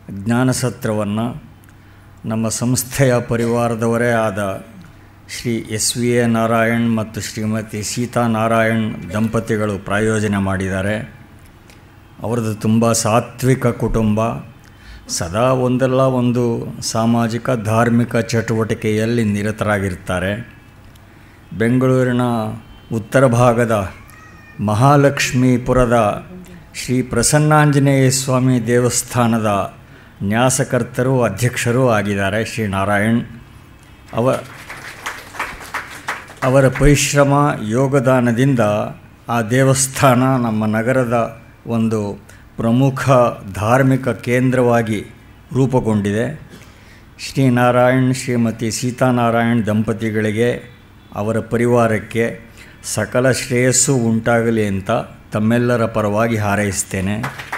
ಜ್ಞಾನಸತ್ರವನ್ನು ನಮ್ಮ ಸಂಸ್ಥೆಯ ಪರಿವಾರದವರೇ ಆದ Shri S V A Narayan ಮತ್ತು ಶ್ರೀಮತಿ ಸೀತಾ ನಾರಾಯಣ್ ದಂಪತಿಗಳು ಪ್ರಾಯೋಜನೆ ಮಾಡಿದ್ದಾರೆ ಅವರದ್ದು ತುಂಬ ಸಾತ್ವಿಕ ಕುಟುಂಬ ಸದಾ ಒಂದಲ್ಲ ಒಂದು ಸಾಮಾಜಿಕ ಧಾರ್ಮಿಕ ಚಟುವಟಿಕೆಯಲ್ಲಿ ನಿರತರಾಗಿರ್ತಾರೆ ಬೆಂಗಳೂರಿನ ಉತ್ತರ ಭಾಗದ ಮಹಾಲಕ್ಷ್ಮೀಪುರದ ಶ್ರೀ ಪ್ರಸನ್ನಾಂಜನೇಯ ಸ್ವಾಮಿ ದೇವಸ್ಥಾನದ ನ್ಯಾಸಕರ್ತರು ಅಧ್ಯಕ್ಷರೂ ಆಗಿದ್ದಾರೆ ಶ್ರೀ ನಾರಾಯಣ್ ಅವ ಅವರ ಪರಿಶ್ರಮ ಯೋಗದಾನದಿಂದ ಆ ದೇವಸ್ಥಾನ ನಮ್ಮ ನಗರದ ಒಂದು ಪ್ರಮುಖ ಧಾರ್ಮಿಕ ಕೇಂದ್ರವಾಗಿ ರೂಪುಗೊಂಡಿದೆ ಶ್ರೀನಾರಾಯಣ್ ಶ್ರೀಮತಿ ಸೀತಾನಾರಾಯಣ್ ದಂಪತಿಗಳಿಗೆ ಅವರ ಪರಿವಾರಕ್ಕೆ ಸಕಲ ಶ್ರೇಯಸ್ಸು ಉಂಟಾಗಲಿ ಅಂತ ತಮ್ಮೆಲ್ಲರ ಪರವಾಗಿ ಹಾರೈಸ್ತೇನೆ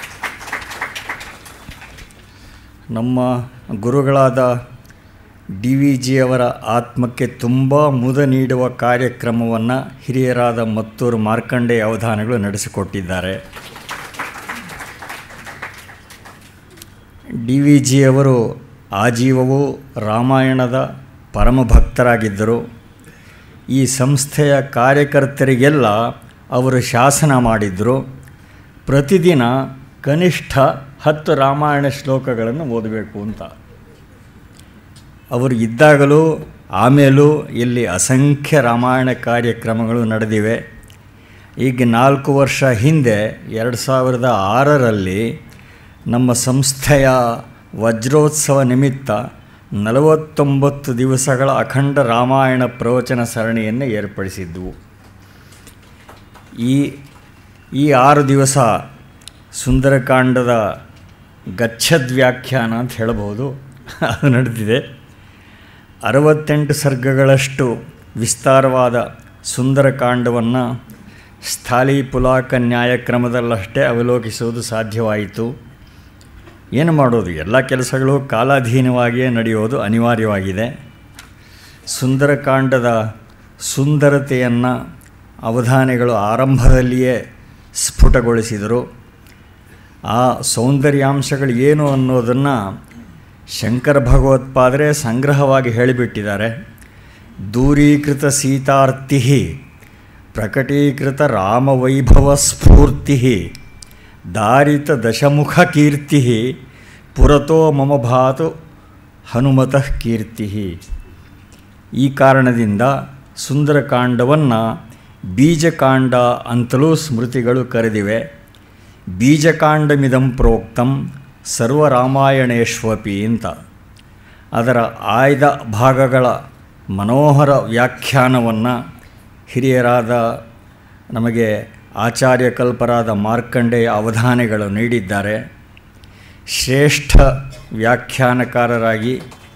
ನಮ್ಮ ಗುರುಗಳಾದ ಡಿ ವಿ ಜಿಯವರ ಆತ್ಮಕ್ಕೆ ತುಂಬ ಮುದ ನೀಡುವ ಕಾರ್ಯಕ್ರಮವನ್ನು ಹಿರಿಯರಾದ ಮತ್ತೂರು ಮಾರ್ಕಂಡೇಯ ಅವಧಾನಗಳು ನಡೆಸಿಕೊಟ್ಟಿದ್ದಾರೆ ಡಿ ವಿ ಜಿಯವರು ಆಜೀವವೂ ರಾಮಾಯಣದ ಪರಮ ಭಕ್ತರಾಗಿದ್ದರು ಈ ಸಂಸ್ಥೆಯ ಕಾರ್ಯಕರ್ತರಿಗೆಲ್ಲ ಅವರು ಶಾಸನ ಮಾಡಿದರು ಪ್ರತಿದಿನ ಕನಿಷ್ಠ ಹತ್ತು ರಾಮಾಯಣ ಶ್ಲೋಕಗಳನ್ನು ಓದಬೇಕು ಅಂತ ಅವರು ಇದ್ದಾಗಲೂ ಆಮೇಲೂ ಇಲ್ಲಿ ಅಸಂಖ್ಯ ರಾಮಾಯಣ ಕಾರ್ಯಕ್ರಮಗಳು ನಡೆದಿವೆ ಈಗ ನಾಲ್ಕು ವರ್ಷ ಹಿಂದೆ ಎರಡು ಸಾವಿರದ ಆರರಲ್ಲಿ ನಮ್ಮ ಸಂಸ್ಥೆಯ ವಜ್ರೋತ್ಸವ ನಿಮಿತ್ತ ನಲವತ್ತೊಂಬತ್ತು ದಿವಸಗಳ ಅಖಂಡ ರಾಮಾಯಣ ಪ್ರವಚನ ಸರಣಿಯನ್ನು ಏರ್ಪಡಿಸಿದ್ದವು ಈ ಈ ಆರು ದಿವಸ ಸುಂದರಕಾಂಡದ ಗಚ್ಚದ್ ವ್ಯಾಖ್ಯಾನ ಅಂತ ಹೇಳಬಹುದು ಅದು ನಡೆದಿದೆ ಅರವತ್ತೆಂಟು ಸರ್ಗಗಳಷ್ಟು ವಿಸ್ತಾರವಾದ ಸುಂದರಕಾಂಡವನ್ನು ಸ್ಥಾಲಿ ಪುಲಾಕ ನ್ಯಾಯಕ್ರಮದಲ್ಲಷ್ಟೇ ಅವಲೋಕಿಸುವುದು ಸಾಧ್ಯವಾಯಿತು ಏನು ಮಾಡೋದು ಎಲ್ಲ ಕೆಲಸಗಳು ಕಾಲಾಧೀನವಾಗಿಯೇ ನಡೆಯೋದು ಅನಿವಾರ್ಯವಾಗಿದೆ ಸುಂದರಕಾಂಡದ ಸುಂದರತೆಯನ್ನು ಅವಧಾನಿಗಳು ಆರಂಭದಲ್ಲಿಯೇ ಸ್ಫುಟಗೊಳಿಸಿದರು ಆ ಸೌಂದರ್ಯಾಂಶಗಳು ಏನು ಅನ್ನೋದನ್ನು ಶಂಕರ ಭಗವತ್ಪಾದರೆ ಸಂಗ್ರಹವಾಗಿ ಹೇಳಿಬಿಟ್ಟಿದ್ದಾರೆ ದೂರೀಕೃತ ಸೀತಾರ್ತಿ ಪ್ರಕಟೀಕೃತ ರಾಮವೈಭವ ಸ್ಫೂರ್ತಿ ದಾರಿತ ದಶಮುಖ ಕೀರ್ತಿ ಪುರತೋ ಮಮ ಭಾತು ಹನುಮತಃ ಕೀರ್ತಿ ಈ ಕಾರಣದಿಂದ ಸುಂದರಕಾಂಡವನ್ನು ಬೀಜಕಾಂಡ ಅಂತಲೂ ಸ್ಮೃತಿಗಳು ಕರೆದಿವೆ ಬೀಜಕಾಂಡಮಿದಂ ಪ್ರೋಕ್ತಂ ಸರ್ವರಾಮಾಯಣೇಶ್ವಪಿ ಅಂತ ಅದರ ಆಯ್ದ ಭಾಗಗಳ ಮನೋಹರ ವ್ಯಾಖ್ಯಾನವನ್ನು ಹಿರಿಯರಾದ ನಮಗೆ ಆಚಾರ್ಯ ಕಲ್ಪರಾದ ಮಾರ್ಕಂಡೇಯ ಅವಧಾನಿಗಳು ನೀಡಿದ್ದಾರೆ ಶ್ರೇಷ್ಠ ವ್ಯಾಖ್ಯಾನಕಾರರಾಗಿ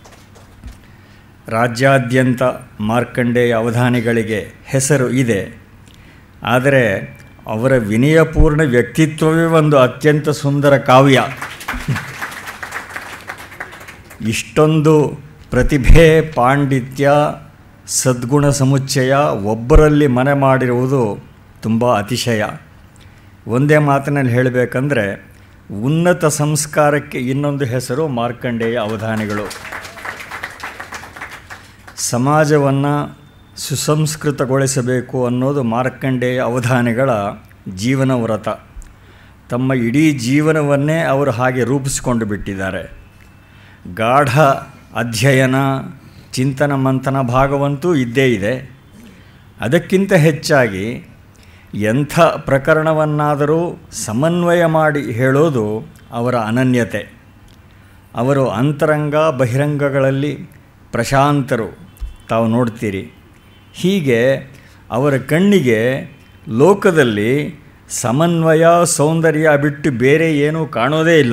ರಾಜ್ಯಾದ್ಯಂತ ಮಾರ್ಕಂಡೇಯ ಅವಧಾನಿಗಳಿಗೆ ಹೆಸರು ಇದೆ ಆದರೆ ಅವರ ವಿನಯಪೂರ್ಣ ವ್ಯಕ್ತಿತ್ವವೇ ಒಂದು ಅತ್ಯಂತ ಸುಂದರ ಕಾವ್ಯ ಇಷ್ಟೊಂದು ಪ್ರತಿಭೆ ಪಾಂಡಿತ್ಯ ಸದ್ಗುಣ ಸಮುಚ್ಚಯ ಒಬ್ಬರಲ್ಲಿ ಮನೆ ಮಾಡಿರುವುದು ತುಂಬ ಅತಿಶಯ ಒಂದೇ ಮಾತಿನಲ್ಲಿ ಹೇಳಬೇಕಂದ್ರೆ ಉನ್ನತ ಸಂಸ್ಕಾರಕ್ಕೆ ಇನ್ನೊಂದು ಹೆಸರು ಮಾರ್ಕಂಡೇಯ ಅವಧಾನಿಗಳು ಸಮಾಜವನ್ನು ಸುಸಂಸ್ಕೃತಗೊಳಿಸಬೇಕು ಅನ್ನೋದು ಮಾರ್ಕಂಡೇಯ ಅವಧಾನಿಗಳ ಜೀವನ ವ್ರತ ತಮ್ಮ ಇಡೀ ಜೀವನವನ್ನೇ ಅವರು ಹಾಗೆ ರೂಪಿಸಿಕೊಂಡು ಬಿಟ್ಟಿದ್ದಾರೆ ಗಾಢ ಅಧ್ಯಯನ ಚಿಂತನ ಮಂಥನ ಭಾಗವಂತೂ ಇದ್ದೇ ಇದೆ ಅದಕ್ಕಿಂತ ಹೆಚ್ಚಾಗಿ ಎಂಥ ಪ್ರಕರಣವನ್ನಾದರೂ ಸಮನ್ವಯ ಮಾಡಿ ಹೇಳೋದು ಅವರ ಅನನ್ಯತೆ ಅವರು ಅಂತರಂಗ ಬಹಿರಂಗಗಳಲ್ಲಿ ಪ್ರಶಾಂತರು ತಾವು ನೋಡ್ತೀರಿ ಹೀಗೆ ಅವರ ಕಣ್ಣಿಗೆ ಲೋಕದಲ್ಲಿ ಸಮನ್ವಯ ಸೌಂದರ್ಯ ಬಿಟ್ಟು ಬೇರೆ ಏನೂ ಕಾಣೋದೇ ಇಲ್ಲ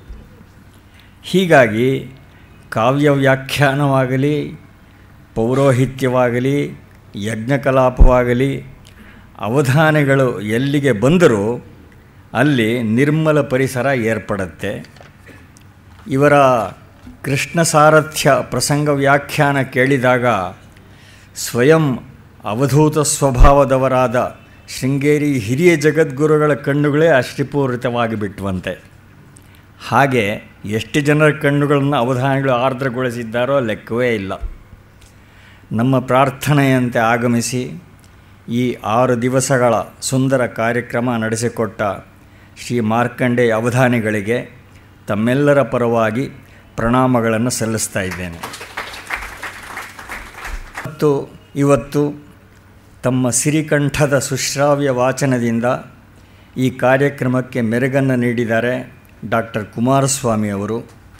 ಹೀಗಾಗಿ ಕಾವ್ಯ ವ್ಯಾಖ್ಯಾನವಾಗಲಿ ಪೌರೋಹಿತ್ಯವಾಗಲಿ ಯಜ್ಞಕಲಾಪವಾಗಲಿ ಅವಧಾನಗಳು ಎಲ್ಲಿಗೆ ಬಂದರೂ ಅಲ್ಲಿ ನಿರ್ಮಲ ಪರಿಸರ ಏರ್ಪಡುತ್ತೆ ಇವರ ಕೃಷ್ಣ ಸಾರಥ್ಯ ಪ್ರಸಂಗ ವ್ಯಾಖ್ಯಾನ ಕೇಳಿದಾಗ ಸ್ವಯಂ ಅವಧೂತ ಸ್ವಭಾವದವರಾದ ಶೃಂಗೇರಿ ಹಿರಿಯ ಜಗದ್ಗುರುಗಳ ಕಣ್ಣುಗಳೇ ಅಶ್ರಿಪೂರಿತವಾಗಿ ಬಿಟ್ಟುವಂತೆ ಹಾಗೆ ಎಷ್ಟು ಜನರ ಕಣ್ಣುಗಳನ್ನು ಅವಧಾನಿಗಳು ಆರ್ದ್ರಗೊಳಿಸಿದ್ದಾರೋ ಲೆಕ್ಕವೇ ಇಲ್ಲ ನಮ್ಮ ಪ್ರಾರ್ಥನೆಯಂತೆ ಆಗಮಿಸಿ ಈ ಆರು ದಿವಸಗಳ ಸುಂದರ ಕಾರ್ಯಕ್ರಮ ನಡೆಸಿಕೊಟ್ಟ ಶ್ರೀ ಮಾರ್ಕಂಡೇಯ ಅವಧಾನಿಗಳಿಗೆ ತಮ್ಮೆಲ್ಲರ ಪರವಾಗಿ ಪ್ರಣಾಮಗಳನ್ನು ಸಲ್ಲಿಸ್ತಾ ಇದ್ದೇನೆ ಮತ್ತು ಇವತ್ತು ತಮ್ಮ ಸಿರಿಕಂಠದ ಸುಶ್ರಾವ್ಯ ವಾಚನದಿಂದ ಈ ಕಾರ್ಯಕ್ರಮಕ್ಕೆ ಮೆರುಗನ್ನು ನೀಡಿದ್ದಾರೆ ಡಾಕ್ಟರ್ ಕುಮಾರಸ್ವಾಮಿ ಅವರು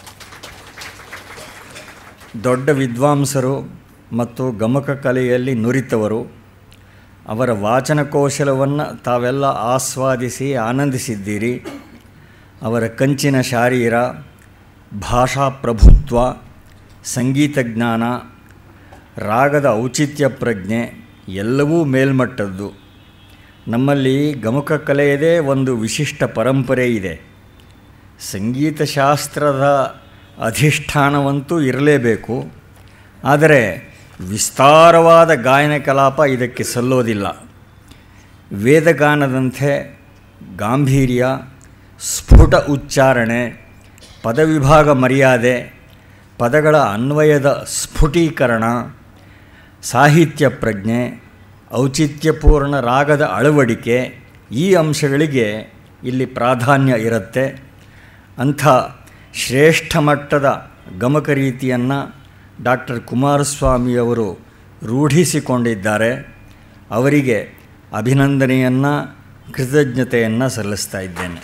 ದೊಡ್ಡ ವಿದ್ವಾಂಸರು ಮತ್ತು ಗಮಕ ಕಲೆಯಲ್ಲಿ ನುರಿತವರು ಅವರ ವಾಚನ ಕೌಶಲವನ್ನು ತಾವೆಲ್ಲ ಆಸ್ವಾದಿಸಿ ಆನಂದಿಸಿದ್ದೀರಿ ಅವರ ಕಂಚಿನ ಶಾರೀರ ಭಾಷಾ ಪ್ರಭುತ್ವ ಸಂಗೀತ ಜ್ಞಾನ ರಾಗದ ಔಚಿತ್ಯ ಪ್ರಜ್ಞೆ ಎಲ್ಲವೂ ಮೇಲ್ಮಟ್ಟದ್ದು ನಮ್ಮಲ್ಲಿ ಗಮಕ ಕಲೆಯದೇ ಒಂದು ವಿಶಿಷ್ಟ ಪರಂಪರೆ ಇದೆ ಸಂಗೀತಶಾಸ್ತ್ರದ ಅಧಿಷ್ಠಾನವಂತೂ ಇರಲೇಬೇಕು ಆದರೆ ವಿಸ್ತಾರವಾದ ಗಾಯನ ಕಲಾಪ ಇದಕ್ಕೆ ಸಲ್ಲೋದಿಲ್ಲ ವೇದಗಾನದಂತೆ ಗಾಂಭೀರ್ಯ ಸ್ಫುಟ ಉಚ್ಚಾರಣೆ ಪದವಿಭಾಗ ಮರ್ಯಾದೆ ಪದಗಳ ಅನ್ವಯದ ಸ್ಫುಟೀಕರಣ ಸಾಹಿತ್ಯ ಪ್ರಜ್ಞೆ ಔಚಿತ್ಯಪೂರ್ಣ ರಾಗದ ಅಳವಡಿಕೆ ಈ ಅಂಶಗಳಿಗೆ ಇಲ್ಲಿ ಪ್ರಾಧಾನ್ಯ ಇರುತ್ತೆ ಅಂಥ ಶ್ರೇಷ್ಠ ಮಟ್ಟದ ಗಮಕ ರೀತಿಯನ್ನು ಡಾಕ್ಟರ್ ಕುಮಾರಸ್ವಾಮಿಯವರು ರೂಢಿಸಿಕೊಂಡಿದ್ದಾರೆ ಅವರಿಗೆ ಅಭಿನಂದನೆಯನ್ನು ಕೃತಜ್ಞತೆಯನ್ನು ಸಲ್ಲಿಸ್ತಾ ಇದ್ದೇನೆ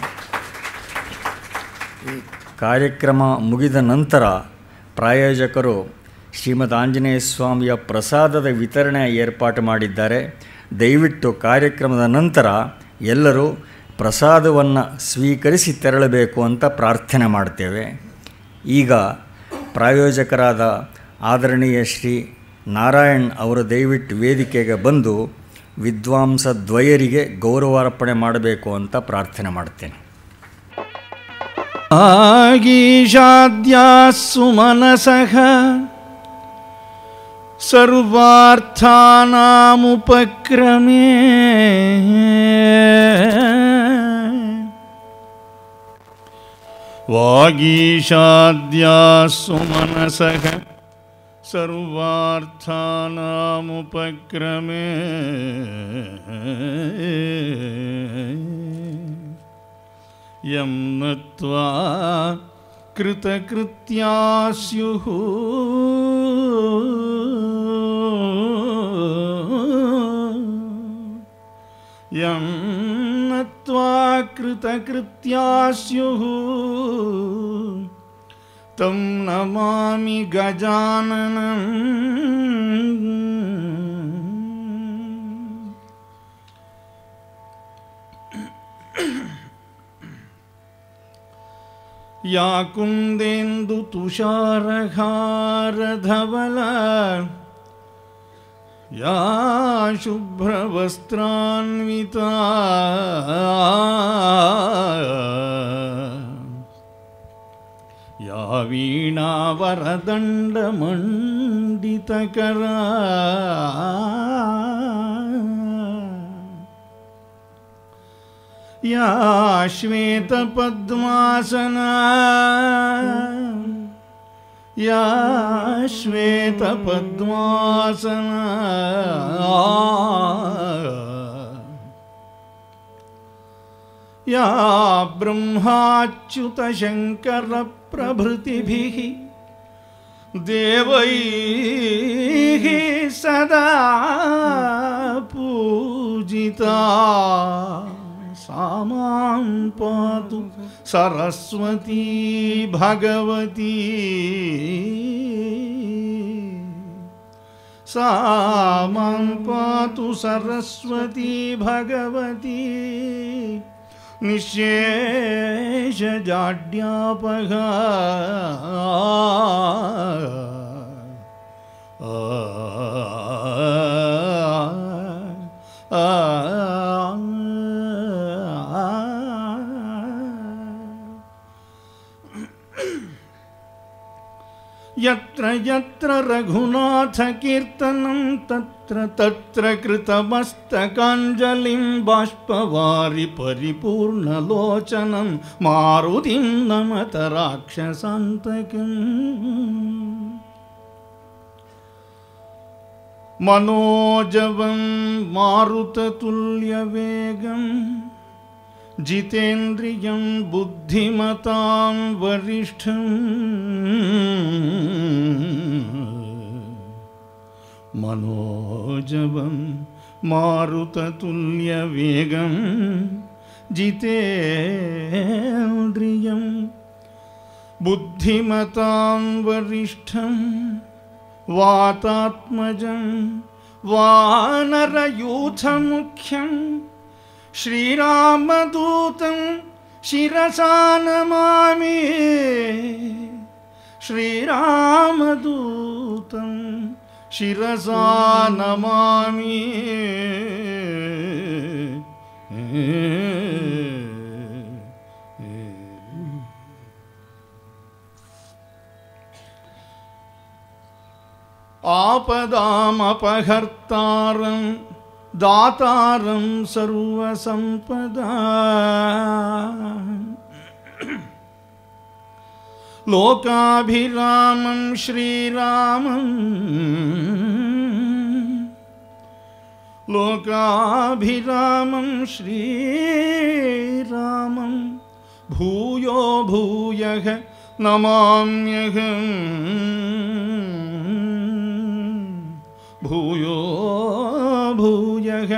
ಈ ಕಾರ್ಯಕ್ರಮ ಮುಗಿದ ನಂತರ ಪ್ರಾಯೋಜಕರು ಶ್ರೀಮದ್ ಆಂಜನೇಯ ಸ್ವಾಮಿಯ ಪ್ರಸಾದದ ವಿತರಣೆ ಏರ್ಪಾಟು ಮಾಡಿದ್ದಾರೆ ದಯವಿಟ್ಟು ಕಾರ್ಯಕ್ರಮದ ನಂತರ ಎಲ್ಲರೂ ಪ್ರಸಾದವನ್ನು ಸ್ವೀಕರಿಸಿ ತೆರಳಬೇಕು ಅಂತ ಪ್ರಾರ್ಥನೆ ಮಾಡ್ತೇವೆ ಈಗ ಪ್ರಾಯೋಜಕರಾದ ಆದರಣೀಯ ಶ್ರೀ ನಾರಾಯಣ್ ಅವರು ದಯವಿಟ್ಟು ವೇದಿಕೆಗೆ ಬಂದು ವಿದ್ವಾಂಸ ದ್ವಯರಿಗೆ ಗೌರವಾರ್ಪಣೆ ಮಾಡಬೇಕು ಅಂತ ಪ್ರಾರ್ಥನೆ ಮಾಡ್ತೇನೆ आगीषाद्यास्सु मनसः सर्वार्थानामुपक्रमे वागीषाद्यास्सु मनसः सर्वार्थानामुपक्रमे यं नत्वा कृतकृत्या स्युः यं नत्वा कृतकृत्या स्युः तं नमामि गजाननम् या कुन्देन्दु तुषारहारधवला या शुभ्रवस्त्रान्विता या वीणावरदण्डमण्डितकरा या श्वेतपद्मासना या श्वेतपद्मासना या ब्रह्माच्युतशङ्करप्रभृतिभिः देवैः सदा पूजिता सा मां पातु सरस्वती भगवती सा मां पातु सरस्वती भगवती निःशेषजाड्यापगा यत्र यत्र रघुनाथकीर्तनं तत्र तत्र कृतमस्तकाञ्जलिं बाष्पवारि परिपूर्णलोचनं मारुतिं नमत राक्षसान्तकम् मनोजवं मारुततुल्यवेगं जितेन्द्रियं बुद्धिमतां वरिष्ठम् मनोजवं मारुततुल्यवेगं जितेन्द्रियं बुद्धिमतां वरिष्ठं वातात्मजं वानरयूथमुख्यं श्रीरामदूतं शिरसा नमामि श्रीरामदूतं शिरसा नमामि आपदामपहर्तारं दातारं सर्वसम्पदा लोकाभिरामं श्रीरामम् लोकाभिरामं श्रीरामं भूयो भूयः नमाम्यहम् भूयो भूयः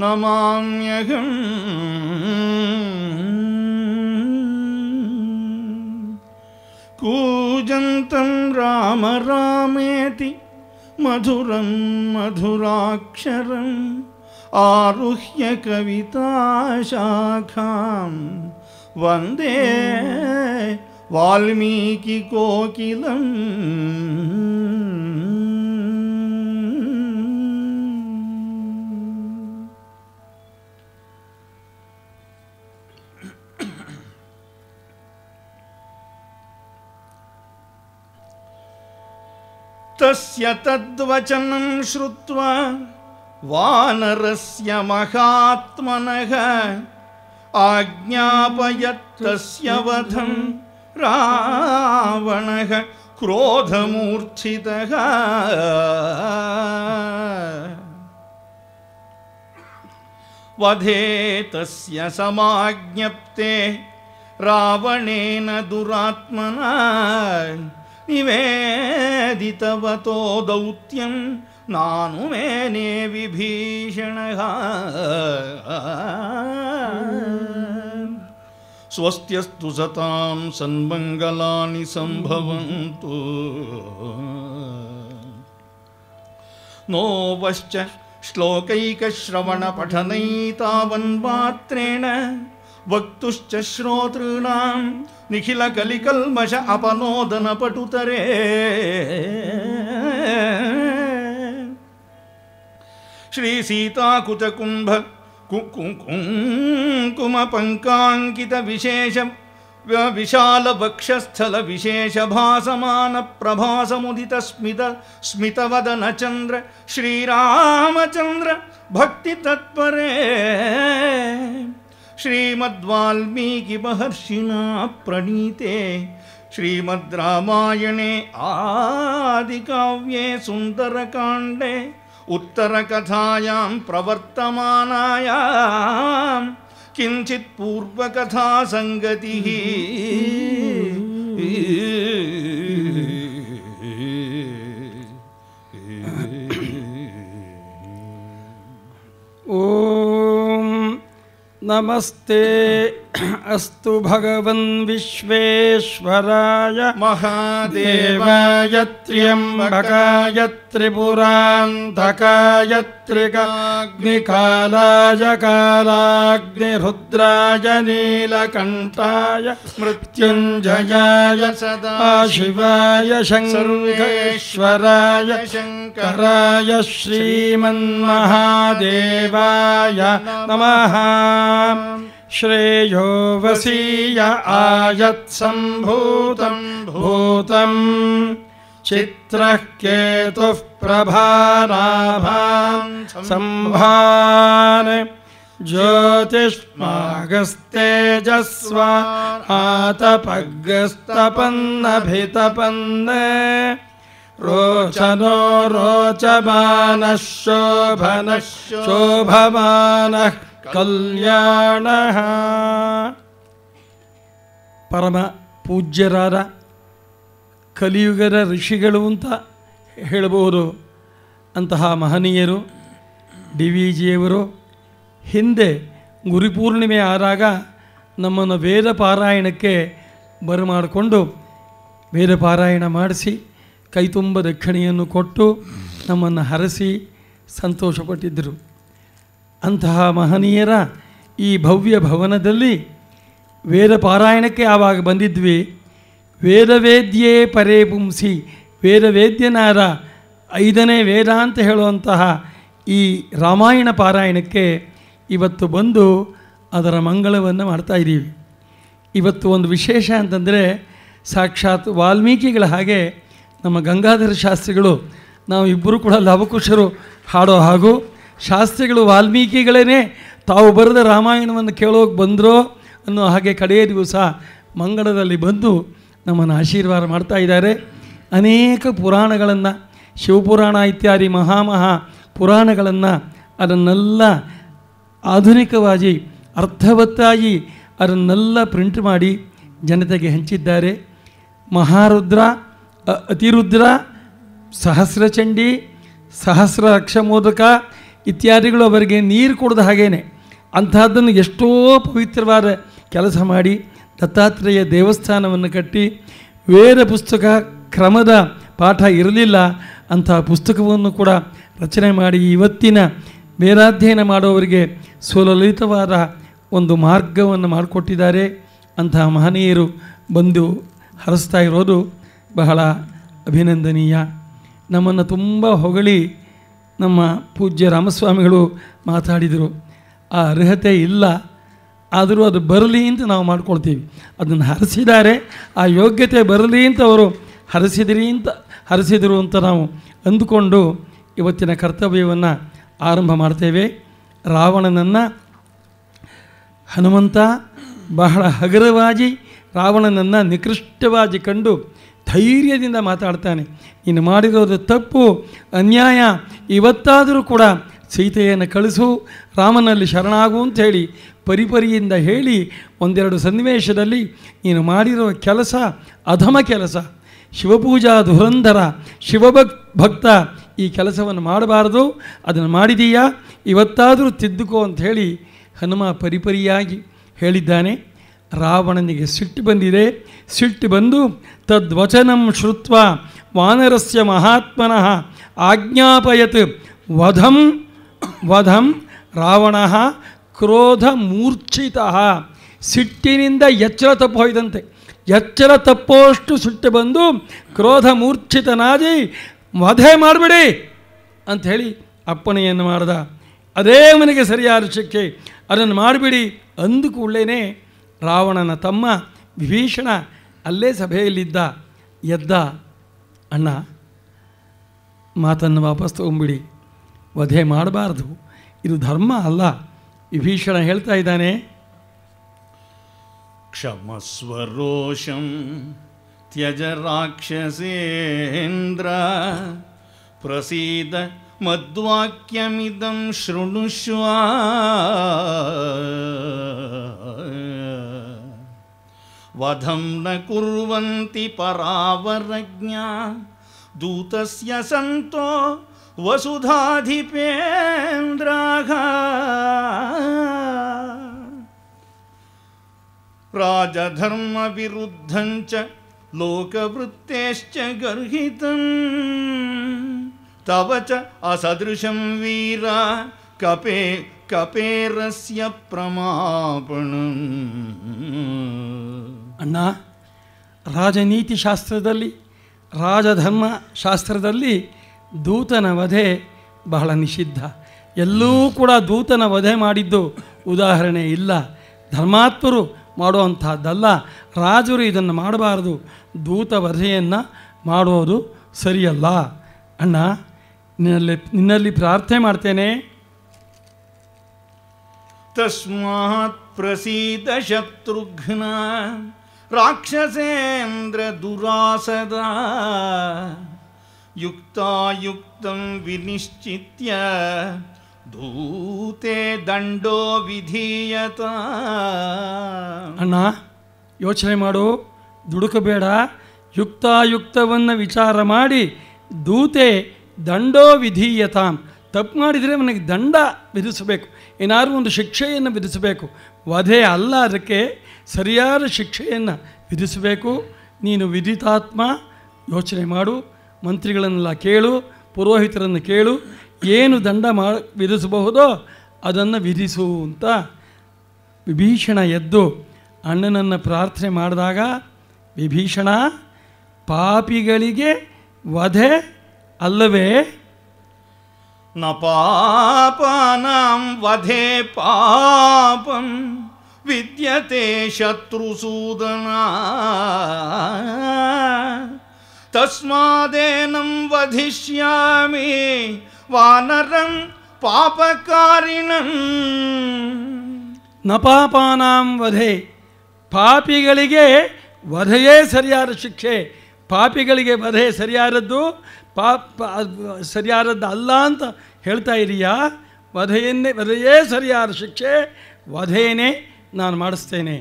नमाम्यहम् कूजन्तं राम रामेति मधुरं मधुराक्षरम् आरुह्य कविताशाखां वन्दे वाल्मीकिकोकिलम् तस्य तद्वचनं श्रुत्वा वानरस्य महात्मनः आज्ञापयत्तस्य वधं रावणः क्रोधमूर्च्छितः वधे तस्य समाज्ञप्ते रावणेन दुरात्मना निवेदितवतो दौत्यं नानुमेने विभीषणः स्वस्त्यस्तु सतां सन्मङ्गलानि सम्भवन्तु नो वश्च श्लोकैकश्रवणपठनैतावन्मात्रेण वक्तुश्च श्रोतॄणां निखिलकलिकल्मष अपनोदनपटुतरे श्रीसीताकुचकुम्भ कुङ्कुमपङ्काङ्कितविशेष विशालवक्षस्थलविशेषभासमानप्रभासमुदितस्मित स्मितवदनचन्द्र श्रीरामचन्द्र भक्तितत्परे श्रीमद्वाल्मीकिमहर्षिणा प्रणीते श्रीमद् रामायणे आदिकाव्ये सुन्दरकाण्डे उत्तरकथायां प्रवर्तमानायां किञ्चित् पूर्वकथासङ्गतिः ॐ नमस्ते अस्तु भगवन् विश्वेश्वराय महादेवाय देवाय त्र्यम्बकाय त्रिपुरान्तकाय त्रिकाग्निकालाय कालाग्निरुद्राय नीलकण्ठाय मृत्युञ्जयाय सदा शिवाय शङ्करेश्वराय कराय श्रीमन्महादेवाय नमः श्रेयो वसीय आयत्सम्भूतं भूतं चित्रः केतुः प्रभानाभां सम्भान् ज्योतिष्मागस्तेजस्वा आतपग्रस्तपन्नभितपन् रोचनो रोचमानः शोभनः शोभमानः कल्याणः ಪರಮ ಪೂಜ್ಯರಾದ ಕಲಿಯುಗದ ಋಷಿಗಳು ಅಂತ ಹೇಳಬಹುದು ಅಂತಹ ಮಹನೀಯರು ಡಿ ವಿ ಜಿಯವರು ಹಿಂದೆ ಗುರುಪೂರ್ಣಿಮೆ ಆದಾಗ ನಮ್ಮನ್ನು ವೇದ ಪಾರಾಯಣಕ್ಕೆ ಬರಮಾಡಿಕೊಂಡು ವೇದ ಪಾರಾಯಣ ಮಾಡಿಸಿ ಕೈತುಂಬ ದಕ್ಷಿಣೆಯನ್ನು ಕೊಟ್ಟು ನಮ್ಮನ್ನು ಹರಸಿ ಸಂತೋಷಪಟ್ಟಿದ್ದರು ಅಂತಹ ಮಹನೀಯರ ಈ ಭವ್ಯ ಭವನದಲ್ಲಿ ವೇದ ಪಾರಾಯಣಕ್ಕೆ ಆವಾಗ ಬಂದಿದ್ವಿ ವೇದವೇದ್ಯೇ ಪರೇ ಪುಂಸಿ ವೇದವೇದ್ಯನಾದ ಐದನೇ ವೇದ ಅಂತ ಹೇಳುವಂತಹ ಈ ರಾಮಾಯಣ ಪಾರಾಯಣಕ್ಕೆ ಇವತ್ತು ಬಂದು ಅದರ ಮಂಗಳವನ್ನು ಮಾಡ್ತಾ ಇದ್ದೀವಿ ಇವತ್ತು ಒಂದು ವಿಶೇಷ ಅಂತಂದರೆ ಸಾಕ್ಷಾತ್ ವಾಲ್ಮೀಕಿಗಳ ಹಾಗೆ ನಮ್ಮ ಗಂಗಾಧರ ಶಾಸ್ತ್ರಿಗಳು ನಾವು ಇಬ್ಬರು ಕೂಡ ಲವಕುಶರು ಹಾಡೋ ಹಾಗೂ ಶಾಸ್ತ್ರಿಗಳು ವಾಲ್ಮೀಕಿಗಳೇ ತಾವು ಬರೆದ ರಾಮಾಯಣವನ್ನು ಕೇಳೋಕೆ ಬಂದರೋ ಅನ್ನೋ ಹಾಗೆ ಕಡೆಯ ದಿವಸ ಮಂಗಳದಲ್ಲಿ ಬಂದು ನಮ್ಮನ್ನು ಆಶೀರ್ವಾದ ಮಾಡ್ತಾ ಇದ್ದಾರೆ ಅನೇಕ ಪುರಾಣಗಳನ್ನು ಶಿವಪುರಾಣ ಇತ್ಯಾದಿ ಮಹಾಮಹಾ ಪುರಾಣಗಳನ್ನು ಅದನ್ನೆಲ್ಲ ಆಧುನಿಕವಾಗಿ ಅರ್ಥವತ್ತಾಗಿ ಅದನ್ನೆಲ್ಲ ಪ್ರಿಂಟ್ ಮಾಡಿ ಜನತೆಗೆ ಹಂಚಿದ್ದಾರೆ ಮಹಾರುದ್ರ ಅ- ಅತಿರುದ್ರ ಸಹಸ್ರಚಂಡಿ ಸಹಸ್ರ ಅಕ್ಷಮೋದಕ ಇತ್ಯಾದಿಗಳು ಅವರಿಗೆ ನೀರು ಕೊಡದ ಹಾಗೇನೆ ಅಂಥದ್ದನ್ನು ಎಷ್ಟೋ ಪವಿತ್ರವಾದ ಕೆಲಸ ಮಾಡಿ ದತ್ತಾತ್ರೇಯ ದೇವಸ್ಥಾನವನ್ನು ಕಟ್ಟಿ ವೇದ ಪುಸ್ತಕ ಕ್ರಮದ ಪಾಠ ಇರಲಿಲ್ಲ ಅಂತಹ ಪುಸ್ತಕವನ್ನು ಕೂಡ ರಚನೆ ಮಾಡಿ ಇವತ್ತಿನ ವೇದಾಧ್ಯಯನ ಮಾಡುವವರಿಗೆ ಸುಲಲಿತವಾದ ಒಂದು ಮಾರ್ಗವನ್ನು ಮಾಡಿಕೊಟ್ಟಿದ್ದಾರೆ ಅಂತಹ ಮಹನೀಯರು ಬಂದು ಹರಿಸ್ತಾ ಇರೋದು ಬಹಳ ಅಭಿನಂದನೀಯ ನಮ್ಮನ್ನು ತುಂಬ ಹೊಗಳಿ ನಮ್ಮ ಪೂಜ್ಯ ರಾಮಸ್ವಾಮಿಗಳು ಮಾತಾಡಿದರು ಆ ಅರ್ಹತೆ ಇಲ್ಲ ಆದರೂ ಅದು ಬರಲಿ ಅಂತ ನಾವು ಮಾಡ್ಕೊಳ್ತೀವಿ ಅದನ್ನು ಹರಿಸಿದ್ದಾರೆ ಆ ಯೋಗ್ಯತೆ ಬರಲಿ ಅಂತ ಅವರು ಹರಿಸಿದಿರಿ ಅಂತ ಹರಿಸಿದರು ಅಂತ ನಾವು ಅಂದುಕೊಂಡು ಇವತ್ತಿನ ಕರ್ತವ್ಯವನ್ನು ಆರಂಭ ಮಾಡ್ತೇವೆ ರಾವಣನನ್ನು ಹನುಮಂತ ಬಹಳ ಹಗುರವಾಗಿ ರಾವಣನನ್ನು ನಿಕೃಷ್ಟವಾಗಿ ಕಂಡು ಧೈರ್ಯದಿಂದ ಮಾತಾಡ್ತಾನೆ ನೀನು ಮಾಡಿರೋದು ತಪ್ಪು ಅನ್ಯಾಯ ಇವತ್ತಾದರೂ ಕೂಡ ಸೀತೆಯನ್ನು ಕಳಿಸು ರಾಮನಲ್ಲಿ ಶರಣಾಗು ಅಂತೇಳಿ ಪರಿಪರಿಯಿಂದ ಹೇಳಿ ಒಂದೆರಡು ಸನ್ನಿವೇಶದಲ್ಲಿ ನೀನು ಮಾಡಿರೋ ಕೆಲಸ ಅಧಮ ಕೆಲಸ ಶಿವಪೂಜಾ ಧುರಂಧರ ಶಿವಭಕ್ ಭಕ್ತ ಈ ಕೆಲಸವನ್ನು ಮಾಡಬಾರದು ಅದನ್ನು ಮಾಡಿದೀಯಾ ಇವತ್ತಾದರೂ ತಿದ್ದುಕೋ ಅಂಥೇಳಿ ಹನುಮ ಪರಿಪರಿಯಾಗಿ ಹೇಳಿದ್ದಾನೆ ರಾವಣನಿಗೆ ಸಿಟ್ಟು ಬಂದಿದೆ ಸಿಟ್ಟು ಬಂದು ತದ್ವಚನಂ ಶ್ರುತ್ವ ವಾನರಸ್ಯ ಮಹಾತ್ಮನಃ ಆಜ್ಞಾಪಯತ್ ವಧಂ ವಧಂ ರಾವಣ ಕ್ರೋಧ ಮೂರ್ಛಿತ ಸಿಟ್ಟಿನಿಂದ ಎಚ್ಚರ ತಪ್ಪು ಹೋಯ್ದಂತೆ ಎಚ್ಚರ ತಪ್ಪೋಷ್ಟು ಸಿಟ್ಟು ಬಂದು ಕ್ರೋಧ ಮೂರ್ಛಿತನಾದಿ ವಧೆ ಮಾಡಿಬಿಡಿ ಅಂಥೇಳಿ ಅಪ್ಪಣೆಯನ್ನು ಮಾಡ್ದ ಅದೇ ಮನೆಗೆ ಸರಿಯಾದ ಶಿಕ್ಷೆ ಅದನ್ನು ಮಾಡಿಬಿಡಿ ಅಂದು ಕೂಡಲೇ ರಾವಣನ ತಮ್ಮ ವಿಭೀಷಣ ಅಲ್ಲೇ ಸಭೆಯಲ್ಲಿದ್ದ ಎದ್ದ ಅಣ್ಣ ಮಾತನ್ನು ವಾಪಸ್ ತಗೊಂಬಿಡಿ ವಧೆ ಮಾಡಬಾರ್ದು ಇದು ಧರ್ಮ ಅಲ್ಲ ವಿಭೀಷಣ ಹೇಳ್ತಾ ಇದ್ದಾನೆ क्षमस्वरोषं त्यज राक्षसेन्द्र प्रसीद मद्वाक्यमिदं शृणुष्व वधं न कुर्वन्ति परावरज्ञा दूतस्य सन्तो वसुधाधिपेन्द्राः राजधर्मविरुद्धं च लोकवृत्तेश्च गर्हितं तव च असदृशं वीर कपे कपेरस्य प्रमापणम् ಅಣ್ಣ ರಾಜನೀತಿ ಶಾಸ್ತ್ರದಲ್ಲಿ ರಾಜಧರ್ಮ ಶಾಸ್ತ್ರದಲ್ಲಿ ದೂತನ ವಧೆ ಬಹಳ ನಿಷಿದ್ಧ ಎಲ್ಲೂ ಕೂಡ ದೂತನ ವಧೆ ಮಾಡಿದ್ದು ಉದಾಹರಣೆ ಇಲ್ಲ ಧರ್ಮಾತ್ಮರು ಮಾಡುವಂಥದ್ದಲ್ಲ ರಾಜರು ಇದನ್ನು ಮಾಡಬಾರದು ದೂತ ವಧೆಯನ್ನು ಮಾಡೋದು ಸರಿಯಲ್ಲ ಅಣ್ಣ ನಿನ್ನಲ್ಲಿ ನಿನ್ನಲ್ಲಿ ಪ್ರಾರ್ಥನೆ ಮಾಡ್ತೇನೆ ತಸ್ಮಾತ್ ಪ್ರಸೀದ ಶತ್ರುಘ್ನ ರಾಕ್ಷಸೇಂದ್ರ ದುರಾಸದ ಯುಕ್ತಾಯುಕ್ತಂ ವಿನಿಶ್ಚಿತ್ಯ ದೂತೆ ದಂಡೋ ವಿಧೀಯತ ಅಣ್ಣ ಯೋಚನೆ ಮಾಡು ದುಡುಕಬೇಡ ಯುಕ್ತಾಯುಕ್ತವನ್ನು ವಿಚಾರ ಮಾಡಿ ದೂತೆ ದಂಡೋ ವಿಧೀಯತಾಂ ತಪ್ಪು ಮಾಡಿದರೆ ಅವನಿಗೆ ದಂಡ ವಿಧಿಸಬೇಕು ಏನಾದರೂ ಒಂದು ಶಿಕ್ಷೆಯನ್ನು ವಿಧಿಸಬೇಕು ವಧೆ ಅಲ್ಲ ಅದಕ್ಕೆ ಸರಿಯಾದ ಶಿಕ್ಷೆಯನ್ನು ವಿಧಿಸಬೇಕು ನೀನು ವಿದಿತಾತ್ಮ ಯೋಚನೆ ಮಾಡು ಮಂತ್ರಿಗಳನ್ನೆಲ್ಲ ಕೇಳು ಪುರೋಹಿತರನ್ನು ಕೇಳು ಏನು ದಂಡ ಮಾ ವಿಧಿಸಬಹುದೋ ಅದನ್ನು ವಿಧಿಸು ಅಂತ ವಿಭೀಷಣ ಎದ್ದು ಅಣ್ಣನನ್ನು ಪ್ರಾರ್ಥನೆ ಮಾಡಿದಾಗ ವಿಭೀಷಣ ಪಾಪಿಗಳಿಗೆ ವಧೆ ಅಲ್ಲವೇ ನ ಪಾಪಾನಾಂ ವಧೆ ಪಾಪಂ ವಿದ್ಯತೆ ಶತ್ರುಸೂದನ ತಸ್ಮಾದೇನಂ ವಧಿಷ್ಯಾಮಿ ವಾನರಂ ಪಾಪಕಾರಿಣಂ ನಪಾಪಾನಾಂ ವಧೆ ಪಾಪಿಗಳಿಗೆ ವಧೆಯೇ ಸರಿಯಾದ ಶಿಕ್ಷೆ ಪಾಪಿಗಳಿಗೆ ವಧೆ ಸರಿಯಾದದ್ದು ಪಾಪ ಅದು ಸರಿಯಾದದ್ದು ಅಲ್ಲ ಅಂತ ಹೇಳ್ತಾ ಇದೀಯಾ ವಧೆಯನ್ನೇ ವಧೆಯೇ ಸರಿಯಾದ ಶಿಕ್ಷೆ ವಧೆಯೇ ನಾನು ಮಾಡಿಸ್ತೇನೆ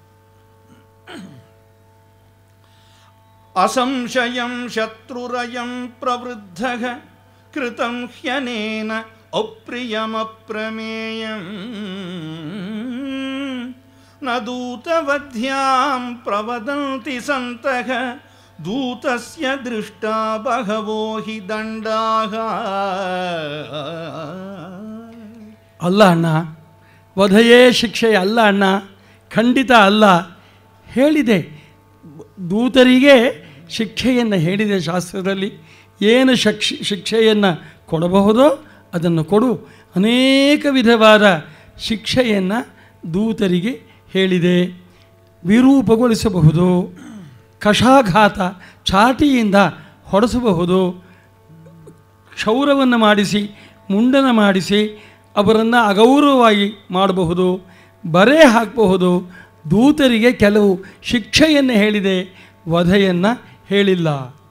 ಅಸಂಶಯಂ ಶತ್ರುರಯಂ ಪ್ರವೃದ್ಧ ಕೃತಂ ಹ್ಯನೇನ ಅಪ್ರಿಯಮಪ್ರಮೇಯಂ ನ ದೂತವಧ್ಯಾಂ ಪ್ರವದಂತಿ ಸಂತಃ ದೂತಸ್ಯ ದೃಷ್ಟಾ ಬಹವೋ ಹಿ ದಂಡಾಃ ಅಲ್ಲ ಅಣ್ಣ ವಧೆಯೇ ಶಿಕ್ಷೆ ಅಲ್ಲ ಅಣ್ಣ ಖಂಡಿತ ಅಲ್ಲ ಹೇಳಿದೆ ದೂತರಿಗೆ ಶಿಕ್ಷೆಯನ್ನು ಹೇಳಿದೆ ಶಾಸ್ತ್ರದಲ್ಲಿ ಏನು ಶಕ್ಷ ಶಿಕ್ಷೆಯನ್ನು ಕೊಡಬಹುದೋ ಅದನ್ನು ಕೊಡು ಅನೇಕ ವಿಧವಾದ ಶಿಕ್ಷೆಯನ್ನು ದೂತರಿಗೆ ಹೇಳಿದೆ ವಿರೂಪಗೊಳಿಸಬಹುದು ಕಷಾಘಾತ ಚಾಟಿಯಿಂದ ಹೊಡೆಸಬಹುದು ಕ್ಷೌರವನ್ನು ಮಾಡಿಸಿ ಮುಂಡನ ಮಾಡಿಸಿ ಅವರನ್ನು ಅಗೌರವವಾಗಿ ಮಾಡಬಹುದು ಬರೆ ಹಾಕಬಹುದು ದೂತರಿಗೆ ಕೆಲವು ಶಿಕ್ಷೆಯನ್ನು ಹೇಳಿದೆ ವಧೆಯನ್ನು ಹೇಳಿಲ್ಲ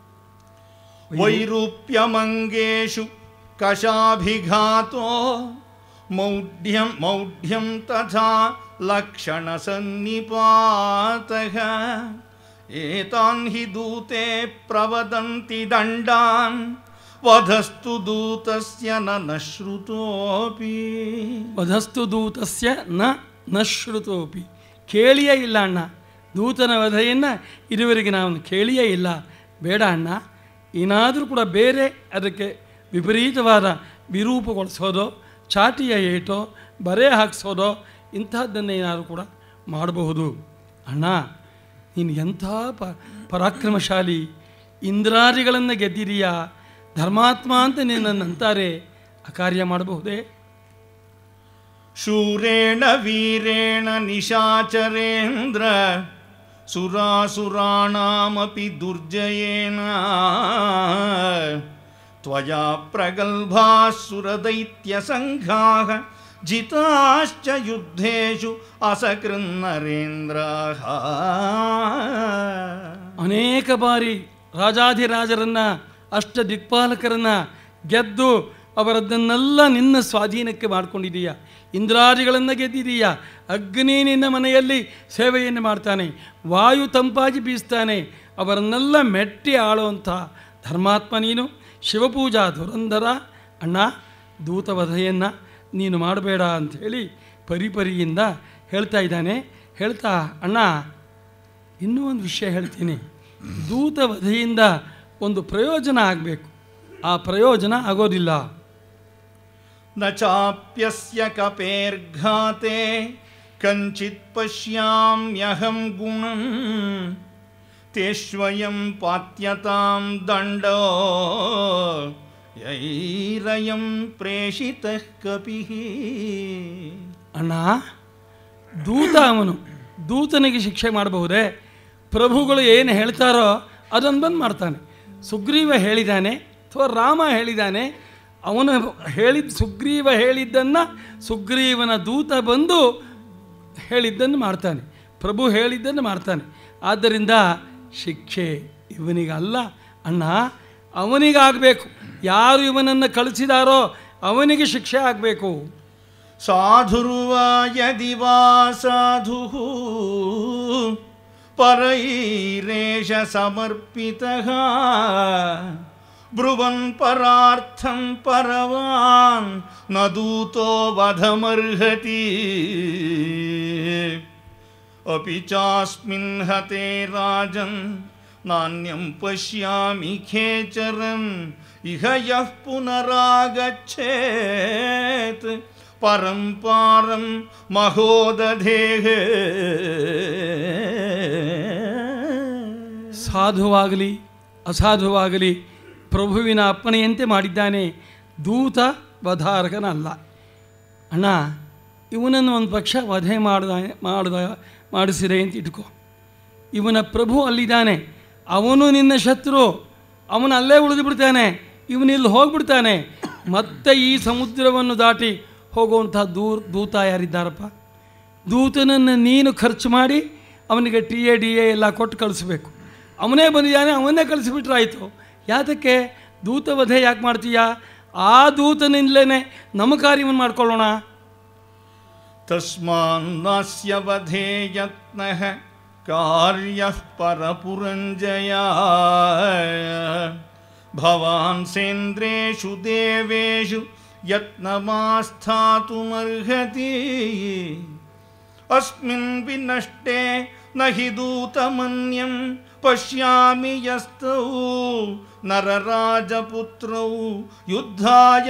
ವೈರೂಪ್ಯಮಂಗೇಶು ಕಶಾಭಿಘಾತೋ ಮೌಢ್ಯಂ ಮೌಢ್ಯಂ ತಥಾ ಲಕ್ಷಣ ಸನ್ನಿಪಾತಃ ಏತಾನ್ ಹಿ ದೂತೆ ಪ್ರವದಂತಿ ದಂಡಾನ್ ವಧಸ್ತು ದೂತಸ್ಯ ನ ನ ಶ್ರುತೋಪಿ ವಧಸ್ತು ದೂತಸ್ಯ ನ ನ ಶ್ರುತೋಪಿ ಕೇಳಿಯೇ ಇಲ್ಲ ಅಣ್ಣ ದೂತನ ವಧೆಯನ್ನು ಇದುವರೆಗೆ ನಾವು ಕೇಳಿಯೇ ಇಲ್ಲ ಬೇಡ ಅಣ್ಣ ಏನಾದರೂ ಕೂಡ ಬೇರೆ ಅದಕ್ಕೆ ವಿಪರೀತವಾದ ವಿರೂಪಗೊಳಿಸೋದೋ ಚಾಟಿಯ ಏಟೋ ಬರೆ ಹಾಕ್ಸೋದೋ ಇಂಥದ್ದನ್ನು ಏನಾದರೂ ಕೂಡ ಮಾಡಬಹುದು ಅಣ್ಣ ನೀನು ಎಂಥ ಪ ಪರಾಕ್ರಮಶಾಲಿ ಇಂದ್ರಾದಿಗಳನ್ನು ಗೆದ್ದಿದೀಯಾ ಧರ್ಮಾತ್ಮ ಅಂತ ನಿನ್ನನ್ನು ಅಂತಾರೆ ಆ ಕಾರ್ಯ ಮಾಡಬಹುದೇ ಶೂರೇಣ ವೀರೇಣ ನಿಶಾಚರೇಂದ್ರ ಸುರಾಸುರಾಣಾಮಪಿ ದುರ್ಜಯೇನ ತ್ವಯಾ ಪ್ರಗಲ್ಭಾಸುರದೈತ್ಯಸಂಘಾಃ ಜಿತಾಶ್ಚ ಯುದ್ಧೇಷು ಅಸಕೃನ್ನರೇಂದ್ರಾಃ ಅನೇಕ ಬಾರಿ ರಾಜಾಧಿರಾಜರನ್ನು ಅಷ್ಟ ದಿಕ್ಪಾಲಕರನ್ನು ಗೆದ್ದು ಅವರದ್ದನ್ನೆಲ್ಲ ನಿನ್ನ ಸ್ವಾಧೀನಕ್ಕೆ ಮಾಡ್ಕೊಂಡಿದೀಯ ಇಂದ್ರಾದಿಗಳನ್ನು ಗೆದ್ದಿದೀಯ ಅಗ್ನಿ ನಿನ್ನ ಮನೆಯಲ್ಲಿ ಸೇವೆಯನ್ನು ಮಾಡ್ತಾನೆ ವಾಯು ತಂಪಾಗಿ ಬೀಸ್ತಾನೆ ಅವರನ್ನೆಲ್ಲ ಮೆಟ್ಟಿ ಆಳುವಂಥ ಧರ್ಮಾತ್ಮ ನೀನು ಶಿವಪೂಜಾ ಧುರಂಧರ ಅಣ್ಣ ದೂತವಧೆಯನ್ನು ನೀನು ಮಾಡಬೇಡ ಅಂಥೇಳಿ ಪರಿಪರಿಯಿಂದ ಹೇಳ್ತಾ ಇದ್ದಾನೆ ಹೇಳ್ತಾ ಅಣ್ಣ ಇನ್ನೂ ಒಂದು ವಿಷಯ ಹೇಳ್ತೀನಿ ದೂತ ವಧೆಯಿಂದ ಒಂದು ಪ್ರಯೋಜನ ಆಗಬೇಕು ಆ ಪ್ರಯೋಜನ ಆಗೋದಿಲ್ಲ ನ ಚಾಪ್ಯಸ್ಯ ಕಪೇರ್ಘಾತೆ ಕಂಚಿತ್ ಪಶ್ಯಾಮ್ಯಹಂ ಗುಣಂ ತೇಷ್ವಯಂ ಪಾತ್ಯತಾಂ ದಂಡೋ ಯೈರಯಂ ಪ್ರೇಷಿತಃ ಕಪಿಃ ಅಣ್ಣ ದೂತ ಅವನು ದೂತನಿಗೆ ಶಿಕ್ಷೆ ಮಾಡಬಹುದೇ ಪ್ರಭುಗಳು ಏನು ಹೇಳ್ತಾರೋ ಅದನ್ನು ಬಂದು ಮಾಡ್ತಾನೆ ಸುಗ್ರೀವ ಹೇಳಿದ್ದಾನೆ ಅಥವಾ ರಾಮ ಹೇಳಿದ್ದಾನೆ ಅವನು ಹೇಳಿದ ಸುಗ್ರೀವ ಹೇಳಿದ್ದನ್ನು ಸುಗ್ರೀವನ ದೂತ ಬಂದು ಹೇಳಿದ್ದನ್ನು ಮಾಡ್ತಾನೆ ಪ್ರಭು ಹೇಳಿದ್ದನ್ನು ಮಾಡ್ತಾನೆ ಆದ್ದರಿಂದ ಶಿಕ್ಷೆ ಇವನಿಗಲ್ಲ ಅಣ್ಣ ಅವನಿಗಾಗಬೇಕು ಯಾರು ಇವನನ್ನು ಕಳಿಸಿದಾರೋ ಅವನಿಗೆ ಶಿಕ್ಷೆ ಆಗಬೇಕು ಸಾಧುರ್ವಾ ಯದಿ ವಾ ಸಾಧುಃ ಪರೈರೇಷ ಸಮರ್ಪಿತಃ ಬ್ರುವನ್ ಪರಾರ್ಥಂ ಪರವಾನ್ ನ ದೂತೋ ವಧಮರ್ಹತಿ अपि चास्मिन् हते राजन् नान्यं पश्यामि खेचरन् इह यः पुनरागच्छेत् परं पारं महोदधेः ಸಾಧುವಾಗಲಿ ಅಸಾಧುವಾಗಲಿ ಪ್ರಭುವಿನ ಅಪ್ಪಣೆಯಂತೆ ಮಾಡಿದ್ದಾನೆ ದೂತ ವಧಾರಕನಲ್ಲ ಅಣ್ಣ ಇವನನ್ನು ಒಂದು ಪಕ್ಷ ವಧೆ ಮಾಡ್ದ ಮಾಡ್ದ ಮಾಡಿಸಿದೆ ಅಂತ ಇಟ್ಕೋ ಇವನ ಪ್ರಭು ಅಲ್ಲಿದ್ದಾನೆ ಅವನು ನಿನ್ನ ಶತ್ರು ಅವನು ಅಲ್ಲೇ ಉಳಿದು ಬಿಡ್ತಾನೆ ಇವನಿಲ್ಲಿ ಹೋಗ್ಬಿಡ್ತಾನೆ ಮತ್ತೆ ಈ ಸಮುದ್ರವನ್ನು ದಾಟಿ ಹೋಗುವಂಥ ದೂರ್ ದೂತ ಯಾರಿದ್ದಾರಪ್ಪ ದೂತನನ್ನು ನೀನು ಖರ್ಚು ಮಾಡಿ ಅವನಿಗೆ ಟಿ ಎ ಡಿ ಎ ಎಲ್ಲ ಕೊಟ್ಟು ಕಳಿಸ್ಬೇಕು ಅವನೇ ಬಂದಿದ್ದಾನೆ ಅವನ್ನೇ ಕಳಿಸಿಬಿಟ್ರಾಯ್ತು ಯಾತಕ್ಕೆ ದೂತವಧೆ ಯಾಕೆ ಮಾಡ್ತೀಯಾ ಆ ದೂತನಿಂದಲೇ ನಮ್ಮ ಕಾರ್ಯವನ್ನು ಮಾಡ್ಕೊಳ್ಳೋಣ तस्मान्नास्य वधे यत्नः कार्यः परपुरञ्जया भवान् सेन्द्रेषु देवेषु यत्नमास्थातुमर्हति अस्मिन् विनष्टे न हि दूतमन्यं पश्यामि यस्तौ नरराजपुत्रौ युद्धाय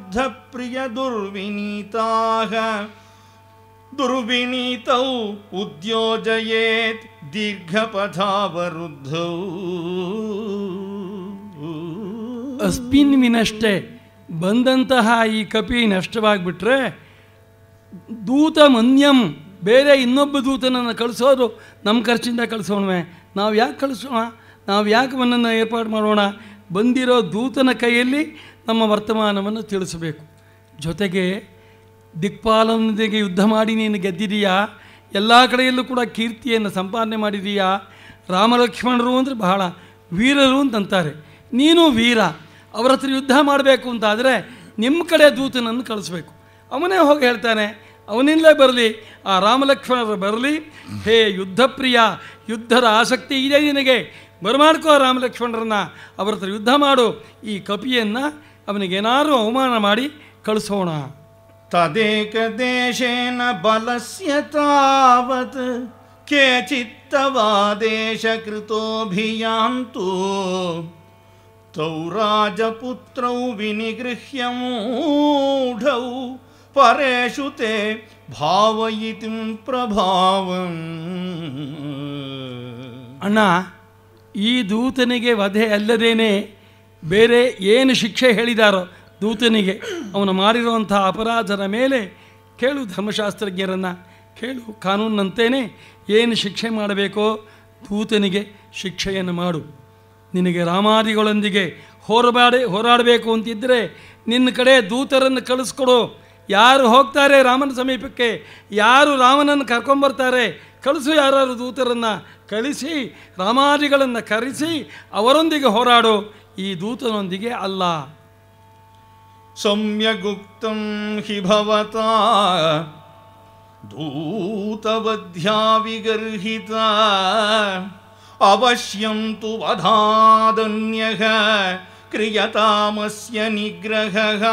युद्धप्रियदुर्विनीताः दुर्विनीतौ उद्योजयेत् दीर्घपथावरुद्धौ ಅಸ್ಮಿನ್ ವಿನಷ್ಟೇ ಬಂದಂತಹ ಈ ಕಪಿ ನಷ್ಟವಾಗಿಬಿಟ್ರೆ ದೂತ ಮನ್ಯಂ ಬೇರೆ ಇನ್ನೊಬ್ಬ ದೂತನನ್ನು ಕಳಿಸೋರು ನಮ್ಮ ಖರ್ಚಿಂದ ಕಳಿಸೋಣವೆ ನಾವು ಯಾಕೆ ಕಳಿಸೋಣ ನಾವು ಯಾಕೆ ಅವನನ್ನು ಏರ್ಪಾಡು ಮಾಡೋಣ ಬಂದಿರೋ ದೂತನ ಕೈಯಲ್ಲಿ ನಮ್ಮ ವರ್ತಮಾನವನ್ನು ತಿಳಿಸಬೇಕು ಜೊತೆಗೆ ದಿಕ್ಪಾಲನೊಂದಿಗೆ ಯುದ್ಧ ಮಾಡಿ ನೀನು ಗೆದ್ದಿದೀಯಾ ಎಲ್ಲ ಕಡೆಯಲ್ಲೂ ಕೂಡ ಕೀರ್ತಿಯನ್ನು ಸಂಪಾದನೆ ಮಾಡಿದೀಯಾ ರಾಮಲಕ್ಷ್ಮಣರು ಅಂದರೆ ಬಹಳ ವೀರರು ಅಂತಂತಾರೆ ನೀನು ವೀರ ಅವರ ಹತ್ರ ಯುದ್ಧ ಮಾಡಬೇಕು ಅಂತಾದರೆ ನಿಮ್ಮ ಕಡೆ ದೂತನನ್ನು ಕಳಿಸ್ಬೇಕು ಅವನೇ ಹೋಗಿ ಹೇಳ್ತಾನೆ ಅವನಿಂದಲೇ ಬರಲಿ ಆ ರಾಮಲಕ್ಷ್ಮಣರು ಬರಲಿ ಹೇ ಯುದ್ಧಪ್ರಿಯ ಯುದ್ಧದ ಆಸಕ್ತಿ ಇದೆ ನಿನಗೆ ಬರಮಾಡ್ಕೋ ರಾಮಲಕ್ಷ್ಮಣರನ್ನ ಅವರ ಹತ್ರ ಯುದ್ಧ ಮಾಡು ಈ ಕಪಿಯನ್ನು ಅವನಿಗೇನಾದರೂ ಅವಮಾನ ಮಾಡಿ ಕಳಿಸೋಣ तदेकदेशेन बलस्य तावत् केचित्तवादेशकृतोऽभियान्तु तौ राजपुत्रौ विनिगृह्य मूढौ परेषु ते भावयितुं प्रभावम् ಅಣ್ಣ ಈ ದೂತನಿಗೆ ವಧೆ ಅಲ್ಲದೇನೆ ಬೇರೆ ಏನು ಶಿಕ್ಷೆ ಹೇಳಿದಾರೋ ದೂತನಿಗೆ ಅವನು ಮಾಡಿರುವಂಥ ಅಪರಾಧದ ಮೇಲೆ ಕೇಳು ಧರ್ಮಶಾಸ್ತ್ರಜ್ಞರನ್ನು ಕೇಳು ಕಾನೂನಂತೇನೆ ಏನು ಶಿಕ್ಷೆ ಮಾಡಬೇಕೋ ದೂತನಿಗೆ ಶಿಕ್ಷೆಯನ್ನು ಮಾಡು ನಿನಗೆ ರಾಮಾದಿಗಳೊಂದಿಗೆ ಹೋರಾಡಿ ಹೋರಾಡಬೇಕು ಅಂತಿದ್ದರೆ ನಿನ್ನ ಕಡೆ ದೂತರನ್ನು ಕಳಿಸ್ಕೊಡು ಯಾರು ಹೋಗ್ತಾರೆ ರಾಮನ ಸಮೀಪಕ್ಕೆ ಯಾರು ರಾಮನನ್ನು ಕರ್ಕೊಂಬರ್ತಾರೆ ಕಳಿಸು ಯಾರು ದೂತರನ್ನು ಕಳಿಸಿ ರಾಮಾದಿಗಳನ್ನು ಕರೆಸಿ ಅವರೊಂದಿಗೆ ಹೋರಾಡು ಈ ದೂತನೊಂದಿಗೆ ಅಲ್ಲ सम्यगुक्तं हि भवता दूतवध्या विगर्हिता अवश्यं तु वधादन्यः क्रियतामस्य निग्रहः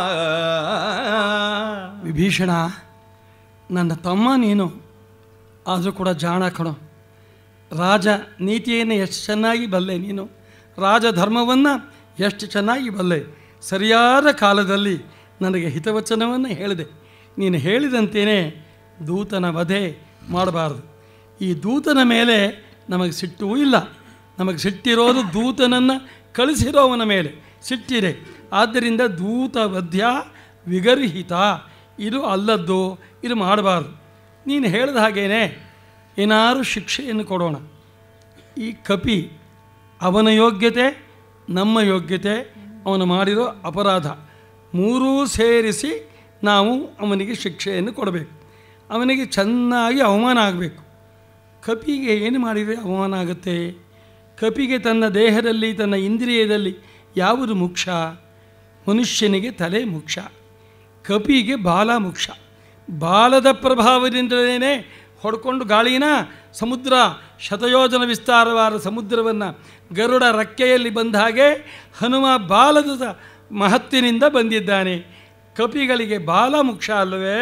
ವಿಭೀಷಣ ನನ್ನ ತಮ್ಮ ನೀನು ಆದರೂ ಕೂಡ ಜಾಣ ಕಣೋ ರಾಜ ನೀತಿಯನ್ನು ಎಷ್ಟು ಚೆನ್ನಾಗಿ ಬಲ್ಲೆ ನೀನು ರಾಜ ಧರ್ಮವನ್ನು ಎಷ್ಟು ಚೆನ್ನಾಗಿ ಬಲ್ಲೆ ಸರಿಯಾದ ಕಾಲದಲ್ಲಿ ನನಗೆ ಹಿತವಚನವನ್ನು ಹೇಳಿದೆ ನೀನು ಹೇಳಿದಂತೆಯೇ ದೂತನ ವಧೆ ಮಾಡಬಾರ್ದು ಈ ದೂತನ ಮೇಲೆ ನಮಗೆ ಸಿಟ್ಟೂ ಇಲ್ಲ ನಮಗೆ ಸಿಟ್ಟಿರೋದು ದೂತನನ್ನು ಕಳಿಸಿರೋವನ ಮೇಲೆ ಸಿಟ್ಟಿದೆ ಆದ್ದರಿಂದ ದೂತ ವಧ್ಯ ವಿಗರ್ಹಿತ ಇದು ಅಲ್ಲದ್ದು ಇದು ಮಾಡಬಾರ್ದು ನೀನು ಹೇಳಿದ ಹಾಗೇನೆ ಏನಾರು ಶಿಕ್ಷೆಯನ್ನು ಕೊಡೋಣ ಈ ಕಪಿ ಅವನ ಯೋಗ್ಯತೆ ನಮ್ಮ ಯೋಗ್ಯತೆ ಅವನು ಮಾಡಿರೋ ಅಪರಾಧ ಮೂರೂ ಸೇರಿಸಿ ನಾವು ಅವನಿಗೆ ಶಿಕ್ಷೆಯನ್ನು ಕೊಡಬೇಕು ಅವನಿಗೆ ಚೆನ್ನಾಗಿ ಅವಮಾನ ಆಗಬೇಕು ಕಪಿಗೆ ಏನು ಮಾಡಿದರೆ ಅವಮಾನ ಆಗುತ್ತೆ ಕಪಿಗೆ ತನ್ನ ದೇಹದಲ್ಲಿ ತನ್ನ ಇಂದ್ರಿಯದಲ್ಲಿ ಯಾವುದು ಮುಖ್ಯ ಮನುಷ್ಯನಿಗೆ ತಲೆ ಮುಖ್ಯ ಕಪಿಗೆ ಬಾಲ ಮುಖ್ಯ ಬಾಲದ ಪ್ರಭಾವದಿಂದಲೇ ಹೊಡ್ಕೊಂಡು ಗಾಳಿನ ಸಮುದ್ರ ಶತಯೋಜನ ವಿಸ್ತಾರವಾದ ಸಮುದ್ರವನ್ನು ಗರುಡ ರಕ್ಕೆಯಲ್ಲಿ ಬಂದ ಹಾಗೆ ಹನುಮ ಬಾಲದ ಮಹತ್ತಿನಿಂದ ಬಂದಿದ್ದಾನೆ ಕಪಿಗಳಿಗೆ ಬಾಲ ಮುಖ್ಯ ಅಲ್ಲವೇ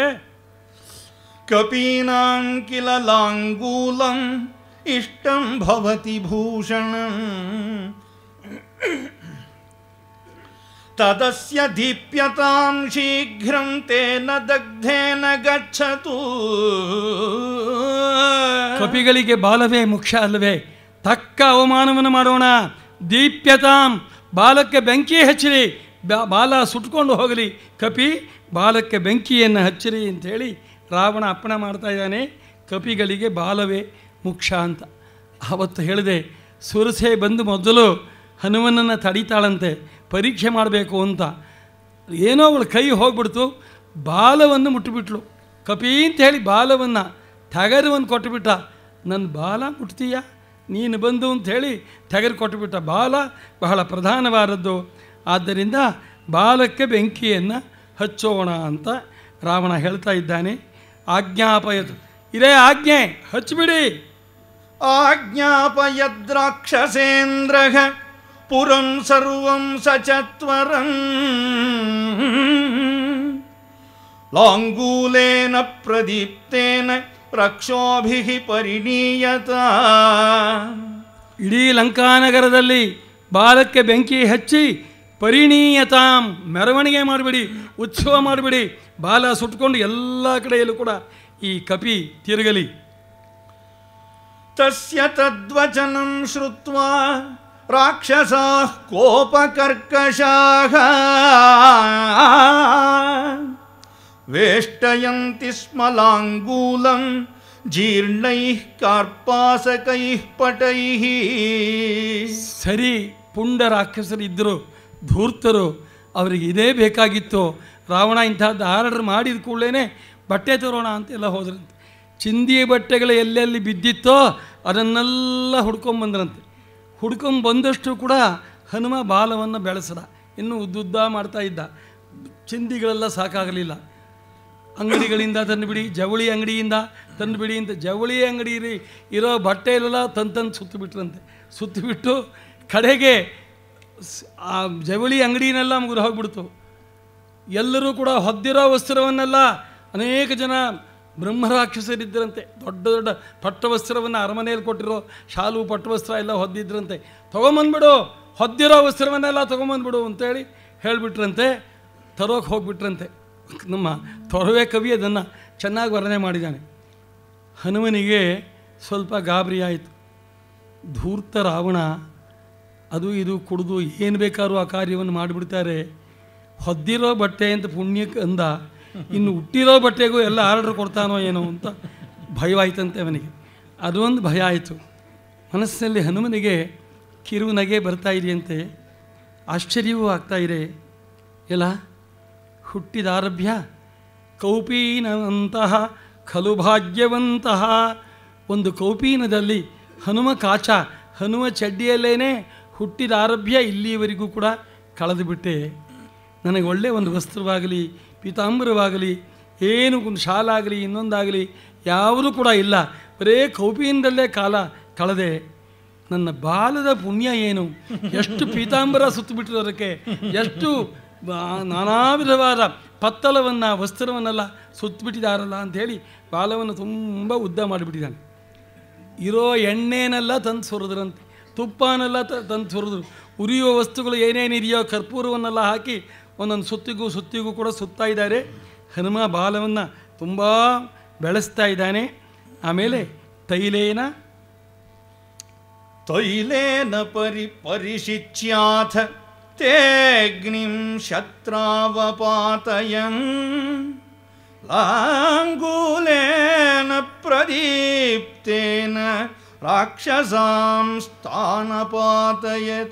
ಕಪೀನಾಂ ಕಿಲ ಲಾಂಗೂಲಂ ಇಷ್ಟಂ ಭವತಿ ಭೂಷಣಂ ತದಸ್ಯ ದೀಪ್ಯತಾಂ ಶೀಘ್ರಂ ತೇನ ದಗ್ಧೇನ ಗಚ್ಚತು ಕಪಿಗಳಿಗೆ ಬಾಲವೇ ಮುಖ್ಯ ಅಲ್ಲವೇ ತಕ್ಕ ಅವಮಾನವನ್ನು ಮಾಡೋಣ ದೀಪ್ಯತಾಂ ಬಾಲಕ್ಕೆ ಬೆಂಕಿ ಹಚ್ಚಿರಿ ಬಾ- ಬಾಲ ಸುಟ್ಕೊಂಡು ಹೋಗಲಿ ಕಪಿ ಬಾಲಕ್ಕೆ ಬೆಂಕಿಯನ್ನು ಹಚ್ಚಿರಿ ಅಂಥೇಳಿ ರಾವಣ ಅಪ್ಪಣೆ ಮಾಡ್ತಾ ಇದ್ದಾನೆ ಕಪಿಗಳಿಗೆ ಬಾಲವೇ ಮುಖ್ಯ ಅಂತ ಆವತ್ತು ಹೇಳಿದೆ ಸುರಸೆ ಬಂದು ಮೊದಲು ಹನುಮನನ್ನು ತಡಿತಾಳಂತೆ ಪರೀಕ್ಷೆ ಮಾಡಬೇಕು ಅಂತ ಏನೋ ಅವಳ ಕೈ ಹೋಗ್ಬಿಡ್ತು ಬಾಲವನ್ನು ಮುಟ್ಟಿಬಿಟ್ಲು ಕಪಿ ಅಂತ ಹೇಳಿ ಬಾಲವನ್ನು ಟಗರವನ್ನು ಕೊಟ್ಟುಬಿಟ್ಟ ನನ್ನ ಬಾಲ ಮುಟ್ತೀಯ ನೀನು ಬಂದು ಅಂತ ಹೇಳಿ ಟಗರು ಕೊಟ್ಟುಬಿಟ್ಟ ಬಾಲ ಬಹಳ ಪ್ರಧಾನವಾದದ್ದು ಆದ್ದರಿಂದ ಬಾಲಕ್ಕೆ ಬೆಂಕಿಯನ್ನು ಹಚ್ಚೋಣ ಅಂತ ರಾವಣ ಹೇಳ್ತಾ ಇದ್ದಾನೆ ಆಜ್ಞಾಪಯತು ಇದೇ ಆಜ್ಞೆ ಹಚ್ಚಿಬಿಡಿ ಆಜ್ಞಾಪಯದ್ರಾಕ್ಷಸೇಂದ್ರಃ ಪುರಂ ಸರ್ವಂ ಸಚತ್ವರಂ ಲಾಂಗೂಲೇನ ಪ್ರದೀಪ್ತೇನ ರಕ್ಷೋಭಿಃ ಪರಿಣೀಯತ ಇಡೀ ಲಂಕಾನಗರದಲ್ಲಿ ಬಾಲಕ್ಕೆ ಬೆಂಕಿ ಹಚ್ಚಿ ಪರಿಣೀಯತಾಂ ಮೆರವಣಿಗೆ ಮಾಡಿಬಿಡಿ ಉತ್ಸವ ಮಾಡಿಬಿಡಿ ಬಾಲ ಸುಟ್ಕೊಂಡು ಎಲ್ಲ ಕಡೆಯಲ್ಲೂ ಕೂಡ ಈ ಕಪಿ ತಿರುಗಲಿ ತಸ್ಯ ತದ್ವಚನಂ ಶ್ರುತ್ವಾ ರಾಕ್ಷಸಾಃ ಕೋಪಕರ್ಕಶಾಃ ವೇಷ್ಟಯಂತಿ ಸ್ಮ ಲಾಂಗೂಲಂ ಜೀರ್ಣೈಃ ಕಾರ್ಪಾಸಕೈಃ ಪಟೈಃ ಸರಿ ಪುಂಡ ರಾಕ್ಷಸರಿದ್ದರು ಧೂರ್ತರು ಅವರಿಗೆ ಇದೇ ಬೇಕಾಗಿತ್ತು ರಾವಣ ಇಂಥದ್ದು ಆರ್ಡರ್ ಮಾಡಿದ ಕೂಡಲೇ ಬಟ್ಟೆ ತರೋಣ ಅಂತೆಲ್ಲ ಹೋದ್ರಂತೆ ಚಿಂದಿ ಬಟ್ಟೆಗಳು ಎಲ್ಲೆಲ್ಲಿ ಬಿದ್ದಿತ್ತೋ ಅದನ್ನೆಲ್ಲ ಹುಡ್ಕೊಂಬಂದ್ರಂತೆ ಹುಡ್ಕೊಂಬಂದಷ್ಟು ಕೂಡ ಹನುಮ ಬಾಲವನ್ನು ಬೆಳೆಸದ ಇನ್ನೂ ಉದ್ದುದ್ದ ಮಾಡ್ತಾ ಇದ್ದ ಚಿಂದಿಗಳೆಲ್ಲ ಸಾಕಾಗಲಿಲ್ಲ ಅಂಗಡಿಗಳಿಂದ ತಂದುಬಿಡಿ ಜವಳಿ ಅಂಗಡಿಯಿಂದ ತಂದುಬಿಡಿ ಅಂತ ಜವಳಿ ಅಂಗಡಿ ಇರಿ- ಇರೋ ಬಟ್ಟೆಯಲ್ಲೆಲ್ಲ ತಂದು ತಂದು ಸುತ್ತಿಬಿಟ್ರಂತೆ ಸುತ್ತಿಬಿಟ್ಟು ಕಡೆಗೆ ಸ್- ಆ ಜವಳಿ ಅಂಗಡಿನೆಲ್ಲ ಮುಗಿದು ಹೋಗ್ಬಿಡ್ತು ಎಲ್ಲರೂ ಕೂಡ ಹೊದ್ದಿರೋ ವಸ್ತ್ರವನ್ನೆಲ್ಲ ಅನೇಕ ಜನ ಬ್ರಹ್ಮರಾಕ್ಷಸರಿದ್ದರಂತೆ ದೊಡ್ಡ ದೊಡ್ಡ ಪಟ್ಟವಸ್ತ್ರವನ್ನು ಅರಮನೆಯಲ್ಲಿ ಕೊಟ್ಟಿರೋ ಶಾಲು ಪಟ್ಟವಸ್ತ್ರ ಎಲ್ಲ ಹೊದ್ದಿದ್ರಂತೆ ತೊಗೊಂಬಂದ್ಬಿಡು ಹೊದ್ದಿರೋ ವಸ್ತ್ರವನ್ನೆಲ್ಲ ತೊಗೊಂಬಂದ್ಬಿಡು ಅಂತೇಳಿ ಹೇಳಿಬಿಟ್ರಂತೆ ತರೋಕೆ ಹೋಗ್ಬಿಟ್ರಂತೆ ನಮ್ಮ ತೊರವೆ ಕವಿ ಅದನ್ನು ಚೆನ್ನಾಗಿ ವರ್ಣನೆ ಮಾಡಿದ್ದಾನೆ ಹನುಮನಿಗೆ ಸ್ವಲ್ಪ ಗಾಬರಿ ಆಯಿತು ಧೂರ್ತ ರಾವಣ ಅದು ಇದು ಕುಡಿದು ಏನು ಬೇಕಾದ್ರೂ ಆ ಕಾರ್ಯವನ್ನು ಮಾಡಿಬಿಡ್ತಾರೆ ಹೊದ್ದಿರೋ ಬಟ್ಟೆ ಅಂತ ಪುಣ್ಯಕ್ಕೆ ಅಂದ ಇನ್ನು ಹುಟ್ಟಿರೋ ಬಟ್ಟೆಗೂ ಎಲ್ಲ ಆರ್ಡರ್ ಕೊಡ್ತಾನೋ ಏನೋ ಅಂತ ಭಯವಾಯ್ತಂತೆ ಅವನಿಗೆ ಅದೊಂದು ಭಯ ಆಯಿತು ಮನಸ್ಸಿನಲ್ಲಿ ಹನುಮನಿಗೆ ಕಿರು ನಗೆ ಬರ್ತಾ ಇದೆಯಂತೆ ಆಶ್ಚರ್ಯವೂ ಆಗ್ತಾ ಇದೆ ಎಲ್ಲ ಹುಟ್ಟಿದಾರಭ್ಯ ಕೌಪೀನಂತಹ ಖಲು ಭಾಗ್ಯವಂತಹ ಒಂದು ಕೌಪೀನದಲ್ಲಿ ಹನುಮ ಕಾಚ ಹನುಮ ಚಡ್ಡಿಯಲ್ಲೇನೆ ಹುಟ್ಟಿದ ಆರಭ್ಯ ಇಲ್ಲಿಯವರೆಗೂ ಕೂಡ ಕಳೆದು ಬಿಟ್ಟೆ ನನಗೆ ಒಳ್ಳೆಯ ಒಂದು ವಸ್ತ್ರವಾಗಲಿ ಪೀತಾಂಬರವಾಗಲಿ ಏನು ಒಂದು ಶಾಲಾಗಲಿ ಇನ್ನೊಂದಾಗಲಿ ಯಾವುದೂ ಕೂಡ ಇಲ್ಲ ಬರೇ ಕೌಪೀನದಲ್ಲೇ ಕಾಲ ಕಳೆದೆ ನನ್ನ ಬಾಲದ ಪುಣ್ಯ ಏನು ಎಷ್ಟು ಪೀತಾಂಬರ ಸುತ್ತಬಿಟ್ಟಿರೋದಕ್ಕೆ ಎಷ್ಟು ಬಾ- ನಾನಾ ವಿಧವಾದ ಪತ್ತಲವನ್ನು ವಸ್ತ್ರವನ್ನೆಲ್ಲ ಸುತ್ತಬಿಟ್ಟಿದ್ದಾರಲ್ಲ ಅಂಥೇಳಿ ಬಾಲವನ್ನು ತುಂಬ ಉದ್ದ ಮಾಡಿಬಿಟ್ಟಿದ್ದಾನೆ ಇರೋ ಎಣ್ಣೆನೆಲ್ಲ ತಂದು ಸುರಿದ್ರಂತೆ ತುಪ್ಪನೆಲ್ಲ ತ- ತಂದು ಸುರಿದ್ರು ಉರಿಯುವ ವಸ್ತುಗಳು ಏನೇನಿದೆಯೋ ಕರ್ಪೂರವನ್ನೆಲ್ಲ ಹಾಕಿ ಒಂದೊಂದು ಸುತ್ತಿಗೂ ಸುತ್ತಿಗೂ ಕೂಡ ಸುತ್ತಾ ಇದ್ದಾರೆ ಹನುಮ ಬಾಲವನ್ನು ತುಂಬ ಬೆಳೆಸ್ತಾ ಇದ್ದಾನೆ ಆಮೇಲೆ ತೈಲೇನ ತೈಲೇನ ಪರಿ ಪರಿಶಿಚ್ಯಾಥ ತೇಗ್ನಿಂ ಶತ್ರಾವಪಾತಯನ್ ಲಾಂಗೂಲೇನ ಪ್ರದೀಪ್ತೇನ ರಾಕ್ಷಸಾಂ ಸ್ಥಾನಪಾತಯತ್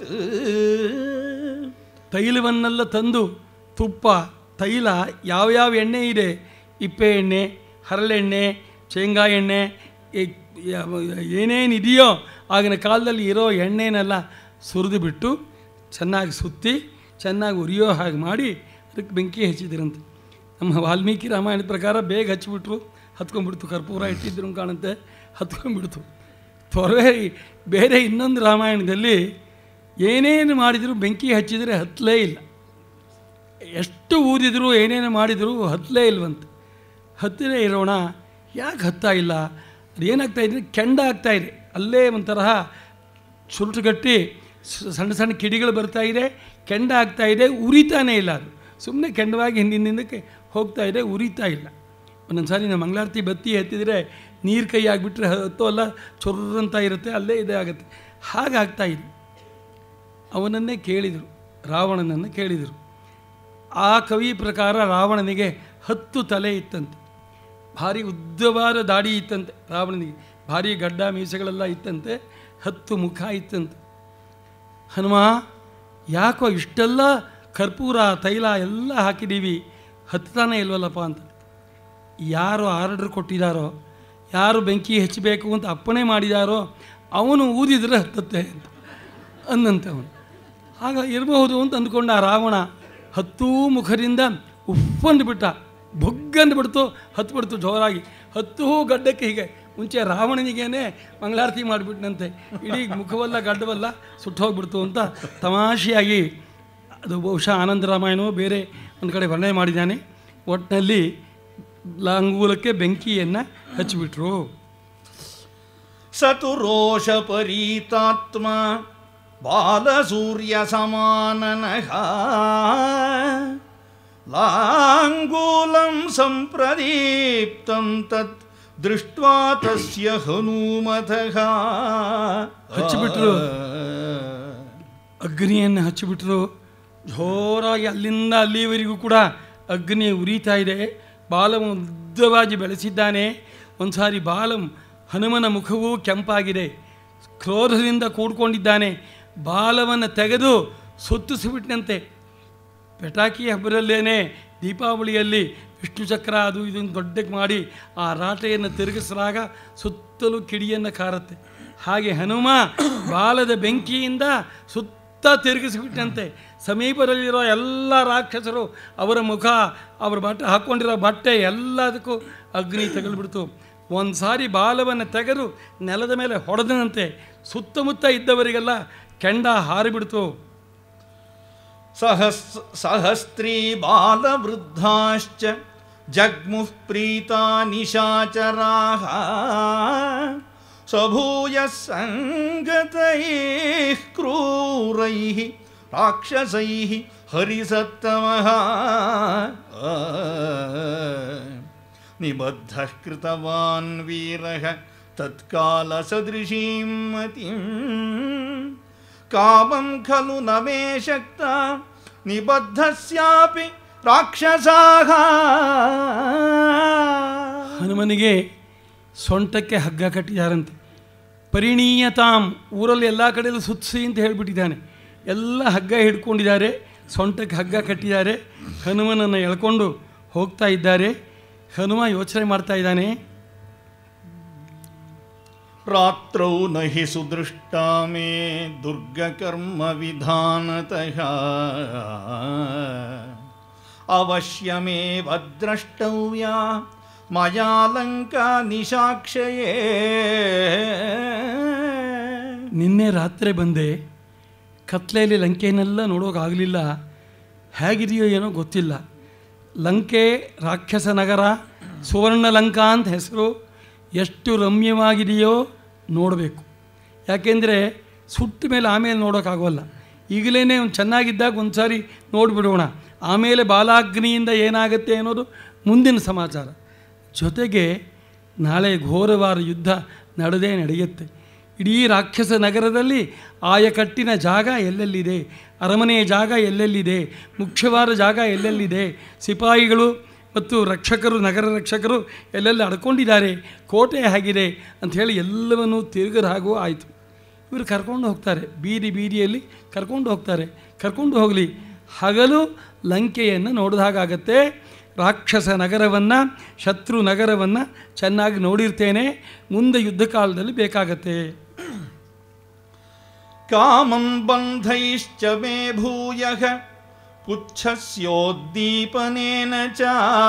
ತೈಲವನ್ನೆಲ್ಲ ತಂದು ತುಪ್ಪ ತೈಲ ಯಾವ್ಯಾವ ಎಣ್ಣೆ ಇದೆ ಇಪ್ಪೆ ಎಣ್ಣೆ ಹರಳೆಣ್ಣೆ ಶೇಂಗಾ ಎಣ್ಣೆ ಈ- ಯಾವ- ಏನೇನಿದೆಯೋ ಆಗಿನ ಕಾಲದಲ್ಲಿ ಇರೋ ಎಣ್ಣೆನೆಲ್ಲ ಸುರಿದು ಬಿಟ್ಟು ಚೆನ್ನಾಗಿ ಸುತ್ತಿ ಚೆನ್ನಾಗಿ ಉರಿಯೋ ಹಾಗೆ ಮಾಡಿ ಅದಕ್ಕೆ ಬೆಂಕಿ ಹಚ್ಚಿದ್ರಂತೆ ನಮ್ಮ ವಾಲ್ಮೀಕಿ ರಾಮಾಯಣದ ಪ್ರಕಾರ ಬೇಗ ಹಚ್ಚಿಬಿಟ್ರು ಹತ್ಕೊಂಡ್ಬಿಡ್ತು ಕರ್ಪೂರ ಇಟ್ಟಿದ್ರು ಕಾಣುತ್ತೆ ಹತ್ಕೊಂಡ್ಬಿಡ್ತು ತ್ವರೆ ಬೇರೆ ಇನ್ನೊಂದು ರಾಮಾಯಣದಲ್ಲಿ ಏನೇನು ಮಾಡಿದರೂ ಬೆಂಕಿ ಹಚ್ಚಿದರೆ ಹತ್ತಲೇ ಇಲ್ಲ ಎಷ್ಟು ಊದಿದ್ರು ಏನೇನು ಮಾಡಿದರೂ ಹತ್ತಲೇ ಇಲ್ವಂತೆ ಹತ್ತಲೇ ಇರೋಣ ಯಾಕೆ ಹತ್ತಾ ಇಲ್ಲ ಅದೇನಾಗ್ತಾ ಇದೆ ಕೆಂಡ ಆಗ್ತಾ ಇದೆ ಅಲ್ಲೇ ಒಂಥರಹ ಸುರುಟುಗಟ್ಟಿ ಸ- ಸಣ್ಣ ಸಣ್ಣ ಕಿಡಿಗಳು ಬರ್ತಾ ಇದೆ ಕೆಂಡ ಆಗ್ತಾ ಇದೆ ಉರಿತಾನೇ ಇಲ್ಲ ಅದು ಸುಮ್ಮನೆ ಕೆಂಡವಾಗಿ ಹಿಂದಿಂದಕ್ಕೆ ಹೋಗ್ತಾ ಇದೆ ಉರಿತಾ ಇಲ್ಲ ಒಂದೊಂದು ಸಾರಿ ನಾವು ಮಂಗಳಾರತಿ ಬತ್ತಿ ಎತ್ತಿದರೆ ನೀರು ಕೈ ಆಗಿಬಿಟ್ರೆ ಹತ್ತೋ ಅಲ್ಲ ಚೊರ್ರಂತ ಇರುತ್ತೆ ಅಲ್ಲೇ ಇದೇ ಆಗುತ್ತೆ ಹಾಗಾಗ್ತಾ ಇದೆ ಅವನನ್ನೇ ಕೇಳಿದರು ರಾವಣನನ್ನು ಕೇಳಿದರು ಆ ಕವಿ ಪ್ರಕಾರ ರಾವಣನಿಗೆ ಹತ್ತು ತಲೆ ಇತ್ತಂತೆ ಭಾರಿ ಉದ್ದವಾದ ದಾಡಿ ಇತ್ತಂತೆ ರಾವಣನಿಗೆ ಭಾರಿ ಗಡ್ಡ ಮೀಸೆಗಳೆಲ್ಲ ಇತ್ತಂತೆ ಹತ್ತು ಮುಖ ಇತ್ತಂತೆ ಹನುಮ ಯಾಕೋ ಇಷ್ಟೆಲ್ಲ ಕರ್ಪೂರ ತೈಲ ಎಲ್ಲ ಹಾಕಿದ್ದೀವಿ ಹತ್ತಾನೆ ಇಲ್ವಲ್ಲಪ್ಪ ಅಂತ ಯಾರು ಆರ್ಡರ್ ಕೊಟ್ಟಿದ್ದಾರೋ ಯಾರು ಬೆಂಕಿ ಹಚ್ಚಬೇಕು ಅಂತ ಅಪ್ಪಣೆ ಮಾಡಿದಾರೋ ಅವನು ಊದಿದರೆ ಹತ್ತತ್ತೆ ಅಂತ ಅಂದಂತೆ ಅವನು ಆಗ ಇರಬಹುದು ಅಂತ ಅಂದ್ಕೊಂಡ ಆ ರಾವಣ ಹತ್ತೂ ಮುಖದಿಂದ ಉಪ್ಪಂದು ಬಿಟ್ಟ ಬುಗ್ಗಂದು ಬಿಡ್ತು ಹತ್ತು ಬಿಡ್ತು ಜೋರಾಗಿ ಹತ್ತೂ ಗಡ್ಡಕ್ಕೆ ಹೀಗೆ ಮುಂಚೆ ರಾವಣನಿಗೇನೆ ಮಂಗಳಾರತಿ ಮಾಡಿಬಿಟ್ನಂತೆ ಇಡೀ ಮುಖವಲ್ಲ ಗಡ್ಡವಲ್ಲ ಸುಟ್ಟೋಗ್ಬಿಡ್ತು ಅಂತ ತಮಾಷೆಯಾಗಿ ಅದು ಬಹುಶಃ ಆನಂದ ರಾಮಾಯಣವೋ ಬೇರೆ ಒಂದು ಕಡೆ ವರ್ಣನೆ ಮಾಡಿದ್ದಾನೆ ಒಟ್ಟಿನಲ್ಲಿ ಲಾಂಗೂಲಕ್ಕೆ ಬೆಂಕಿಯನ್ನು ಹಚ್ಚಿಬಿಟ್ರು ಸತು ರೋಷ ಪರೀತಾತ್ಮ ಬಾಲಸೂರ್ಯ ಸಮಾನನಃ ಲಾಂಗೂಲಂ ಸಂಪ್ರದೀಪ್ತಂ ತತ್ ದೃಷ್ಟ್ವಾ ತಸ್ಯ ಹನುಮತಃ ಹಚ್ಚಿಬಿಟ್ರು. ಅಗ್ನಿಯನ್ನು ಹಚ್ಚಿಬಿಟ್ರು ಜೋರಾಗಿ ಅಲ್ಲಿಂದ ಅಲ್ಲಿವರೆಗೂ ಕೂಡ ಅಗ್ನಿ ಉರಿತಾ ಇದೆ ಬಾಲಂ ಉದ್ದವಾಗಿ ಬೆಳೆಸಿದ್ದಾನೆ ಒಂದು ಸಾರಿ ಬಾಲಂ ಹನುಮನ ಮುಖವೂ ಕೆಂಪಾಗಿದೆ ಕ್ರೋಧದಿಂದ ಕೂಡ್ಕೊಂಡಿದ್ದಾನೆ ಬಾಲವನ್ನು ತೆಗೆದು ಸುತ್ತಿಸಿಬಿಟ್ನಂತೆ ಪಟಾಕಿ ಹಬ್ಬರಲ್ಲೇನೆ ದೀಪಾವಳಿಯಲ್ಲಿ ವಿಷ್ಣು ಚಕ್ರ ಅದು ಇದನ್ನು ದೊಡ್ಡಕ್ಕೆ ಮಾಡಿ ಆ ರಾಟೆಯನ್ನು ತಿರುಗಿಸಿದಾಗ ಸುತ್ತಲೂ ಕಿಡಿಯನ್ನು ಕಾರುತ್ತೆ ಹಾಗೆ ಹನುಮ ಬಾಲದ ಬೆಂಕಿಯಿಂದ ಸುತ್ತ ತಿರುಗಿಸಿಬಿಟ್ಟಂತೆ ಸಮೀಪದಲ್ಲಿರೋ ಎಲ್ಲ ರಾಕ್ಷಸರು ಅವರ ಮುಖ ಅವರ ಬಟ್ಟೆ ಹಾಕ್ಕೊಂಡಿರೋ ಬಟ್ಟೆ ಎಲ್ಲದಕ್ಕೂ ಅಗ್ನಿ ತಗಲ್ಬಿಡ್ತು ಒಂದು ಸಾರಿ ಬಾಲವನ್ನು ತೆಗೆದು ನೆಲದ ಮೇಲೆ ಹೊಡೆದನಂತೆ ಸುತ್ತಮುತ್ತ ಇದ್ದವರಿಗೆಲ್ಲ ಕೆಂಡ ಹಾರಿಬಿಡ್ತು सहस् सहस्त्री बालवृद्धाश्च जग्मुः प्रीता निशाचराः स्वभूयः सङ्गतैः क्रूरैः राक्षसैः हरिसत्तमः निबद्धः कृतवान् वीरः तत्कालसदृशीं मतिम् कामं खलु न मे शक्ता निबद्धस्यापि राक्षसाः ಹನುಮನಿಗೆ ಸೊಂಟಕ್ಕೆ ಹಗ್ಗ ಕಟ್ಟಿದ್ದಾರಂತೆ ಪರಿಣೀಯತಾಂ ಊರಲ್ಲಿ ಎಲ್ಲ ಕಡೆಯಲ್ಲೂ ಸುತ್ತಿಸಿ ಅಂತ ಹೇಳಿಬಿಟ್ಟಿದ್ದಾನೆ ಎಲ್ಲ ಹಗ್ಗ ಹಿಡ್ಕೊಂಡಿದ್ದಾರೆ ಸೊಂಟಕ್ಕೆ ಹಗ್ಗ ಕಟ್ಟಿದ್ದಾರೆ ಹನುಮನನ್ನು ಎಳ್ಕೊಂಡು ಹೋಗ್ತಾ ಇದ್ದಾರೆ ಹನುಮ ಯೋಚನೆ ಮಾಡ್ತಾ ಇದ್ದಾನೆ रात्रौ न हि सुदृष्टा मे दुर्गकर्मविधानतः अवश्यमेव द्रष्टव्या मया लङ्का निशाक्षये ನಿನ್ನೆ ರಾತ್ರಿ ಬಂದೆ ಕತ್ಲೆಯಲ್ಲಿ ಲಂಕೆಯನ್ನೆಲ್ಲ ನೋಡೋಕ್ಕಾಗಲಿಲ್ಲ ಹೇಗಿದೆಯೋ ಏನೋ ಗೊತ್ತಿಲ್ಲ ಲಂಕೆ ರಾಕ್ಷಸ ನಗರ ಸುವರ್ಣ ಲಂಕಾ ಅಂತ ಹೆಸರು ಎಷ್ಟು ರಮ್ಯವಾಗಿದೆಯೋ ನೋಡಬೇಕು ಯಾಕೆಂದರೆ ಸುಟ್ಟ ಮೇಲೆ ಆಮೇಲೆ ನೋಡೋಕ್ಕಾಗೋಲ್ಲ ಈಗಲೇ ಒಂದು ಚೆನ್ನಾಗಿದ್ದಾಗ ಒಂದು ಸಾರಿ ನೋಡಿಬಿಡೋಣ ಆಮೇಲೆ ಬಾಲಾಗ್ನಿಯಿಂದ ಏನಾಗುತ್ತೆ ಅನ್ನೋದು ಮುಂದಿನ ಸಮಾಚಾರ ಜೊತೆಗೆ ನಾಳೆ ಘೋರವಾದ ಯುದ್ಧ ನಡೆದೇ ನಡೆಯುತ್ತೆ ಇಡೀ ರಾಕ್ಷಸ ನಗರದಲ್ಲಿ ಆಯಕಟ್ಟಿನ ಜಾಗ ಎಲ್ಲೆಲ್ಲಿದೆ ಅರಮನೆಯ ಜಾಗ ಎಲ್ಲೆಲ್ಲಿದೆ ಮುಖ್ಯವಾದ ಜಾಗ ಎಲ್ಲೆಲ್ಲಿದೆ ಸಿಪಾಯಿಗಳು ಮತ್ತು ರಕ್ಷಕರು ನಗರ ರಕ್ಷಕರು ಎಲ್ಲೆಲ್ಲ ಅಡ್ಕೊಂಡಿದ್ದಾರೆ ಕೋಟೆ ಆಗಿದೆ ಅಂಥೇಳಿ ಎಲ್ಲವನ್ನೂ ತಿರುಗರ ಹಾಗೂ ಆಯಿತು ಇವರು ಕರ್ಕೊಂಡು ಹೋಗ್ತಾರೆ ಬೀದಿ ಬೀದಿಯಲ್ಲಿ ಕರ್ಕೊಂಡು ಹೋಗ್ತಾರೆ ಕರ್ಕೊಂಡು ಹೋಗಲಿ ಹಗಲು ಲಂಕೆಯನ್ನು ನೋಡಿದ ಹಾಗಾಗತ್ತೆ ರಾಕ್ಷಸ ನಗರವನ್ನು ಶತ್ರು ನಗರವನ್ನು ಚೆನ್ನಾಗಿ ನೋಡಿರ್ತೇನೆ ಮುಂದೆ ಯುದ್ಧ ಕಾಲದಲ್ಲಿ ಬೇಕಾಗತ್ತೆ ಕಾಮಂ ಬಂಧೈಶ್ಚ ಮೇ ಭೂಯಃ ಪುಚ್ಛಸ್ಯೋದ್ದೀಪನೇನ ಚ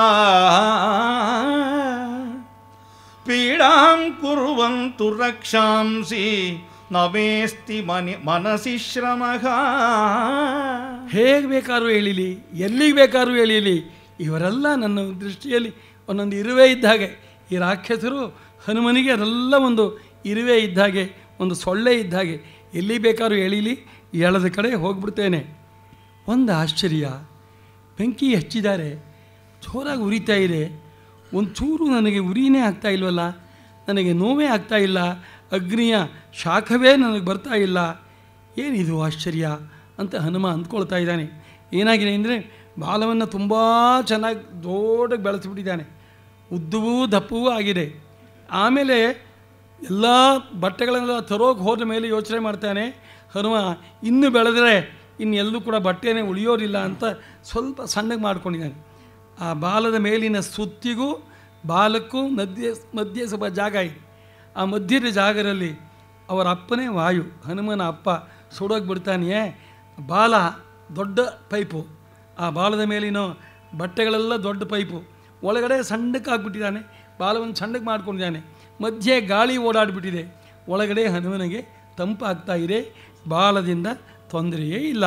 ಪೀಡಾಂ ಕುರ್ವಂತು ರಕ್ಷಾಂಸಿ ನವೇಸ್ತಿ ಮನಿ ಮನಸಿ ಶ್ರಮಃ ಹೇಗೆ ಬೇಕಾದ್ರೂ ಎಳೀಲಿ ಎಲ್ಲಿಗೆ ಬೇಕಾದ್ರೂ ಎಳೀಲಿ ಇವರೆಲ್ಲ ನನ್ನ ದೃಷ್ಟಿಯಲ್ಲಿ ಒಂದೊಂದು ಇರುವೆ ಇದ್ದ ಹಾಗೆ ಈ ರಾಕ್ಷಸರು ಹನುಮನಿಗೆ ಅದೆಲ್ಲ ಒಂದು ಇರುವೆ ಇದ್ದ ಹಾಗೆ ಒಂದು ಸೊಳ್ಳೆ ಇದ್ದ ಹಾಗೆ ಎಲ್ಲಿ ಬೇಕಾದ್ರೂ ಎಳೀಲಿ ಎಳೆದ ಕಡೆ ಹೋಗ್ಬಿಡ್ತೇನೆ ಒಂದು ಆಶ್ಚರ್ಯ ಬೆಂಕಿ ಹಚ್ಚಿದ್ದಾರೆ ಜೋರಾಗಿ ಉರಿತಾ ಇದೆ ಒಂಚೂರು ನನಗೆ ಉರಿನೇ ಆಗ್ತಾ ಇಲ್ವಲ್ಲ ನನಗೆ ನೋವೇ ಆಗ್ತಾ ಇಲ್ಲ ಅಗ್ನಿಯ ಶಾಖವೇ ನನಗೆ ಬರ್ತಾ ಇಲ್ಲ ಏನಿದು ಆಶ್ಚರ್ಯ ಅಂತ ಹನುಮ ಅಂದ್ಕೊಳ್ತಾ ಇದ್ದಾನೆ ಏನಾಗಿದೆ ಅಂದರೆ ಬಾಲವನ್ನು ತುಂಬ ಚೆನ್ನಾಗಿ ದೊಡ್ಡಗೆ ಬೆಳೆಸಿಬಿಟ್ಟಿದ್ದಾನೆ ಉದ್ದವೂ ದಪ್ಪವೂ ಆಗಿದೆ ಆಮೇಲೆ ಎಲ್ಲ ಬಟ್ಟೆಗಳನ್ನೆಲ್ಲ ತರೋಕೆ ಹೋದ ಮೇಲೆ ಯೋಚನೆ ಮಾಡ್ತಾನೆ ಹನುಮ ಇನ್ನು ಬೆಳೆದರೆ ಇನ್ನೆಲ್ಲೂ ಕೂಡ ಬಟ್ಟೆನೇ ಉಳಿಯೋರಿಲ್ಲ ಅಂತ ಸ್ವಲ್ಪ ಸಣ್ಣಗೆ ಮಾಡ್ಕೊಂಡಿದ್ದಾನೆ ಆ ಬಾಲದ ಮೇಲಿನ ಸುತ್ತಿಗೂ ಬಾಲಕ್ಕೂ ಮಧ್ಯೆ ಮಧ್ಯೆ ಸ್ವಲ್ಪ ಜಾಗ ಇದೆ ಆ ಮಧ್ಯದ ಜಾಗದಲ್ಲಿ ಅವರ ಅಪ್ಪನೇ ವಾಯು ಹನುಮನ ಅಪ್ಪ ಸುಡೋಗಿ ಬಿಡ್ತಾನೆಯೇ ಬಾಲ ದೊಡ್ಡ ಪೈಪು ಆ ಬಾಲದ ಮೇಲಿನ ಬಟ್ಟೆಗಳೆಲ್ಲ ದೊಡ್ಡ ಪೈಪು ಒಳಗಡೆ ಸಣ್ಣಕ್ಕೆ ಹಾಕ್ಬಿಟ್ಟಿದ್ದಾನೆ ಬಾಲವನ್ನು ಸಣ್ಣಕ್ಕೆ ಮಾಡ್ಕೊಂಡಿದ್ದಾನೆ ಮಧ್ಯೆ ಗಾಳಿ ಓಡಾಡಿಬಿಟ್ಟಿದೆ ಒಳಗಡೆ ಹನುಮನಿಗೆ ತಂಪಾಗ್ತಾ ಇದೆ ಬಾಲದಿಂದ ತೊಂದರೆಯೇ ಇಲ್ಲ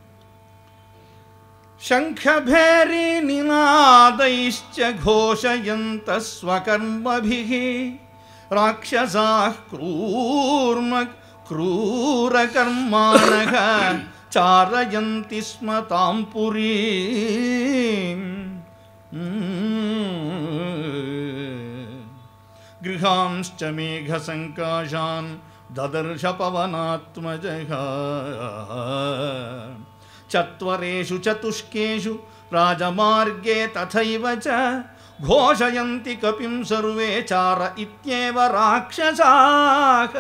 ಶಂಖಭೇರಿ ನಿನಾದೈಶ್ಚ ಘೋಷಯಂತ ಸ್ವಕರ್ಮಭಿಃ ರಾಕ್ಷಸಾಃ ಕ್ರೂರ್ಮ ಕ್ರೂರಕರ್ಮಾಣಃ ಚಾರಯಂತಿ ಸ್ಮ ತಾಂ ಪುರೀಂ ಗೃಹಾಂಶ್ಚ ಮೇಘಸಂಕಾಶಾನ್ ದದರ್ಶ ಪವನಾತ್ಮಜಃ ಚತ್ವರೇಷು ಚತುಷ್ಕೇಷು ರಾಜಮಾರ್ಗೆ ತಥೈವ ಚ ಘೋಷಯಂತಿ ಕಪಿಂ ಸರ್ವೇ ಚಾರ ಇತ್ಯೇವ ರಾಕ್ಷಸಾಃ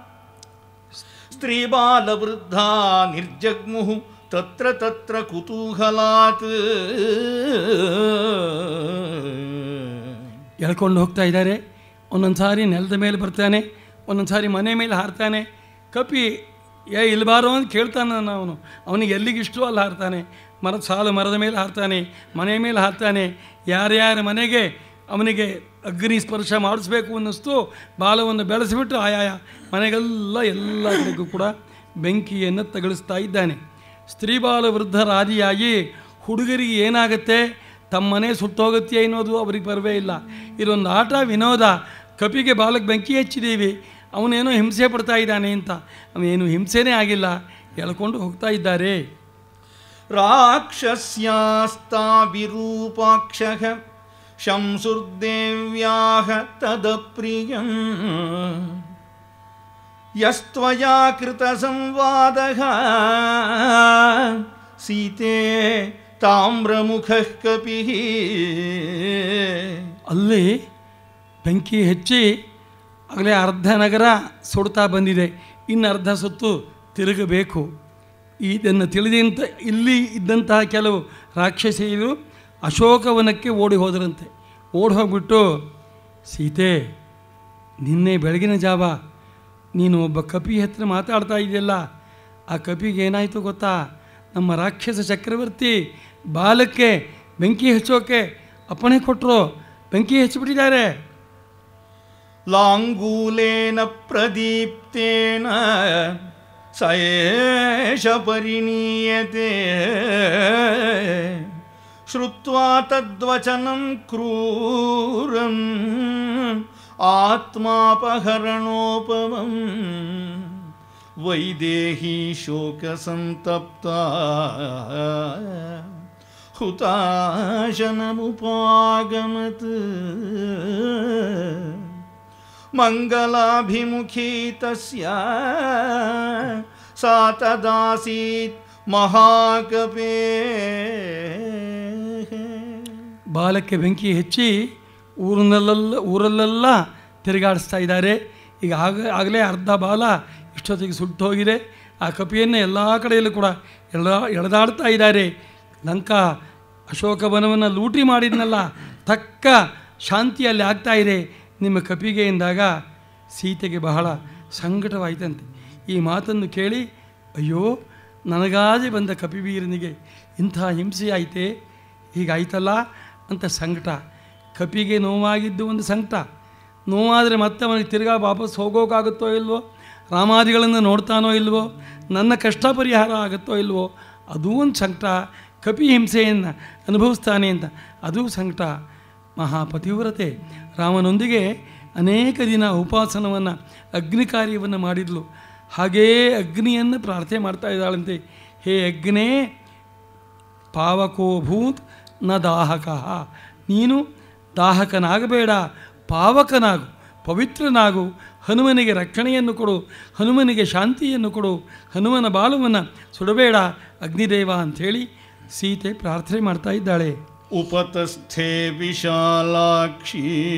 ಸ್ತ್ರೀಬಾಲವೃದ್ಧಾ ನಿರ್ಜಗ್ಮುಃ ತತ್ರ ತತ್ರ ಕುತೂಹಲಾತ್ ಎಳ್ಕೊಂಡು ಹೋಗ್ತಾ ಇದ್ದಾರೆ ಒಂದೊಂದು ಸಾರಿ ನೆಲದ ಮೇಲೆ ಬರ್ತಾನೆ ಒಂದೊಂದು ಸಾರಿ ಮನೆ ಮೇಲೆ ಹಾರ್ತಾನೆ ಕಪಿ ಏ ಇಲ್ಬಾರೋ ಅಂತ ಕೇಳ್ತಾನೆ ಅವನು ಅವನಿಗೆ ಎಲ್ಲಿಗೆ ಇಷ್ಟೋ ಅಲ್ಲಿ ಹಾರ್ತಾನೆ ಮರದ ಸಾಲು ಮರದ ಮೇಲೆ ಹಾರ್ತಾನೆ ಮನೆ ಮೇಲೆ ಹಾರ್ತಾನೆ ಯಾರ್ಯಾರ ಮನೆಗೆ ಅವನಿಗೆ ಅಗ್ನಿ ಸ್ಪರ್ಶ ಮಾಡಿಸ್ಬೇಕು ಅನ್ನಿಸ್ತು ಬಾಲವನ್ನು ಬೆಳೆಸಿಬಿಟ್ಟು ಆಯಾಯ ಮನೆಗೆಲ್ಲ ಎಲ್ಲ ಕಡೆಗೂ ಕೂಡ ಬೆಂಕಿಯನ್ನು ತಗಲಿಸ್ತಾ ಇದ್ದಾನೆ ಸ್ತ್ರೀ ಬಾಲ ವೃದ್ಧರಾದಿಯಾಗಿ ಹುಡುಗರಿಗೆ ಏನಾಗುತ್ತೆ ತಮ್ಮನೆ ಸುಟ್ಟೋಗುತ್ತೆ ಅನ್ನೋದು ಅವ್ರಿಗೆ ಬರವೇ ಇಲ್ಲ ಇದೊಂದು ಆಟ ವಿನೋದ ಕಪಿಗೆ ಬಾಲಕ್ಕೆ ಬೆಂಕಿ ಹಚ್ಚಿದ್ದೀವಿ ಅವನೇನೋ ಹಿಂಸೆ ಪಡ್ತಾ ಇದ್ದಾನೆ ಅಂತ ಅವನೇನು ಹಿಂಸೆನೇ ಆಗಿಲ್ಲ ಎಳ್ಕೊಂಡು ಹೋಗ್ತಾ ಇದ್ದಾರೆ ರಾಕ್ಷಸ್ಯಾಸ್ತಾ ವಿರೂಪಾಕ್ಷಃ ಶಂಸುರ್ದೇವ್ಯಾಹ ತದಪ್ರಿಯಂ ಯಸ್ತ್ವಯಾ ಕೃತ ಸಂವಾದಃ ಸೀತೆ ತಾಮ್ರಮುಖಃ ಕಪಿಃ ಅಲ್ಲಿ ಬೆಂಕಿ ಹೆಚ್ಚಿ ಆಗಲೇ ಅರ್ಧ ನಗರ ಸುಡ್ತಾ ಬಂದಿದೆ ಇನ್ನು ಅರ್ಧ ಸುತ್ತು ತಿರುಗಬೇಕು ಇದನ್ನು ತಿಳಿದಂತ ಇಲ್ಲಿ ಇದ್ದಂತಹ ಕೆಲವು ರಾಕ್ಷಸಿಯರು ಅಶೋಕವನಕ್ಕೆ ಓಡಿ ಹೋದರಂತೆ ಓಡಿ ಹೋಗ್ಬಿಟ್ಟು ಸೀತೆ ನಿನ್ನೆ ಬೆಳಗಿನ ಜಾವ ನೀನು ಒಬ್ಬ ಕಪಿ ಹತ್ರ ಮಾತಾಡ್ತಾ ಇದೆಯಲ್ಲ ಆ ಕಪಿಗೆ ಏನಾಯಿತು ಗೊತ್ತಾ ನಮ್ಮ ರಾಕ್ಷಸ ಚಕ್ರವರ್ತಿ ಬಾಲಕ್ಕೆ ಬೆಂಕಿ ಹಚ್ಚೋಕೆ ಅಪ್ಪಣೆ ಕೊಟ್ಟರು ಬೆಂಕಿ ಹಚ್ಚಿಬಿಟ್ಟಿದ್ದಾರೆ लाङ्गूलेन प्रदीप्तेन स एष परिणीयते श्रुत्वा तद्वचनं क्रूरम् आत्मापहरणोपमम् वैदेही शोकसन्तप्ता हुताशनमुपागमत् मङ्गलाभिमुखी तस्य सा तदासीत् महाकपे ಬಾಲಕ್ಕೆ ಬೆಂಕಿ ಹೆಚ್ಚಿ ಊರಿನಲ್ಲೆಲ್ಲ ಊರಲ್ಲೆಲ್ಲ ತಿರುಗಾಡಿಸ್ತಾ ಇದ್ದಾರೆ ಈಗ ಆಗ ಆಗಲೇ ಅರ್ಧ ಬಾಲ ಇಷ್ಟೊತ್ತಿಗೆ ಸುಟ್ಟು ಹೋಗಿದೆ ಆ ಕಪಿಯನ್ನು ಎಲ್ಲ ಕಡೆಯಲ್ಲೂ ಕೂಡ ಎಲ್ಲ ಎಳೆದಾಡ್ತಾ ಇದ್ದಾರೆ ಲಂಕಾ ಅಶೋಕವನವನ್ನು ಲೂಟಿ ಮಾಡಿದ್ನಲ್ಲ ತಕ್ಕ ಶಾಂತಿಯಲ್ಲಿ ಆಗ್ತಾ ಇದೆ ನಿಮ್ಮ ಕಪಿಗೆ ಎಂದಾಗ ಸೀತೆಗೆ ಬಹಳ ಸಂಕಟವಾಯಿತಂತೆ ಈ ಮಾತನ್ನು ಕೇಳಿ ಅಯ್ಯೋ ನನಗಾದೆ ಬಂದ ಕಪಿವೀರನಿಗೆ ಇಂಥ ಹಿಂಸೆ ಆಯಿತೆ ಹೀಗಾಯ್ತಲ್ಲ ಅಂತ ಸಂಕಟ ಕಪಿಗೆ ನೋವಾಗಿದ್ದು ಒಂದು ಸಂಕಟ ನೋವಾದರೆ ಮತ್ತೆ ಅವನಿಗೆ ತಿರ್ಗಾ ವಾಪಸ್ ಹೋಗೋಕ್ಕಾಗುತ್ತೋ ಇಲ್ವೋ ರಾಮಾದಿಗಳನ್ನು ನೋಡ್ತಾನೋ ಇಲ್ವೋ ನನ್ನ ಕಷ್ಟ ಪರಿಹಾರ ಆಗುತ್ತೋ ಇಲ್ವೋ ಅದೂ ಒಂದು ಸಂಕಟ ಕಪಿ ಹಿಂಸೆಯನ್ನು ಅನುಭವಿಸ್ತಾನೆ ಅಂತ ಅದೂ ಸಂಕಟ ಮಹಾಪತಿವ್ರತೆ ರಾಮನೊಂದಿಗೆ ಅನೇಕ ದಿನ ಉಪಾಸನವನ್ನು ಅಗ್ನಿ ಕಾರ್ಯವನ್ನು ಮಾಡಿದ್ಲು ಹಾಗೇ ಅಗ್ನಿಯನ್ನು ಪ್ರಾರ್ಥನೆ ಮಾಡ್ತಾ ಇದ್ದಾಳಂತೆ ಹೇ ಅಗ್ನೇ ಪಾವಕೋ ಭೂತ್ ನ ದಾಹಕ ನೀನು ದಾಹಕನಾಗಬೇಡ ಪಾವಕನಾಗು ಪವಿತ್ರನಾಗು ಹನುಮನಿಗೆ ರಕ್ಷಣೆಯನ್ನು ಕೊಡು ಹನುಮನಿಗೆ ಶಾಂತಿಯನ್ನು ಕೊಡು ಹನುಮನ ಬಾಲವನ್ನು ಸುಡಬೇಡ ಅಗ್ನಿದೇವ ಅಂಥೇಳಿ ಸೀತೆ ಪ್ರಾರ್ಥನೆ ಮಾಡ್ತಾ ಇದ್ದಾಳೆ उपतस्थे विशालाक्षी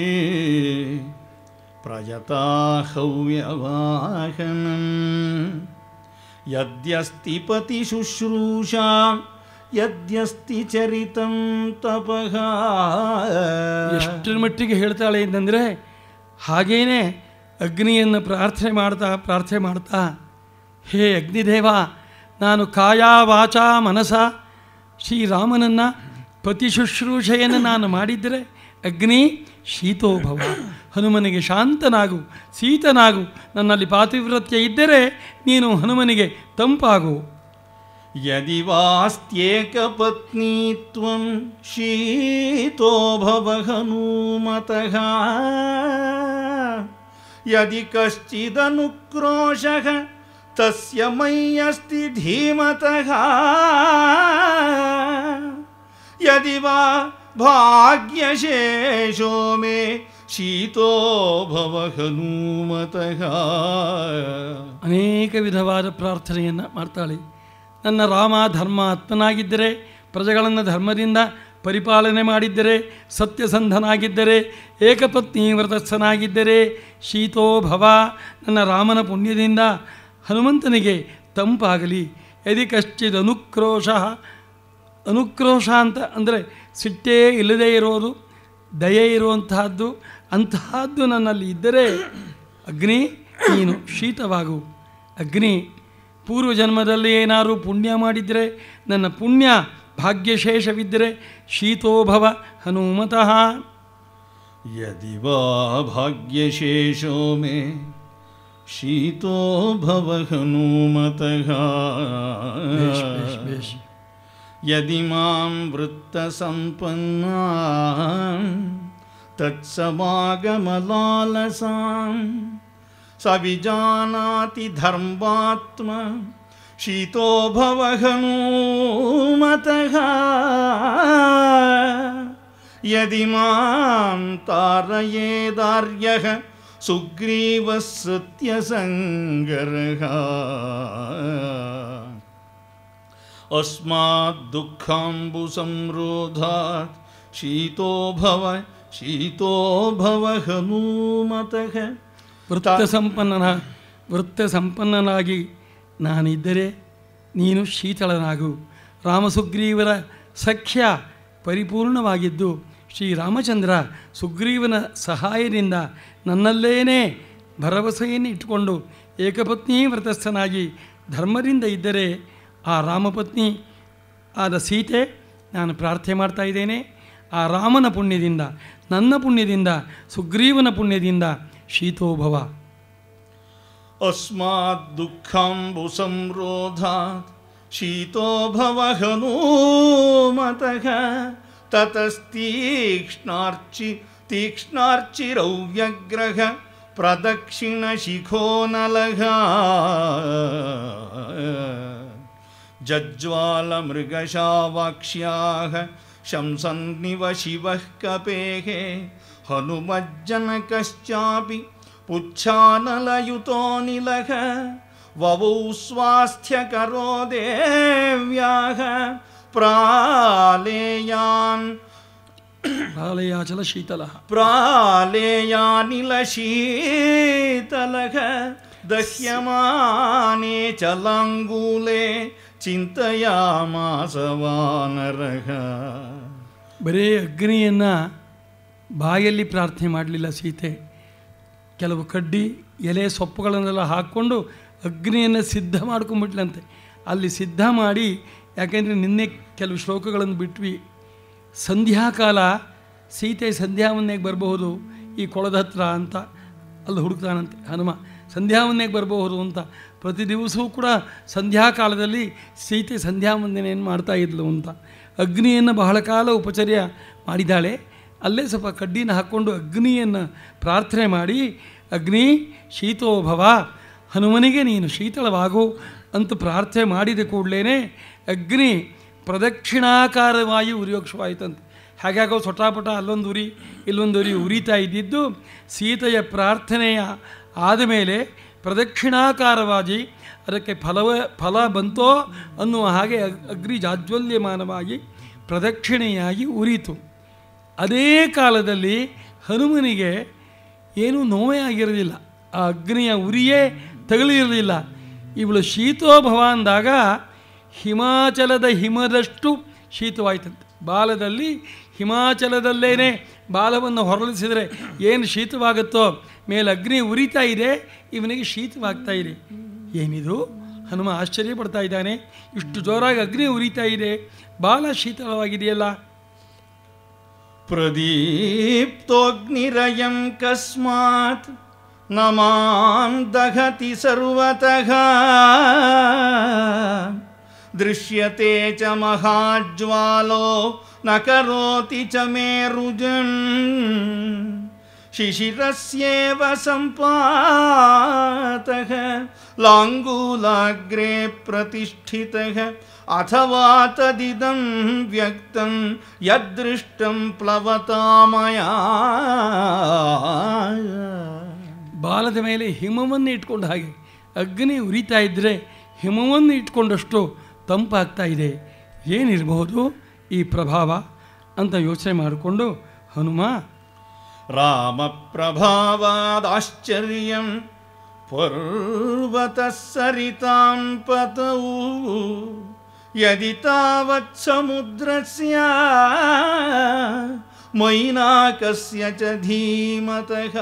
प्रयताहव्यवाहनम् यद्यस्ति पतिशुश्रूषा यद्यस्ति चरितं तपः ಎಷ್ಟರ ಮಟ್ಟಿಗೆ ಹೇಳ್ತಾಳೆ ಅಂತಂದರೆ ಹಾಗೇನೆ ಅಗ್ನಿಯನ್ನು ಪ್ರಾರ್ಥನೆ ಮಾಡ್ತಾ ಪ್ರಾರ್ಥನೆ ಮಾಡ್ತಾ ಹೇ ಅಗ್ನಿದೇವ ನಾನು ಕಾಯ ವಾಚ ಮನಸ ಶ್ರೀರಾಮನನ್ನು ಪತಿ ಶುಶ್ರೂಷೆಯನ್ನು ನಾನು ಮಾಡಿದ್ದರೆ ಅಗ್ನಿ ಶೀತೋಭವ ಹನುಮನಿಗೆ ಶಾಂತನಾಗು ಶೀತನಾಗು ನನ್ನಲ್ಲಿ ಪಾತಿವ್ರತ್ಯ ಇದ್ದರೆ ನೀನು ಹನುಮನಿಗೆ ತಂಪಾಗು यदि वास्त्येकपत्नीत्वं शीतो भव हनूमतः यदि कश्चिदनुक्रोशः तस्य मय्यस्ति धीमतः यदि वा भाग्यशेषो मे शीतो भव हनूमतः ಅನೇಕ ವಿಧವಾದ ಪ್ರಾರ್ಥನೆಯನ್ನು ಮಾಡ್ತಾಳೆ ನನ್ನ ರಾಮ ಧರ್ಮ ಆತ್ಮನಾಗಿದ್ದರೆ ಪ್ರಜೆಗಳನ್ನು ಧರ್ಮದಿಂದ ಪರಿಪಾಲನೆ ಮಾಡಿದ್ದರೆ ಸತ್ಯಸಂಧನಾಗಿದ್ದರೆ ಏಕಪತ್ನಿ ವ್ರತಸ್ಥನಾಗಿದ್ದರೆ ಶೀತೋ ಭವ ನನ್ನ ರಾಮನ ಪುಣ್ಯದಿಂದ ಹನುಮಂತನಿಗೆ ತಂಪಾಗಲಿ ಯದಿ ಕಶ್ಚಿದ್ ಅನುಕ್ರೋಶ ಅನುಕ್ರೋಶ ಅಂತ ಅಂದರೆ ಸಿಟ್ಟೇ ಇಲ್ಲದೇ ಇರೋದು ದಯೆ ಇರುವಂತಹದ್ದು ಅಂತಹದ್ದು ನನ್ನಲ್ಲಿ ಇದ್ದರೆ ಅಗ್ನಿ ನೀನು ಶೀತವಾಗು ಅಗ್ನಿ ಪೂರ್ವ ಜನ್ಮದಲ್ಲಿ ಏನಾದರೂ ಪುಣ್ಯ ಮಾಡಿದರೆ ನನ್ನ ಪುಣ್ಯ ಭಾಗ್ಯಶೇಷವಿದ್ದರೆ ಶೀತೋಭವ ಹನುಮತಃ यदि वा भाग्यशेषो मे शीतो भव हनूमतः ಬೇಷ್, ಬೇಷ್, ಬೇಷ್. यदि मां वृत्तसम्पन्ना तत्समागमलालसां स विजानाति धर्मात्मा शीतो भव हनूमतः यदि मां तारयेदार्यः सुग्रीवः सत्यसङ्गरः अस्माद्दुःखाम्बुसंरोधात् शीतो भव शीतो भव हनूमतः ವೃತ್ತ ಸಂಪನ್ನನ ವೃತ್ತ ಸಂಪನ್ನನಾಗಿ ನಾನಿದ್ದರೆ ನೀನು ಶೀತಳನಾಗು ರಾಮಸುಗ್ರೀವರ ಸಖ್ಯ ಪರಿಪೂರ್ಣವಾಗಿದ್ದು ಶ್ರೀರಾಮಚಂದ್ರ ಸುಗ್ರೀವನ ಸಹಾಯದಿಂದ ನನ್ನಲ್ಲೇನೇ ಭರವಸೆಯನ್ನು ಇಟ್ಟುಕೊಂಡು ಏಕಪತ್ನಿ ವ್ರತಸ್ಥನಾಗಿ ಧರ್ಮದಿಂದ ಇದ್ದರೆ ಆ ರಾಮಪತ್ನಿ ಆದ ಸೀತೆ ನಾನು ಪ್ರಾರ್ಥನೆ ಮಾಡ್ತಾ ಇದ್ದೇನೆ ಆ ರಾಮನ ಪುಣ್ಯದಿಂದ ನನ್ನ ಪುಣ್ಯದಿಂದ ಸುಗ್ರೀವನ ಪುಣ್ಯದಿಂದ ಶೀತೋಭವ अस्माद्दुःखाम्बुसंरोधात् शीतो भव हनूमतः ततस्तीक्ष्णार्चि तीक्ष्णार्चिरौ व्यग्रह प्रदक्षिणशिखो नलः जज्ज्वालमृगशावाक्ष्याः शंसन्निव शिवः कपेः हनुमज्जनकश्चापि पुच्छानलयुतो निलः ववौ स्वास्थ्यकरो देव्याः प्रालेयान् ಪ್ರಾಲಯಾಚಲ ಶೀತಲ प्रालेयानिलशीतलः दह्यमाने चलाङ्गूले चिन्तयामास वानरः ಬರೀ ಅಗ್ನಿಯನ್ನು ಬಾಯಲ್ಲಿ ಪ್ರಾರ್ಥನೆ ಮಾಡಲಿಲ್ಲ ಸೀತೆ ಕೆಲವು ಕಡ್ಡಿ ಎಲೆ ಸೊಪ್ಪುಗಳನ್ನೆಲ್ಲ ಹಾಕ್ಕೊಂಡು ಅಗ್ನಿಯನ್ನು ಸಿದ್ಧ ಮಾಡ್ಕೊಂಬಿಟ್ಲಂತೆ ಅಲ್ಲಿ ಸಿದ್ಧ ಮಾಡಿ ಯಾಕೆಂದರೆ ನಿನ್ನೆ ಕೆಲವು ಶ್ಲೋಕಗಳನ್ನು ಬಿಟ್ವಿ ಸಂಧ್ಯಾಕಾಲ ಸೀತೆ ಸಂಧ್ಯಾವನ್ನೆಗೆ ಬರಬಹುದು ಈ ಕೊಳದ ಹತ್ರ ಅಂತ ಅಲ್ಲಿ ಹುಡುಕ್ತಾನಂತೆ ಹನುಮ ಸಂಧ್ಯಾವನ್ನೆಗೆ ಬರಬಹುದು ಅಂತ ಪ್ರತಿ ದಿವಸವೂ ಕೂಡ ಸಂಧ್ಯಾಕಾಲದಲ್ಲಿ ಸೀತೆ ಸಂಧ್ಯಾವಂದನೆಯನ್ನು ಮಾಡ್ತಾ ಇದ್ಲು ಅಂತ ಅಗ್ನಿಯನ್ನು ಬಹಳ ಕಾಲ ಉಪಚರ್ಯ ಮಾಡಿದ್ದಾಳೆ ಅಲ್ಲೇ ಸ್ವಲ್ಪ ಕಡ್ಡಿನ ಹಾಕ್ಕೊಂಡು ಅಗ್ನಿಯನ್ನು ಪ್ರಾರ್ಥನೆ ಮಾಡಿ ಅಗ್ನಿ ಶೀತೋಭವ ಹನುಮನಿಗೆ ನೀನು ಶೀತಳವಾಗು ಅಂತ ಪ್ರಾರ್ಥನೆ ಮಾಡಿದ ಕೂಡಲೇ ಅಗ್ನಿ ಪ್ರದಕ್ಷಿಣಾಕಾರವಾಗಿ ಉರಿಯೋಕ್ಕೆ ಶುರುವಾಯಿತಂತೆ ಹಾಗಾಗೋ ಸೊಟಾಪಟ ಅಲ್ಲೊಂದು ಉರಿ ಇಲ್ಲೊಂದು ಉರಿ ಉರಿತಾ ಇದ್ದಿದ್ದು ಸೀತೆಯ ಪ್ರಾರ್ಥನೆಯ ಆದಮೇಲೆ ಪ್ರದಕ್ಷಿಣಾಕಾರವಾಗಿ ಅದಕ್ಕೆ ಫಲವ ಫಲ ಬಂತೋ ಅನ್ನುವ ಹಾಗೆ ಅಗ್- ಅಗ್ನಿ ಜಾಜ್ವಲ್ಯಮಾನವಾಗಿ ಪ್ರದಕ್ಷಿಣೆಯಾಗಿ ಉರಿತು ಅದೇ ಕಾಲದಲ್ಲಿ ಹನುಮನಿಗೆ ಏನೂ ನೋವೇ ಆಗಿರಲಿಲ್ಲ ಆ ಅಗ್ನಿಯ ಉರಿಯೇ ತಗುಲಿರಲಿಲ್ಲ ಇವಳು ಶೀತೋಭವ ಅಂದಾಗ ಹಿಮಾಚಲದ ಹಿಮದಷ್ಟು ಶೀತವಾಯ್ತಂತೆ ಬಾಲದಲ್ಲಿ ಹಿಮಾಚಲದಲ್ಲೇನೆ ಬಾಲವನ್ನು ಹೊರಳಿಸಿದರೆ ಏನು ಶೀತವಾಗುತ್ತೋ ಮೇಲೆ ಅಗ್ನಿ ಉರಿತಾ ಇದೆ ಇವನಿಗೆ ಶೀತವಾಗ್ತಾ ಇದೆ ಏನಿದು ಹನುಮ ಆಶ್ಚರ್ಯ ಪಡ್ತಾ ಇದ್ದಾನೆ ಇಷ್ಟು ಜೋರಾಗಿ ಅಗ್ನಿ ಉರಿತಾ ಇದೆ ಬಾಲ ಶೀತಳವಾಗಿದೆಯಲ್ಲ प्रदीप्तोऽग्निरयं कस्मात् न मां दहति सर्वतः दृश्यते च महाज्वालो न करोति च मे रुजम् शिशिरस्येव सम्पातः लाङ्गूलाग्रे प्रतिष्ठितः अथवा तदिदं व्यक्तं यदृष्टं प्लवता मया ಬಾಲದ ಮೇಲೆ ಹಿಮವನ್ನು ಇಟ್ಕೊಂಡ ಹಾಗೆ ಅಗ್ನಿ ಉರಿತಾ ಇದ್ದರೆ ಹಿಮವನ್ನು ಇಟ್ಕೊಂಡಷ್ಟು ತಂಪಾಗ್ತಾ ಇದೆ ಏನಿರಬಹುದು ಈ ಪ್ರಭಾವ ಅಂತ ಯೋಚನೆ ಮಾಡಿಕೊಂಡು ಹನುಮ रामप्रभावादाश्चर्यं पर्वतः सरितां पतौ यदि तावत् समुद्रस्य मैनाकस्य च धीमतः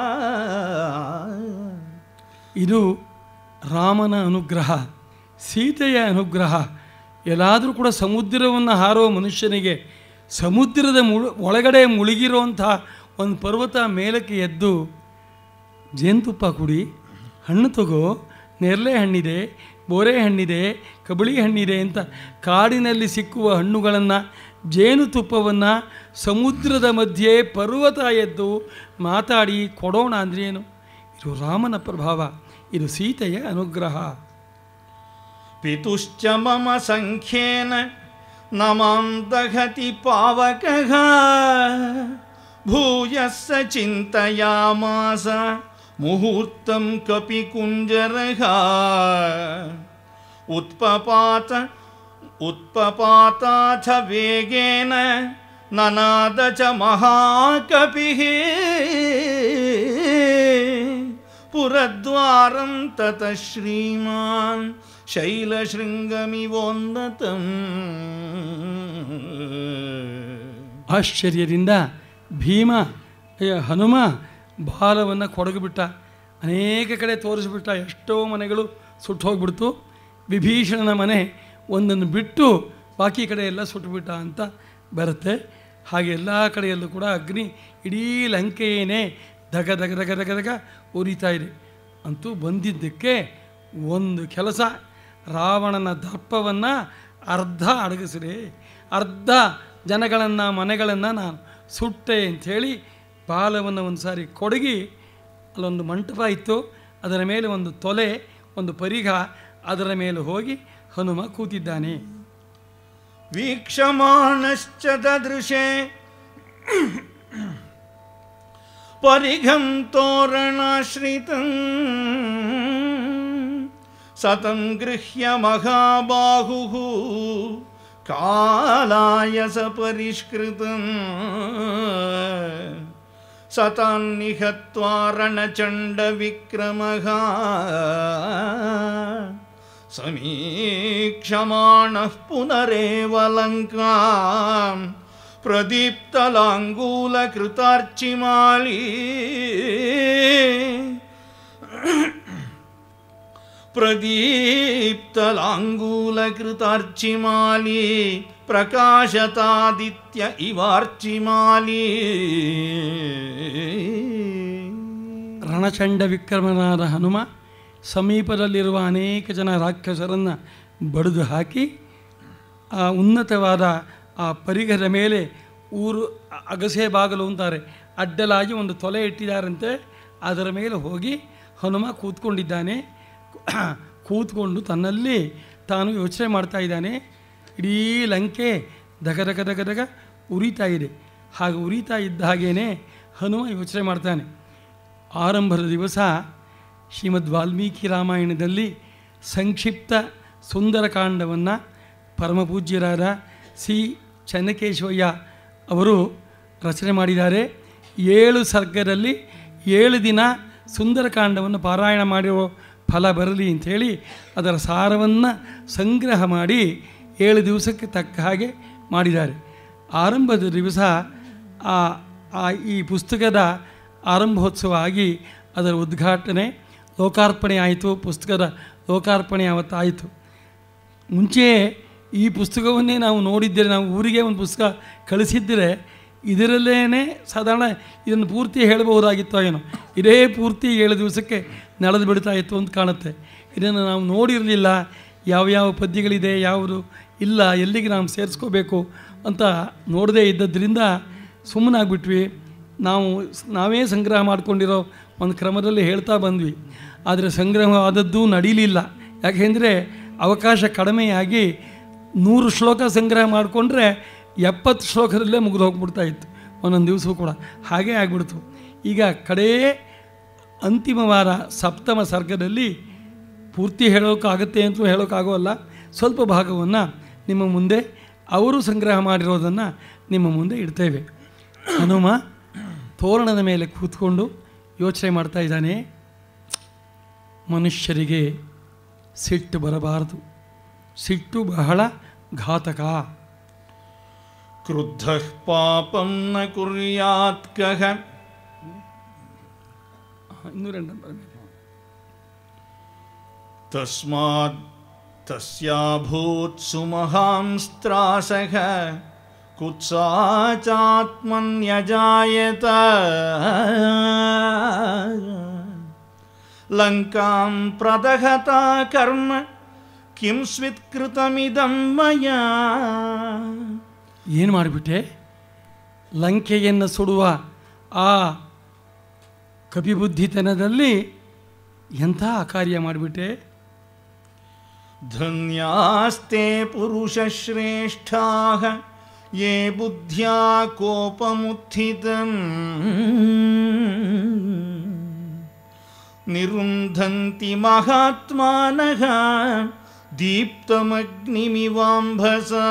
ಇದು ರಾಮನ ಅನುಗ್ರಹ ಸೀತೆಯ ಅನುಗ್ರಹ ಎಲ್ಲಾದರೂ ಕೂಡ ಸಮುದ್ರವನ್ನು ಹಾರೋ ಮನುಷ್ಯನಿಗೆ ಸಮುದ್ರದ ಮುಳು ಒಳಗಡೆ ಮುಳುಗಿರೋಂಥ ಒಂದು ಪರ್ವತ ಮೇಲಕ್ಕೆ ಎದ್ದು ಜೇನುತುಪ್ಪ ಕುಡಿ ಹಣ್ಣು ತಗೋ ನೇರಳೆ ಹಣ್ಣಿದೆ ಬೋರೆ ಹಣ್ಣಿದೆ ಕಬಳಿ ಹಣ್ಣಿದೆ ಅಂತ ಕಾಡಿನಲ್ಲಿ ಸಿಕ್ಕುವ ಹಣ್ಣುಗಳನ್ನು ಜೇನುತುಪ್ಪವನ್ನು ಸಮುದ್ರದ ಮಧ್ಯೆ ಪರ್ವತ ಎದ್ದು ಮಾತಾಡಿ ಕೊಡೋಣ ಅಂದ್ರೇನು ಇದು ರಾಮನ ಪ್ರಭಾವ ಇದು ಸೀತೆಯ ಅನುಗ್ರಹ पितुश्च मम सङ्ख्येन न मां दहति पावकः भूयः स चिन्तयामास मुहूर्तं कपिकुञ्जरः उत्पपात उत्पपाताथ वेगेन ननाद च महाकपिः पुरद्वारं ततः श्रीमान् शैलशृङ्गमिवोन्नतम् ಆಶ್ಚರ್ಯದಿಂದ ಭೀಮ ಅಯ್ಯ, ಹನುಮ ಬಾಲವನ್ನು ಕೊಡಗಿಬಿಟ್ಟ ಅನೇಕ ಕಡೆ ತೋರಿಸ್ಬಿಟ್ಟ ಎಷ್ಟೋ ಮನೆಗಳು ಸುಟ್ಟು ಹೋಗ್ಬಿಡ್ತು ವಿಭೀಷಣನ ಮನೆ ಒಂದನ್ನು ಬಿಟ್ಟು ಬಾಕಿ ಕಡೆ ಎಲ್ಲ ಸುಟ್ಟುಬಿಟ್ಟ ಅಂತ ಬರುತ್ತೆ ಹಾಗೆ ಎಲ್ಲ ಕಡೆಯಲ್ಲೂ ಕೂಡ ಅಗ್ನಿ ಇಡೀ ಲಂಕೆಯೇನೇ ಧಗ ಧಗ ಧಗ ಧಗ ಧಗ ಉರಿತಾ ಇದೆ ಅಂತೂ ಬಂದಿದ್ದಕ್ಕೆ ಒಂದು ಕೆಲಸ ರಾವಣನ ದರ್ಪವನ್ನು ಅರ್ಧ ಅಡಗಿಸಿದೆ ಅರ್ಧ ಜನಗಳನ್ನು ಮನೆಗಳನ್ನು ನಾನು ಸುಟ್ಟೆ ಅಂಥೇಳಿ ಬಾಲವನ್ನು ಒಂದು ಸಾರಿ ಕೊಡಗಿ ಅಲ್ಲೊಂದು ಮಂಟಪ ಇತ್ತು ಅದರ ಮೇಲೆ ಒಂದು ತೊಲೆ ಒಂದು ಪರಿಘ ಅದರ ಮೇಲೆ ಹೋಗಿ ಹನುಮ ಕೂತಿದ್ದಾನೆ वीक्षमाणश्च ददृशे परिघं तोरणाश्रितं सतं गृह्य महाबाहुः कालाय स परिष्कृतम् सतान्निहत्वा रणचण्डविक्रमः समीक्षमाणः पुनरेव लङ्काम् प्रदीप्तलाङ्गूलकृतार्चिमाली प्रदीप्तलाङ्गूलकृतार्चिमाली प्रकाशतादित्य इवार्चिमाली ರಣಚಂಡ ವಿಕ್ರಮನಾದ ಹನುಮ ಸಮೀಪದಲ್ಲಿರುವ ಅನೇಕ ಜನ ರಾಕ್ಷಸರನ್ನು ಬಡಿದು ಹಾಕಿ ಆ ಉನ್ನತವಾದ ಆ ಪರಿಘದ ಮೇಲೆ ಊರು ಅ- ಅಗಸೆ ಬಾಗಲು ಅಂತಾರೆ ಅಡ್ಡಲಾಗಿ ಒಂದು ತೊಲೆ ಇಟ್ಟಿದ್ದಾರಂತೆ ಅದರ ಮೇಲೆ ಹೋಗಿ ಹನುಮ ಕೂತ್ಕೊಂಡಿದ್ದಾನೆ ಕೂತ್ಕೊಂಡು ತನ್ನಲ್ಲಿ ತಾನು ಯೋಚನೆ ಮಾಡ್ತಾ ಇದ್ದಾನೆ ಇಡೀ ಲಂಕೆ ದಗ ದಗ ದಗ ದಗ ಉರಿತಾ ಇದೆ ಹಾಗೆ ಉರಿತಾ ಇದ್ದ ಹಾಗೇನೆ ಹನುಮ ಯೋಚನೆ ಮಾಡ್ತಾನೆ ಆರಂಭದ ದಿವಸ ಶ್ರೀಮದ್ ವಾಲ್ಮೀಕಿ ರಾಮಾಯಣದಲ್ಲಿ ಸಂಕ್ಷಿಪ್ತ ಸುಂದರಕಾಂಡವನ್ನು ಪರಮಪೂಜ್ಯರಾದ ಸಿ ಚೆನ್ನಕೇಶವಯ್ಯ ಅವರು ರಚನೆ ಮಾಡಿದ್ದಾರೆ ಏಳು ಸರ್ಗದಲ್ಲಿ ಏಳು ದಿನ ಸುಂದರಕಾಂಡವನ್ನು ಪಾರಾಯಣ ಮಾಡಿರೋ ಫಲ ಬರಲಿ ಅಂಥೇಳಿ ಅದರ ಸಾರವನ್ನು ಸಂಗ್ರಹ ಮಾಡಿ ಏಳು ದಿವಸಕ್ಕೆ ತಕ್ಕ ಹಾಗೆ ಮಾಡಿದ್ದಾರೆ ಆರಂಭದ ದಿವಸ ಆ ಆ ಈ ಪುಸ್ತಕದ ಆರಂಭೋತ್ಸವ ಆಗಿ ಅದರ ಉದ್ಘಾಟನೆ ಲೋಕಾರ್ಪಣೆ ಆಯಿತು ಪುಸ್ತಕದ ಲೋಕಾರ್ಪಣೆ ಅವತ್ತಾಯಿತು ಮುಂಚೆ ಈ ಪುಸ್ತಕವನ್ನೇ ನಾವು ನೋಡಿದ್ದರೆ ನಾವು ಊರಿಗೆ ಒಂದು ಪುಸ್ತಕ ಕಳಿಸಿದ್ದರೆ ಇದರಲ್ಲೇ ಸಾಧಾರಣ ಇದನ್ನು ಪೂರ್ತಿ ಹೇಳಬಹುದಾಗಿತ್ತೋ ಏನೋ ಇದೇ ಪೂರ್ತಿ ಏಳು ದಿವಸಕ್ಕೆ ನಡೆದು ಬಿಡ್ತಾ ಇತ್ತು ಅಂತ ಕಾಣುತ್ತೆ ಇದನ್ನು ನಾವು ನೋಡಿರಲಿಲ್ಲ ಯಾವ್ಯಾವ ಪದ್ಯಗಳಿದೆ ಯಾವುದು ಇಲ್ಲ ಎಲ್ಲಿಗೆ ನಾವು ಸೇರಿಸ್ಕೋಬೇಕು ಅಂತ ನೋಡದೇ ಇದ್ದದ್ರಿಂದ ಸುಮ್ಮನಾಗ್ಬಿಟ್ವಿ ನಾವು ಸ್- ನಾವೇ ಸಂಗ್ರಹ ಮಾಡ್ಕೊಂಡಿರೋ ಒಂದು ಕ್ರಮದಲ್ಲಿ ಹೇಳ್ತಾ ಬಂದ್ವಿ ಆದರೆ ಸಂಗ್ರಹವಾದದ್ದು ನಡೀಲಿಲ್ಲ ಯಾಕೆಂದರೆ ಅವಕಾಶ ಕಡಿಮೆಯಾಗಿ ನೂರು ಶ್ಲೋಕ ಸಂಗ್ರಹ ಮಾಡಿಕೊಂಡ್ರೆ ಎಪ್ಪತ್ತು ಶ್ಲೋಕದಲ್ಲೇ ಮುಗಿದು ಹೋಗ್ಬಿಡ್ತಾ ಇತ್ತು ಒಂದೊಂದು ದಿವಸವೂ ಕೂಡ ಹಾಗೇ ಆಗ್ಬಿಡ್ತು ಈಗ ಕಡೇ ಅಂತಿಮ ವಾರ ಸಪ್ತಮ ಸರ್ಗದಲ್ಲಿ ಪೂರ್ತಿ ಹೇಳೋಕ್ಕಾಗತ್ತೆ ಅಂತಲೂ ಹೇಳೋಕ್ಕಾಗೋಲ್ಲ ಸ್ವಲ್ಪ ಭಾಗವನ್ನು ನಿಮ್ಮ ಮುಂದೆ ಅವರು ಸಂಗ್ರಹ ಮಾಡಿರೋದನ್ನು ನಿಮ್ಮ ಮುಂದೆ ಇಡ್ತೇವೆ ಹನುಮ ತೋರಣದ ಮೇಲೆ ಕೂತ್ಕೊಂಡು ಯೋಚನೆ ಮಾಡ್ತಾ ಇದ್ದಾನೆ ಮನುಷ್ಯರಿಗೆ ಸಿಟ್ಟು ಬರಬಾರದು ಸಿಟ್ಟು ಬಹಳ ಘಾತಕ क्रुद्धः पापं न कुर्यात् कः ಇನ್ನೂರೆಂಟು ನಂಬರ್ ಮೇಲೆ तस्मात् तस्याभूत्सु महांस्त्रासः कुत्सा चात्मन्यजायत लङ्कां प्रदहता कर्म किं स्वित्कृतमिदं मया ಏನು ಮಾಡಿಬಿಟ್ಟೆ ಲಂಕೆಯನ್ನು ಸುಡುವ ಆ ಕಪಿಬುದ್ಧಿತನದಲ್ಲಿ ಎಂಥ ಕಾರ್ಯ ಮಾಡಿಬಿಟ್ಟೆ धन्यास्ते पुरुषश्रेष्ठाः ये बुद्ध्या कोपमुत्थितम् निरुन्धन्ति महात्मानः दीप्तमग्निमिवाम्भसा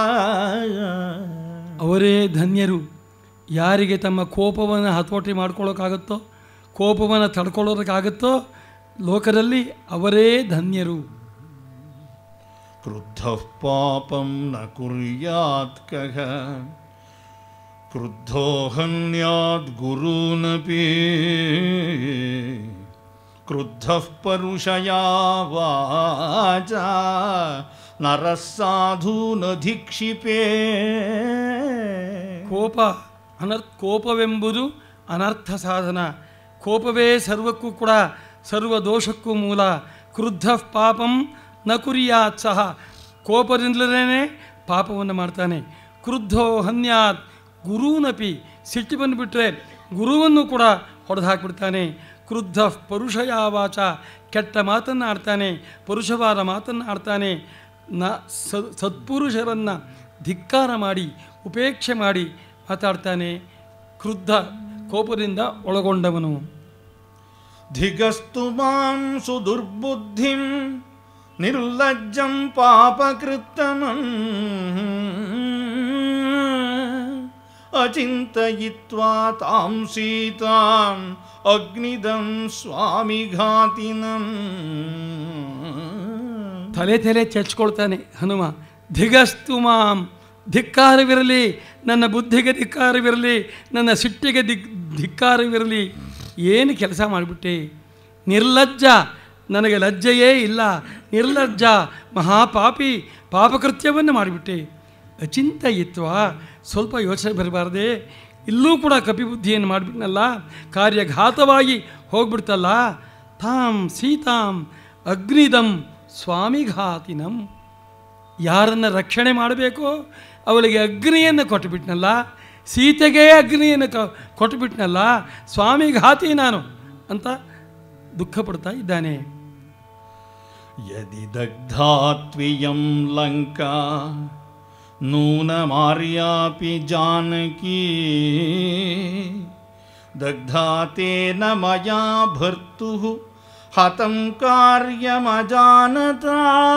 ಅವರೇ ಧನ್ಯರು ಯಾರಿಗೆ ತಮ್ಮ ಕೋಪವನ್ನು ಹತೋಟಿ ಮಾಡ್ಕೊಳ್ಳೋಕ್ಕಾಗುತ್ತೋ ಕೋಪವನ್ನು ತಡ್ಕೊಳ್ಳೋದಕ್ಕಾಗುತ್ತೋ ಲೋಕದಲ್ಲಿ ಅವರೇ ಧನ್ಯರು क्रुद्धः पापं न कुर्यात् कः क्रुद्धो हन्याद् गुरूनपि क्रुद्धः परुषया वाचा नरः साधूनधिक्षिपे ಕೋಪ ಅನರ್ ಕೋಪವೆಂಬುದು ಅನರ್ಥ ಸಾಧನ ಕೋಪವೇ ಸರ್ವಕ್ಕೂ ಕೂಡ ಸರ್ವ ದೋಷಕ್ಕೂ ಮೂಲ ಕ್ರುದ್ಧ ಪಾಪಂ ನ ಕುರಿಯಾತ್ ಸಹ ಕೋಪದಿಂದಲೇ ಪಾಪವನ್ನು ಮಾಡ್ತಾನೆ ಕ್ರುದ್ಧೋ ಹನ್ಯಾತ್ ಗುರೂನಪಿ ಸಿಟ್ಟು ಬಂದುಬಿಟ್ರೆ ಗುರುವನ್ನು ಕೂಡ ಹೊಡೆದು ಹಾಕ್ಬಿಡ್ತಾನೆ ಕ್ರುದ್ಧ ಪರುಷಯ ವಾಚ ಕೆಟ್ಟ ಮಾತನ್ನು ಆಡ್ತಾನೆ ಪರುಷವಾದ ಮಾತನ್ನು ಆಡ್ತಾನೆ ನ ಸ ಸತ್ಪುರುಷರನ್ನು ಧಿಕ್ಕಾರ ಮಾಡಿ ಉಪೇಕ್ಷೆ ಮಾಡಿ ಮಾತಾಡ್ತಾನೆ ಕ್ರುದ್ಧ ಕೋಪದಿಂದ ಒಳಗೊಂಡವನು धिगस्तु मां सुदुर्बुद्धिं ನಿರ್ಲಜ್ಜಂ ಪಾಪಕೃತ್ತಮಂ ಅಚಿಂತಯಿತ್ವಾ ತಾಂ ಸೀತಾಂ ಅಗ್ನಿದಂ ಸ್ವಾಮಿಘಾತಿನಂ ತಲೆ ತಲೆ ಚೆಚ್ಕೊಳ್ತಾನೆ ಹನುಮ ಧಿಗಸ್ತು ಮಾಂ ಧಿಕ್ಕಾರವಿರಲಿ ನನ್ನ ಬುದ್ಧಿಗೆ ಧಿಕ್ಕಾರವಿರಲಿ ನನ್ನ ಸಿಟ್ಟಿಗೆ ದಿಕ್ ಧಿಕ್ಕಾರವಿರಲಿ ಏನು ಕೆಲಸ ಮಾಡಿಬಿಟ್ಟೆ ನಿರ್ಲಜ್ಜ ನನಗೆ ಲಜ್ಜೆಯೇ ಇಲ್ಲ ನಿರ್ಲಜ್ಜ ಮಹಾಪಾಪಿ ಪಾಪಕೃತ್ಯವನ್ನು ಮಾಡಿಬಿಟ್ಟೆ ಅಚಿಂತಯಿತ್ವ ಸ್ವಲ್ಪ ಯೋಚನೆ ಬರಬಾರ್ದೆ ಇಲ್ಲೂ ಕೂಡ ಕಪಿಬುದ್ಧಿಯನ್ನು ಮಾಡಿಬಿಟ್ನಲ್ಲ ಕಾರ್ಯಘಾತವಾಗಿ ಹೋಗ್ಬಿಡ್ತಲ್ಲ ತಾಂ ಸೀತಾಂ ಅಗ್ನಿದಂ ಸ್ವಾಮಿಘಾತಿನಂ ಯಾರನ್ನು ರಕ್ಷಣೆ ಮಾಡಬೇಕೋ ಅವಳಿಗೆ ಅಗ್ನಿಯನ್ನು ಕೊಟ್ಟುಬಿಟ್ನಲ್ಲ ಸೀತೆಗೆ ಅಗ್ನಿಯನ್ನು ಕ ಕೊಟ್ಟುಬಿಟ್ನಲ್ಲ ಸ್ವಾಮಿಘಾತಿ ನಾನು ಅಂತ ದುಃಖ ಪಡ್ತಾ ಇದ್ದಾನೆ ಯದಿ ದಗ್ಧಾತ್ವಿಯಂ ಲಂಕಾ ನೂನಮಾರ್ಯಾಪಿ ಜಾನಕಿ ದಗ್ಧಾತೇನ ಮಯಾ ಭರ್ತು ಹತಂ ಕಾರ್ಯಮಜಾನತ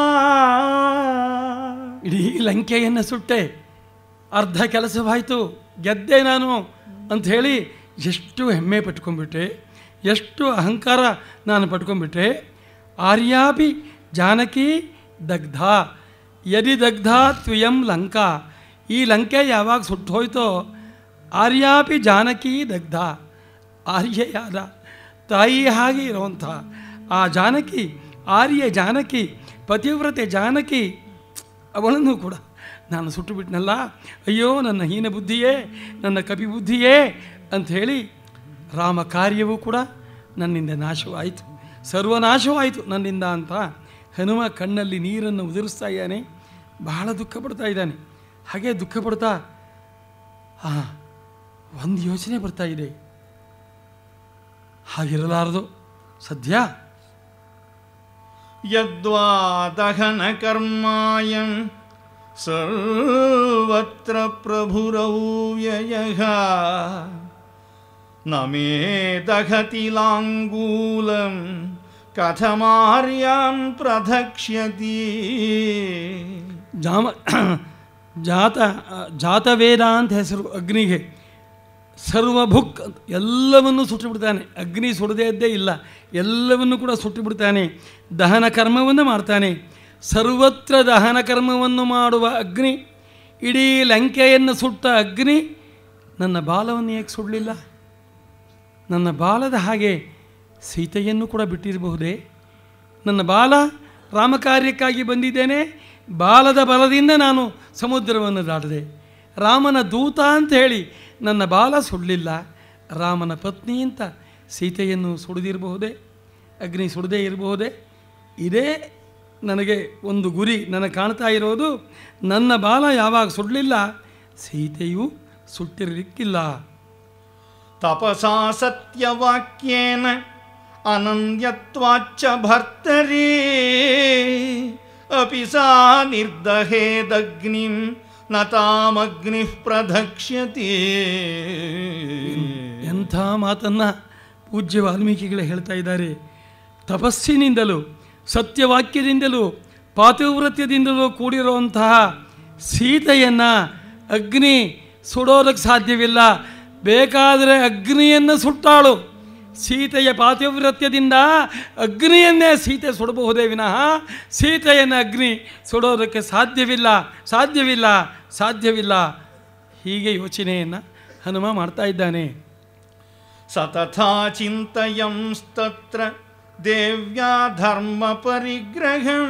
ಇಡೀ ಲಂಕೆಯನ್ನು ಸುಟ್ಟೆ ಅರ್ಧ ಕೆಲಸವಾಯಿತು ಗೆದ್ದೆ ನಾನು ಅಂಥೇಳಿ ಎಷ್ಟು ಹೆಮ್ಮೆ ಪಟ್ಕೊಂಡ್ಬಿಟ್ಟೆ ಎಷ್ಟು ಅಹಂಕಾರ ನಾನು ಪಟ್ಕೊಂಡ್ಬಿಟ್ಟೆ ಆರ್ಯಾಪಿ ಜಾನಕಿ ದಗ್ಧ ಯದಿ ದಗ್ಧ ತ್ವಯಂ ಲಂಕಾ ಈ ಲಂಕೆ ಯಾವಾಗ ಸುಟ್ಟು ಹೋಯ್ತೋ ಆರ್ಯಾಪಿ ಜಾನಕಿ ದಗ್ಧ ಆರ್ಯೆಯಾದ ತಾಯಿ ಹಾಗೆ ಇರುವಂಥ ಆ ಜಾನಕಿ ಆರ್ಯ ಜಾನಕಿ ಪತಿವ್ರತೆ ಜಾನಕಿ ಅವಳನ್ನು ಕೂಡ ನಾನು ಸುಟ್ಟು ಬಿಟ್ನಲ್ಲ ಅಯ್ಯೋ ನನ್ನ ಹೀನ ಬುದ್ಧಿಯೇ ನನ್ನ ಕಪಿ ಬುದ್ಧಿಯೇ ಅಂಥೇಳಿ ರಾಮ ಕಾರ್ಯವೂ ಕೂಡ ನನ್ನಿಂದ ನಾಶವಾಯಿತು ಸರ್ವನಾಶವಾಯಿತು ನನ್ನಿಂದ ಅಂತ ಹನುಮ ಕಣ್ಣಲ್ಲಿ ನೀರನ್ನು ಉದುರಿಸ್ತಾ ಇದ್ದಾನೆ ಬಹಳ ದುಃಖ ಪಡ್ತಾ ಇದ್ದಾನೆ ಹಾಗೆ ದುಃಖ ಪಡ್ತಾ ಆ ಒಂದು ಯೋಚನೆ ಬರ್ತಾ ಇದೆ ಹಾಗಿರಲಾರದು ಸದ್ಯ ಯದ್ವಾ ದಹನ ಕರ್ಮಾಯಂ ಸರ್ವತ್ರ ಪ್ರಭುರವ್ಯಯಃ ನ ಮೇ ದಹತಿ ಲಾಂಗೂಲಂ ಕಥಮಾರ್ಯಾಂ ಪ್ರಧಕ್ಷ್ಯತಿ ಜಾಮ ಜಾತ ಜಾತವೇದ ಅಂತ ಹೆಸರು ಅಗ್ನಿಗೆ ಸರ್ವಭುಕ್ ಅಂತ ಎಲ್ಲವನ್ನು ಸುಟ್ಟು ಬಿಡ್ತಾನೆ ಅಗ್ನಿ ಸುಡದೇ ಇದ್ದೇ ಇಲ್ಲ ಎಲ್ಲವನ್ನು ಕೂಡ ಸುಟ್ಟು ಬಿಡ್ತಾನೆ ದಹನ ಕರ್ಮವನ್ನು ಮಾಡ್ತಾನೆ ಸರ್ವತ್ರ ದಹನ ಕರ್ಮವನ್ನು ಮಾಡುವ ಅಗ್ನಿ ಇಡೀ ಲಂಕೆಯನ್ನು ಸುಟ್ಟ ಅಗ್ನಿ ನನ್ನ ಬಾಲವನ್ನು ಏಕೆ ಸುಡಲಿಲ್ಲ ನನ್ನ ಬಾಲದ ಹಾಗೆ ಸೀತೆಯನ್ನು ಕೂಡ ಬಿಟ್ಟಿರಬಹುದೇ ನನ್ನ ಬಾಲ ರಾಮಕಾರ್ಯಕ್ಕಾಗಿ ಬಂದಿದ್ದೇನೆ ಬಾಲದ ಬಲದಿಂದ ನಾನು ಸಮುದ್ರವನ್ನು ದಾಟಿದೆ ರಾಮನ ದೂತ ಅಂತ ಹೇಳಿ ನನ್ನ ಬಾಲ ಸುಡಲಿಲ್ಲ ರಾಮನ ಪತ್ನಿ ಅಂತ ಸೀತೆಯನ್ನು ಸುಡಿದಿರಬಹುದೇ ಅಗ್ನಿ ಸುಡದೇ ಇರಬಹುದೇ ಇದೇ ನನಗೆ ಒಂದು ಗುರಿ ನನಗೆ ಕಾಣ್ತಾ ಇರೋದು ನನ್ನ ಬಾಲ ಯಾವಾಗ ಸುಡಲಿಲ್ಲ ಸೀತೆಯು ಸುಟ್ಟಿರಲಿಕ್ಕಿಲ್ಲ ತಪಸಾ ಸತ್ಯವಾಕ್ಯೇನ ಅನನ್ಯತ್ವಾಚ್ಚ ಭರ್ತರಿ ಅಪಿ ಸಾ ನಿರ್ದಹೇದಗ್ನಿಂ ನ ತಾಮಗ್ನಿ ಪ್ರಧಕ್ಷ್ಯತಿ ಎಂಥ ಮಾತನ್ನು ಪೂಜ್ಯ ವಾಲ್ಮೀಕಿಗಳೇ ಹೇಳ್ತಾ ಇದ್ದಾರೆ ತಪಸ್ಸಿನಿಂದಲೂ ಸತ್ಯವಾಕ್ಯದಿಂದಲೂ ಪಾತಿವ್ರತ್ಯದಿಂದಲೂ ಕೂಡಿರುವಂತಹ ಸೀತೆಯನ್ನು ಅಗ್ನಿ ಸುಡೋದಕ್ಕೆ ಸಾಧ್ಯವಿಲ್ಲ ಬೇಕಾದರೆ ಅಗ್ನಿಯನ್ನು ಸುಟ್ಟಾಳು ಸೀತೆಯ ಪಾತಿವ್ರತ್ಯದಿಂದ ಅಗ್ನಿಯನ್ನೇ ಸೀತೆ ಸುಡಬಹುದೇ ವಿನಃ ಸೀತೆಯನ್ನು ಅಗ್ನಿ ಸುಡೋದಕ್ಕೆ ಸಾಧ್ಯವಿಲ್ಲ ಸಾಧ್ಯವಿಲ್ಲ ಸಾಧ್ಯವಿಲ್ಲ ಹೀಗೆ ಯೋಚನೆಯನ್ನು ಹನುಮ ಮಾಡ್ತಾ ಇದ್ದಾನೆ ಸತಥಾ ಚಿಂತಯಂಸ್ತತ್ರ ದೇವ್ಯಾ ಧರ್ಮ ಪರಿಗ್ರಹಂ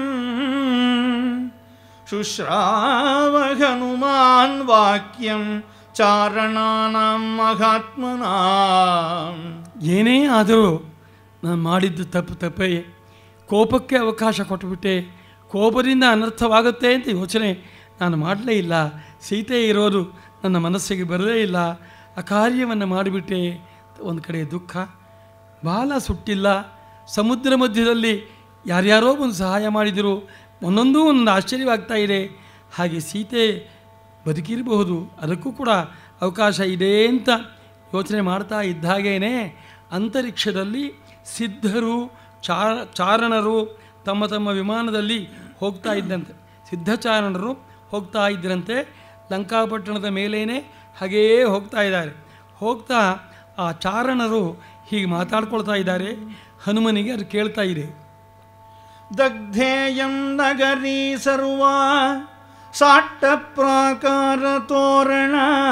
ಶುಶ್ರಾವ ಹನುಮಾನ್ ವಾಕ್ಯಂ ಚಾರಣಾನಾಂ ಮಹಾತ್ಮನಾಂ ಏನೇ ಆದರೂ ನಾನು ಮಾಡಿದ್ದು ತಪ್ಪು ತಪ್ಪೇ ಕೋಪಕ್ಕೆ ಅವಕಾಶ ಕೊಟ್ಟುಬಿಟ್ಟೆ ಕೋಪದಿಂದ ಅನರ್ಥವಾಗುತ್ತೆ ಅಂತ ಯೋಚನೆ ನಾನು ಮಾಡಲೇ ಇಲ್ಲ ಸೀತೆ ಇರೋದು ನನ್ನ ಮನಸ್ಸಿಗೆ ಬರಲೇ ಇಲ್ಲ ಆ ಕಾರ್ಯವನ್ನು ಮಾಡಿಬಿಟ್ಟೆ ಒಂದು ಕಡೆ ದುಃಖ ಬಾಲ ಸುಟ್ಟಿಲ್ಲ ಸಮುದ್ರ ಮಧ್ಯದಲ್ಲಿ ಯಾರ್ಯಾರೋ ಒಂದು ಸಹಾಯ ಮಾಡಿದರು ಒಂದೊಂದೂ ಒಂದು ಆಶ್ಚರ್ಯವಾಗ್ತಾ ಇದೆ ಹಾಗೆ ಸೀತೆ ಬದುಕಿರಬಹುದು ಅದಕ್ಕೂ ಕೂಡ ಅವಕಾಶ ಇದೆ ಅಂತ ಯೋಚನೆ ಮಾಡ್ತಾ ಇದ್ದಾಗೇನೆ ಅಂತರಿಕ್ಷದಲ್ಲಿ ಸಿದ್ಧರು ಚಾರ ಚಾರಣರು ತಮ್ಮ ತಮ್ಮ ವಿಮಾನದಲ್ಲಿ ಹೋಗ್ತಾ ಇದ್ದಂತೆ ಸಿದ್ಧಚಾರಣರು ಹೋಗ್ತಾ ಇದ್ದರಂತೆ ಲಂಕಾಪಟ್ಟಣದ ಮೇಲೇನೆ ಹಾಗೆಯೇ ಹೋಗ್ತಾ ಇದ್ದಾರೆ ಹೋಗ್ತಾ ಆ ಚಾರಣರು ಹೀಗೆ ಮಾತಾಡ್ಕೊಳ್ತಾ ಇದ್ದಾರೆ ಹನುಮನಿಗೆ ಅದು ಕೇಳ್ತಾ ಇದೆ ದಗ್ಧೇಯಂ ನಗರೀ ಸರ್ವಾ ಸಾಟ್ಟ ಪ್ರಾಕಾರ ತೋರಣ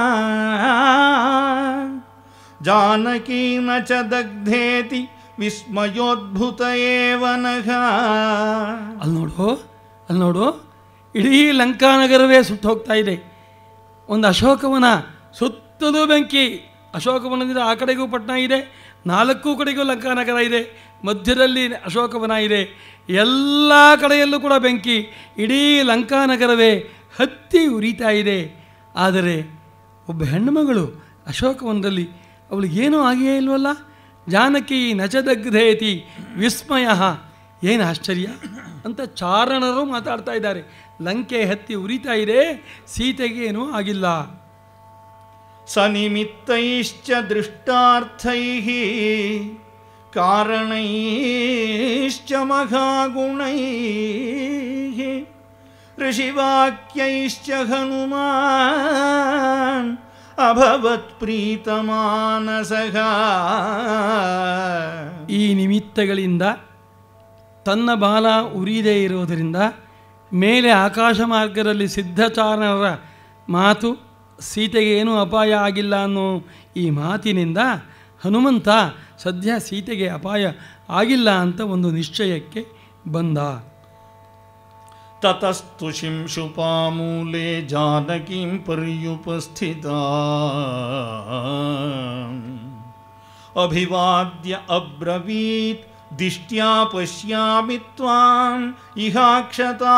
ಜಾನಕೀ ನ ಚ ದಗ್ಧೇತಿ ವಿಸ್ಮಯೋದ್ಭುತ ಏವ ನಘ ಅಲ್ಲಿ ನೋಡು ಅಲ್ಲಿ ನೋಡು ಇಡೀ ಲಂಕಾನಗರವೇ ಸುಟ್ಟು ಹೋಗ್ತಾ ಇದೆ ಒಂದು ಅಶೋಕವನ ಸುತ್ತಲೂ ಬೆಂಕಿ ಅಶೋಕವನದಿಂದ ಆ ಕಡೆಗೂ ಪಟ್ಟಣ ಇದೆ ನಾಲ್ಕು ಕಡೆಗೂ ಲಂಕಾನಗರ ಇದೆ ಮಧ್ಯದಲ್ಲಿ ಅಶೋಕವನ ಇದೆ ಎಲ್ಲ ಕಡೆಯಲ್ಲೂ ಕೂಡ ಬೆಂಕಿ ಇಡೀ ಲಂಕಾನಗರವೇ ಹತ್ತಿ ಉರಿತಾ ಇದೆ ಆದರೆ ಒಬ್ಬ ಹೆಣ್ಣುಮಗಳು ಅಶೋಕವನದಲ್ಲಿ ಅವಳಿಗೇನೂ ಆಗಿಯೇ ಇಲ್ವಲ್ಲ ಜಾನಕಿ ನಚದಗ್ಧೇತಿ ವಿಸ್ಮಯ ಏನು ಆಶ್ಚರ್ಯ ಅಂತ ಚಾರಣರು ಮಾತಾಡ್ತಾ ಇದ್ದಾರೆ ಲಂಕೆ ಹತ್ತಿ ಉರಿತಾ ಇದೆ ಸೀತೆಗೇನೂ ಆಗಿಲ್ಲ ಸನಿಮಿತ್ತೈಶ್ಚ ದೃಷ್ಟಾರ್ಥೈಃ ಕಾರಣೈಶ್ಚ ಮಹಾಗುಣೈಃ ಋಷಿವಾಕ್ಯೈಶ್ಚ ಹನುಮಾನ್ ಅಭವತ್ ಪ್ರೀತಮಾನಸಃ ಈ ನಿಮಿತ್ತಗಳಿಂದ ತನ್ನ ಬಾಲ ಉರಿದೇ ಇರುವುದರಿಂದ ಮೇಲೆ ಆಕಾಶ ಮಾರ್ಗದಲ್ಲಿ ಸಿದ್ಧಚಾರಣರ ಮಾತು ಸೀತೆಗೆ ಏನೂ ಅಪಾಯ ಆಗಿಲ್ಲ ಅನ್ನೋ ಈ ಮಾತಿನಿಂದ ಹನುಮಂತ ಸದ್ಯ ಸೀತೆಗೆ ಅಪಾಯ ಆಗಿಲ್ಲ ಅಂತ ಒಂದು ನಿಶ್ಚಯಕ್ಕೆ ಬಂದ ತತಸ್ತು ಶಿಂಶುಪಾಮೂಲೆ ಜಾನಕೀಂ ಪರ್ಯುಪಸ್ಥಿತ ಅಭಿವಾದ್ಯ ಅಬ್ರವೀತ್ ದಿಷ್ಟ್ಯಾ ಪಶ್ಯಾಮಿ ತ್ವಾಂ ಇಹಾಕ್ಷತಾ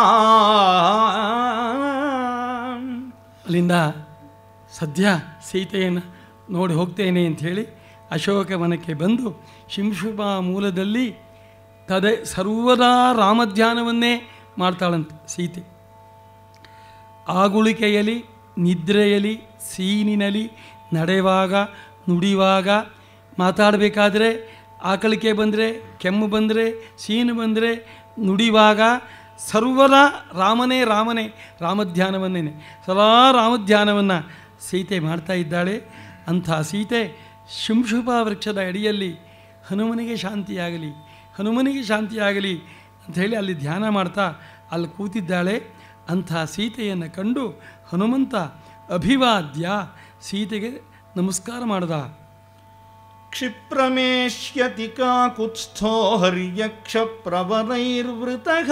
ಅಲ್ಲಿಂದ ಸದ್ಯ ಸೀತೆಯನ್ನು ನೋಡಿ ಹೋಗ್ತೇನೆ ಅಂಥೇಳಿ ಅಶೋಕವನಕ್ಕೆ ಬಂದು ಶಿಂಶುಭ ಮೂಲದಲ್ಲಿ ತದೆ ಸರ್ವದಾ ರಾಮಧ್ಯಾನವನ್ನೇ ಮಾಡ್ತಾಳಂತೆ ಸೀತೆ ಆಗುಳಿಕೆಯಲಿ ನಿದ್ರೆಯಲಿ ಸೀನಿನಲಿ ನಡೆಯುವಾಗ ನುಡಿಯುವಾಗ ಮಾತಾಡಬೇಕಾದ್ರೆ ಆಕಳಿಕೆ ಬಂದರೆ ಕೆಮ್ಮು ಬಂದರೆ ಸೀನು ಬಂದರೆ ನುಡಿಯುವಾಗ ಸರ್ವದ ರಾಮನೇ ರಾಮನೇ ರಾಮಧ್ಯಾನವನ್ನೇ ಸದಾ ರಾಮಧ್ಯಾನವನ್ನು ಸೀತೆ ಮಾಡ್ತಾ ಇದ್ದಾಳೆ ಅಂಥ ಸೀತೆ ಶಿಂಶುಪ ವೃಕ್ಷದ ಅಡಿಯಲ್ಲಿ ಹನುಮನಿಗೆ ಶಾಂತಿಯಾಗಲಿ ಹನುಮನಿಗೆ ಶಾಂತಿಯಾಗಲಿ ಅಂಥೇಳಿ ಅಲ್ಲಿ ಧ್ಯಾನ ಮಾಡ್ತಾ ಅಲ್ಲಿ ಕೂತಿದ್ದಾಳೆ ಅಂಥ ಸೀತೆಯನ್ನು ಕಂಡು ಹನುಮಂತ ಅಭಿವಾದ್ಯ ಸೀತೆಗೆ ನಮಸ್ಕಾರ ಮಾಡ್ದ क्षिप्रमेष्यति काकुत्स्थो हर्यक्षप्रवरैर्वृतः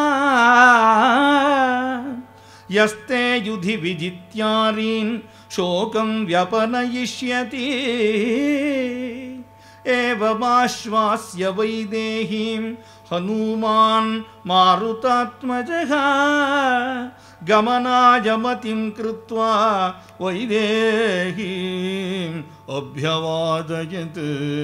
यस्ते युधि विजित्यारीन् शोकं व्यपनयिष्यति एवमाश्वास्य वैदेहीं हनूमान् मारुतात्मजः गमनायमतिं कृत्वा वैदेहीम् अभ्यवादयत्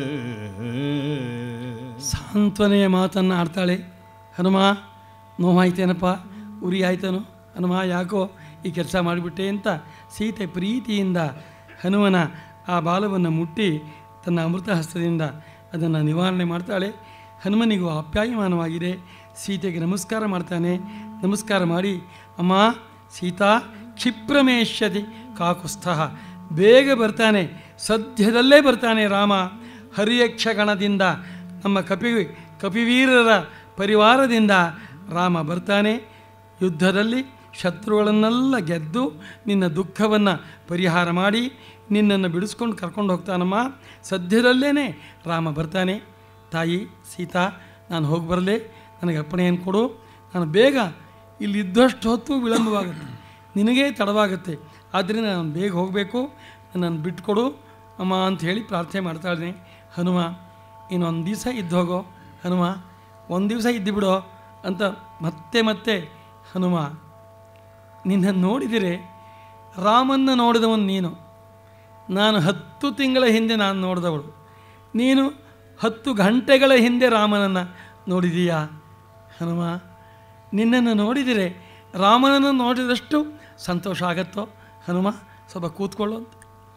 ಸಾಂತ್ವನೆಯ ಮಾತನ್ನು ಆಡ್ತಾಳೆ ಹನುಮ ನೋವಾಯ್ತೇನಪ್ಪ ಉರಿ ಆಯ್ತೇನೋ ಹನುಮ ಯಾಕೋ ಈ ಕೆಲಸ ಮಾಡಿಬಿಟ್ಟೆ ಅಂತ ಸೀತೆ ಪ್ರೀತಿಯಿಂದ ಹನುಮನ ಆ ಬಾಲವನ್ನು ಮುಟ್ಟಿ ತನ್ನ ಅಮೃತ ಹಸ್ತದಿಂದ ಅದನ್ನು ನಿವಾರಣೆ ಮಾಡ್ತಾಳೆ ಹನುಮನಿಗೂ ಆಪ್ಯಾಯಮಾನವಾಗಿದೆ ಸೀತೆಗೆ ನಮಸ್ಕಾರ ಮಾಡ್ತಾನೆ ನಮಸ್ಕಾರ ಮಾಡಿ ಅಮ್ಮ ಸೀತಾ ಕ್ಷಿಪ್ರಮೇಷ್ಯತಿ ಕಾಕುಸ್ಥಃ ಬೇಗ ಬರ್ತಾನೆ ಸದ್ಯದಲ್ಲೇ ಬರ್ತಾನೆ ರಾಮ ಹರಿಯಕ್ಷಗಣದಿಂದ ನಮ್ಮ ಕಪಿ ಕಪಿವೀರರ ಪರಿವಾರದಿಂದ ರಾಮ ಬರ್ತಾನೆ ಯುದ್ಧದಲ್ಲಿ ಶತ್ರುಗಳನ್ನೆಲ್ಲ ಗೆದ್ದು ನಿನ್ನ ದುಃಖವನ್ನು ಪರಿಹಾರ ಮಾಡಿ ನಿನ್ನನ್ನು ಬಿಡಿಸ್ಕೊಂಡು ಕರ್ಕೊಂಡು ಹೋಗ್ತಾನಮ್ಮ ಸದ್ಯದಲ್ಲೇ ರಾಮ ಬರ್ತಾನೆ ತಾಯಿ ಸೀತಾ ನಾನು ಹೋಗಿ ಬರಲೆ ನನಗೆ ಅಪ್ಪಣೆಯನ್ನು ಕೊಡು ನಾನು ಬೇಗ ಇಲ್ಲಿ ಇದ್ದಷ್ಟು ಹೊತ್ತು ವಿಳಂಬವಾಗುತ್ತೆ ನಿನಗೇ ತಡವಾಗುತ್ತೆ ಆದ್ದರಿಂದ ನಾನು ಬೇಗ ಹೋಗಬೇಕು ನನ್ನನ್ನು ಬಿಟ್ಕೊಡು ಅಮ್ಮ ಅಂತ ಹೇಳಿ ಪ್ರಾರ್ಥನೆ ಮಾಡ್ತಾಳೆ ಹನುಮ ಇನ್ನೊಂದು ದಿವಸ ಇದ್ದು ಹೋಗೋ ಹನುಮ ಒಂದು ದಿವಸ ಇದ್ದು ಬಿಡೋ ಅಂತ ಮತ್ತೆ ಮತ್ತೆ ಹನುಮ ನಿನ್ನನ್ನು ನೋಡಿದರೆ ರಾಮನ್ನ ನೋಡಿದವನು ನೀನು ನಾನು ಹತ್ತು ತಿಂಗಳ ಹಿಂದೆ ನಾನು ನೋಡಿದವಳು ನೀನು ಹತ್ತು ಗಂಟೆಗಳ ಹಿಂದೆ ರಾಮನನ್ನು ನೋಡಿದೀಯಾ ಹನುಮ ನಿನ್ನನ್ನು ನೋಡಿದರೆ ರಾಮನನ್ನು ನೋಡಿದಷ್ಟು ಸಂತೋಷ ಆಗತ್ತೋ ಹನುಮ ಸ್ವಲ್ಪ ಕೂತ್ಕೊಳ್ಳು ಅಂತ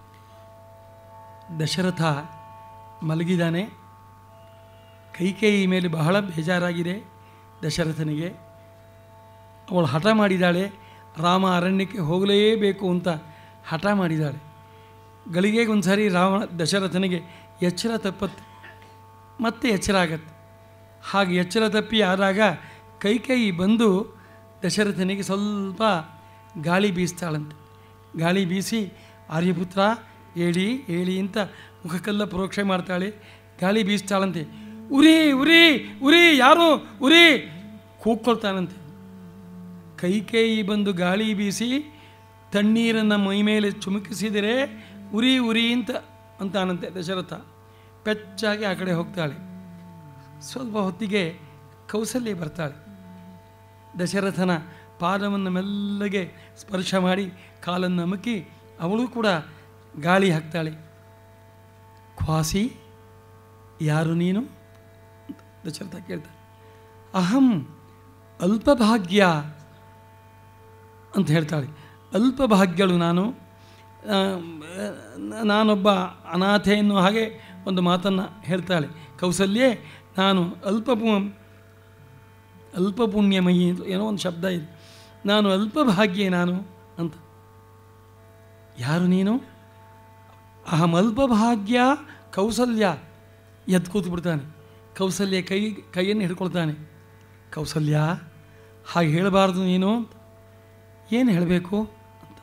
ದಶರಥ ಮಲಗಿದ್ದಾನೆ ಕೈಕೇಯಿ ಮೇಲೆ ಬಹಳ ಬೇಜಾರಾಗಿದೆ ದಶರಥನಿಗೆ ಅವಳು ಹಠ ಮಾಡಿದ್ದಾಳೆ ರಾಮ ಅರಣ್ಯಕ್ಕೆ ಹೋಗಲೇಬೇಕು ಅಂತ ಹಠ ಮಾಡಿದ್ದಾಳೆ ಗಳಿಗೆಗೆ ಒಂದು ಸಾರಿ ರಾಮ ದಶರಥನಿಗೆ ಎಚ್ಚರ ತಪ್ಪತ್ತೆ ಮತ್ತೆ ಎಚ್ಚರ ಆಗತ್ತೆ ಹಾಗೆ ಎಚ್ಚರ ತಪ್ಪಿ ಆದಾಗ ಕೈಕೈ ಬಂದು ದಶರಥನಿಗೆ ಸ್ವಲ್ಪ ಗಾಳಿ ಬೀಸ್ತಾಳಂತೆ ಗಾಳಿ ಬೀಸಿ ಆರ್ಯಪುತ್ರ ಹೇಳಿ ಹೇಳಿ ಅಂತ ಮುಖಕ್ಕೆಲ್ಲ ಪ್ರೋಕ್ಷೆ ಮಾಡ್ತಾಳೆ ಗಾಳಿ ಬೀಸ್ತಾಳಂತೆ ಉರಿ ಉರಿ ಉರಿ ಯಾರು ಉರಿ ಕೂಗ್ಕೊಳ್ತಾನಂತೆ ಕೈ ಕೈ ಬಂದು ಗಾಳಿ ಬೀಸಿ ತಣ್ಣೀರನ್ನು ಮೈ ಮೇಲೆ ಚುಮುಕಿಸಿದರೆ ಉರಿ ಉರಿ ಅಂತ ಅಂತಾನಂತೆ ದಶರಥ ಪೆಚ್ಚಾಗಿ ಆ ಕಡೆ ಹೋಗ್ತಾಳೆ ಸ್ವಲ್ಪ ಹೊತ್ತಿಗೆ ಕೌಸಲ್ಯ ಬರ್ತಾಳೆ ದಶರಥನ ಪಾದವನ್ನು ಮೆಲ್ಲಗೆ ಸ್ಪರ್ಶ ಮಾಡಿ ಕಾಲನ್ನು ಅಮುಕಿ ಅವಳು ಕೂಡ ಗಾಳಿ ಹಾಕ್ತಾಳೆ ಕ್ವಾಸಿ ಯಾರು ನೀನು ದಶರಥ ಕೇಳ್ತಾನೆ ಅಹಂ ಅಲ್ಪಭಾಗ್ಯ ಅಂತ ಹೇಳ್ತಾಳೆ ಅಲ್ಪಭಾಗ್ಯಳು ನಾನು ಆ, ನಾನೊಬ್ಬ ಅನಾಥೆ ಎನ್ನುವ ಹಾಗೆ ಒಂದು ಮಾತನ್ನು ಹೇಳ್ತಾಳೆ ಕೌಸಲ್ಯೆ ನಾನು ಅಲ್ಪ ಪು- ಅಲ್ಪ ಪುಣ್ಯಮಯಿ ಅಂತ ಏನೋ ಒಂದು ಶಬ್ದ ಇದೆ ನಾನು ಅಲ್ಪಭಾಗ್ಯೆ ನಾನು ಅಂತ ಯಾರು ನೀನು ಅಹಂ ಅಲ್ಪಭಾಗ್ಯ ಕೌಸಲ್ಯ ಎದ್ದು ಕೂತ್ಬಿಡ್ತಾನೆ ಕೌಸಲ್ಯ ಕೈ ಕೈಯನ್ನು ಹಿಡ್ಕೊಳ್ತಾನೆ ಕೌಸಲ್ಯ ಹಾಗೆ ಹೇಳಬಾರ್ದು ನೀನು ಅಂತ ಏನು ಹೇಳಬೇಕು ಅಂತ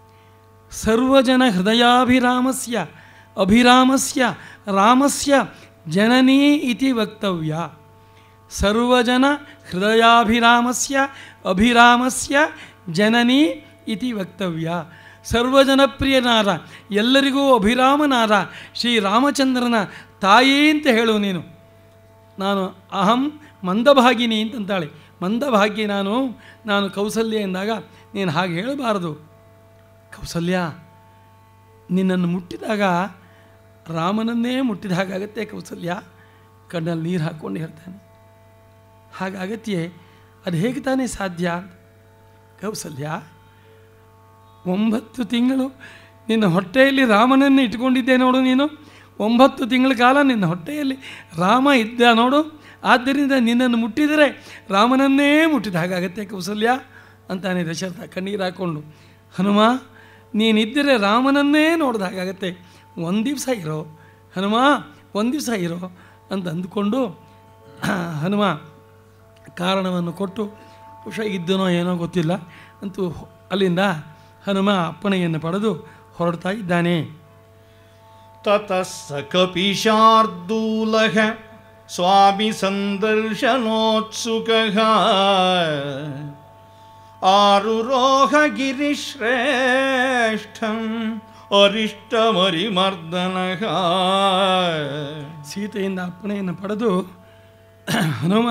ಸರ್ವಜನ ಹೃದಯಾಭಿರಾಮಸ್ಯ ಅಭಿರಾಮಸ್ಯ ರಾಮಸ್ಯ ಜನನೀ ಇತಿ ವಕ್ತವ್ಯ ಸರ್ವಜನ ಹೃದಯಾಭಿರಾಮಸ್ಯ ಅಭಿರಾಮಸ್ಯ ಜನನೀ ಇತಿ ವಕ್ತವ್ಯ ಸರ್ವಜನಪ್ರಿಯನಾದ ಎಲ್ಲರಿಗೂ ಅಭಿರಾಮನಾದ ಶ್ರೀರಾಮಚಂದ್ರನ ತಾಯಿ ಅಂತ ಹೇಳು ನೀನು ನಾನು ಅಹಂ ಮಂದಭಾಗಿನಿ ಅಂತಂತಾಳೆ ಮಂದಭಾಗಿ ನಾನು ನಾನು ಕೌಸಲ್ಯ ಎಂದಾಗ ನೀನು ಹಾಗೆ ಹೇಳಬಾರದು ಕೌಸಲ್ಯ ನಿನ್ನನ್ನು ಮುಟ್ಟಿದಾಗ ರಾಮನನ್ನೇ ಮುಟ್ಟಿದ ಹಾಗಾಗತ್ತೆ ಕೌಸಲ್ಯ ಕಣ್ಣಲ್ಲಿ ನೀರು ಹಾಕ್ಕೊಂಡು ಹೇಳ್ತಾನೆ ಹಾಗಾಗತ್ತೆ ಅದು ಹೇಗೆ ತಾನೇ ಸಾಧ್ಯ ಅಂತ ಕೌಸಲ್ಯ ಒಂಬತ್ತು ತಿಂಗಳು ನಿನ್ನ ಹೊಟ್ಟೆಯಲ್ಲಿ ರಾಮನನ್ನು ಇಟ್ಕೊಂಡಿದ್ದೆ ನೋಡು ನೀನು ಒಂಬತ್ತು ತಿಂಗಳ ಕಾಲ ನಿನ್ನ ಹೊಟ್ಟೆಯಲ್ಲಿ ರಾಮ ಇದ್ದ ನೋಡು ಆದ್ದರಿಂದ ನಿನ್ನನ್ನು ಮುಟ್ಟಿದರೆ ರಾಮನನ್ನೇ ಮುಟ್ಟಿದ ಹಾಗಾಗತ್ತೆ ಕೌಸಲ್ಯ ಅಂತಾನೆ ದಶರಥ ಕಣ್ಣೀರು ಹಾಕ್ಕೊಂಡು ಹನುಮ ನೀನಿದ್ದರೆ ರಾಮನನ್ನೇ ನೋಡಿದ ಹಾಗಾಗತ್ತೆ ಒಂದು ದಿವಸ ಇರೋ ಹನುಮ ಒಂದು ದಿವಸ ಇರೋ ಅಂತ ಅಂದುಕೊಂಡು ಹನುಮ ಕಾರಣವನ್ನು ಕೊಟ್ಟು ಬಹುಶಃ ಇದ್ದನೋ ಏನೋ ಗೊತ್ತಿಲ್ಲ ಅಂತೂ ಅಲ್ಲಿಂದ ಹನುಮ ಅಪ್ಪಣೆಯನ್ನು ಪಡೆದು ಹೊರಡ್ತಾ ಇದ್ದಾನೆ ततः स कपिशार्दूलः स्वामि सन्दर्शनोत्सुकः आरुरोह गिरिश्रेष्ठम् अरिष्टमरिमर्दनः ಸೀತೆಯಿಂದ ಅಪ್ಪಣೆಯನ್ನು ಪಡೆದು ಹನುಮ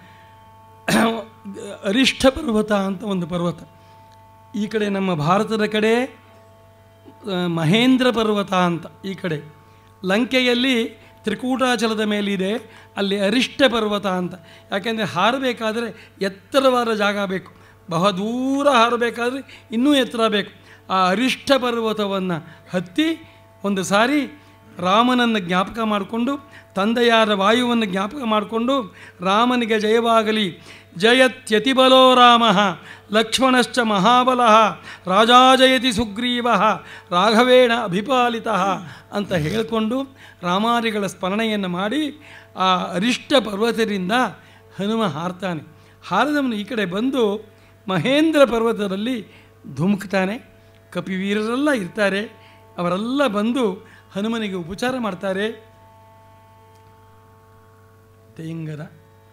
ಅರಿಷ್ಠ ಪರ್ವತ ಅಂತ ಒಂದು ಪರ್ವತ ಈ ಕಡೆ ನಮ್ಮ ಭಾರತದ ಕಡೆ ಆ, ಮಹೇಂದ್ರ ಪರ್ವತ ಅಂತ ಈ ಕಡೆ ಲಂಕೆಯಲ್ಲಿ ತ್ರಿಕೂಟಾಚಲದ ಮೇಲಿದೆ ಅಲ್ಲಿ ಅರಿಷ್ಟ ಪರ್ವತ ಅಂತ ಯಾಕೆಂದರೆ ಹಾರಬೇಕಾದ್ರೆ ಎತ್ತರವಾದ ಜಾಗ ಬೇಕು ಬಹು ದೂರ ಹಾರಬೇಕಾದ್ರೆ ಇನ್ನೂ ಎತ್ತರ ಬೇಕು ಆ ಅರಿಷ್ಟ ಪರ್ವತವನ್ನು ಹತ್ತಿ ಒಂದು ಸಾರಿ ರಾಮನನ್ನು ಜ್ಞಾಪಕ ಮಾಡಿಕೊಂಡು ತಂದೆಯಾದ ವಾಯುವನ್ನು ಜ್ಞಾಪಕ ಮಾಡಿಕೊಂಡು ರಾಮನಿಗೆ ಜಯವಾಗಲಿ ಜಯತ್ಯತಿಬಲೋ ರಾಮ ಲಕ್ಷ್ಮಣಶ್ಚ ಮಹಾಬಲ ರಾಜಾ ಜಯತಿ ಸುಗ್ರೀವ ರಾಘವೇಣ ಅಭಿಪಾಲಿತ ಅಂತ ಹೇಳಿಕೊಂಡು ರಾಮಾದಿಗಳ ಸ್ಮರಣೆಯನ್ನು ಮಾಡಿ ಆ ಅರಿಷ್ಟ ಪರ್ವತದಿಂದ ಹನುಮ ಹಾರ್ತಾನೆ ಹಾರದವನು ಈ ಕಡೆ ಬಂದು ಮಹೇಂದ್ರ ಪರ್ವತದಲ್ಲಿ ಧುಮುಕ್ತಾನೆ ಕಪಿವೀರರೆಲ್ಲ ಇರ್ತಾರೆ ಅವರೆಲ್ಲ ಬಂದು ಹನುಮನಿಗೆ ಉಪಚಾರ ಮಾಡ್ತಾರೆ ತೇಂಗದ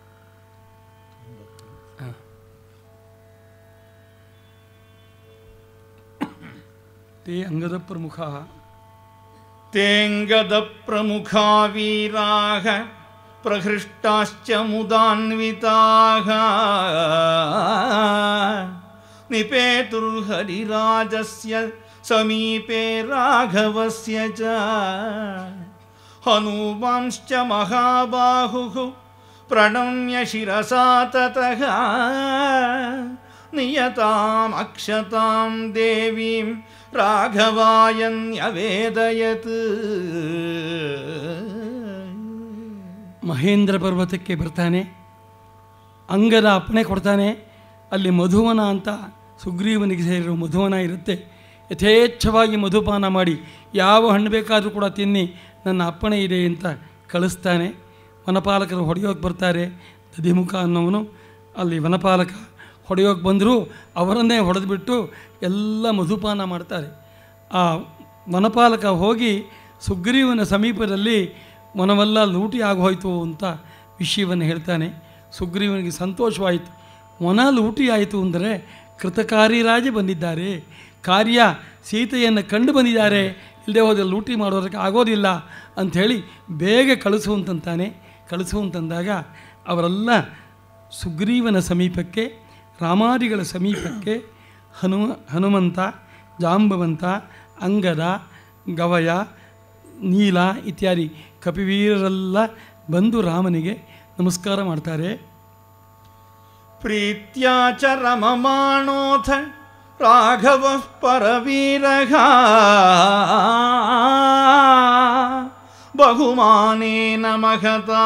ಹ. ते अङ्गदप्रमुखाः तेऽङ्गदप्रमुखा वीराः प्रहृष्टाश्च मुदान्विताः निपेतुर्हरिराजस्य समीपे राघवस्य च हनूमांश्च महाबाहुः प्रणम्य शिरसा ततः नियताम् अक्षतां देवीं राघवायन्यवेदयत् ಮಹೇಂದ್ರ ಪರ್ವತಕ್ಕೆ ಬರ್ತಾನೆ ಅಂಗದ ಅಪ್ಪಣೆ ಕೊಡ್ತಾನೆ ಅಲ್ಲಿ ಮಧುವನ ಅಂತ ಸುಗ್ರೀವನಿಗೆ ಸೇರಿರೋ ಮಧುವನ ಇರುತ್ತೆ ಯಥೇಚ್ಛವಾಗಿ ಮಧುಪಾನ ಮಾಡಿ ಯಾವ ಹಣ್ಣು ಬೇಕಾದರೂ ಕೂಡ ತಿನ್ನಿ ನನ್ನ ಅಪ್ಪಣೆ ಇದೆ ಅಂತ ಕಳಿಸ್ತಾನೆ ವನಪಾಲಕರು ಹೊಡೆಯೋಕೆ ಬರ್ತಾರೆ ದಧಿಮುಖ ಅನ್ನೋವನು ಅಲ್ಲಿ ವನಪಾಲಕ ಹೊಡೆಯೋಕೆ ಬಂದರೂ ಅವರನ್ನೇ ಹೊಡೆದುಬಿಟ್ಟು ಎಲ್ಲ ಮಧುಪಾನ ಮಾಡ್ತಾರೆ ಆ ವನಪಾಲಕ ಹೋಗಿ ಸುಗ್ರೀವನ ಸಮೀಪದಲ್ಲಿ ವನವೆಲ್ಲ ಲೂಟಿ ಆಗೋಯ್ತು ಅಂತ ವಿಷಯವನ್ನು ಹೇಳ್ತಾನೆ ಸುಗ್ರೀವನಿಗೆ ಸಂತೋಷವಾಯಿತು ವನ ಲೂಟಿ ಆಯಿತು ಅಂದರೆ ಕೃತಕಾರ್ಯರಾಜ ಬಂದಿದ್ದಾರೆ ಕಾರ್ಯ ಸೀತೆಯನ್ನು ಕಂಡು ಬಂದಿದ್ದಾರೆ ಇಲ್ಲದೆ ಹೋದರೆ ಲೂಟಿ ಮಾಡೋದಕ್ಕೆ ಆಗೋದಿಲ್ಲ ಅಂಥೇಳಿ ಬೇಗ ಕಳಿಸು ಅಂತಂತಾನೆ ಕಳಿಸು ಅಂತಂದಾಗ ಅವರೆಲ್ಲ ಸುಗ್ರೀವನ ಸಮೀಪಕ್ಕೆ ರಾಮಾದಿಗಳ ಸಮೀಪಕ್ಕೆ ಹನುಮ ಹನುಮಂತ ಜಾಂಬವಂತ ಅಂಗದ ಗವಯ ನೀಲ ಇತ್ಯಾದಿ ಕಪಿವೀರರೆಲ್ಲ ಬಂದು ರಾಮನಿಗೆ ನಮಸ್ಕಾರ ಮಾಡ್ತಾರೆ प्रीत्या च रममाणोऽथ राघवः परवीरः बहुमानेन महता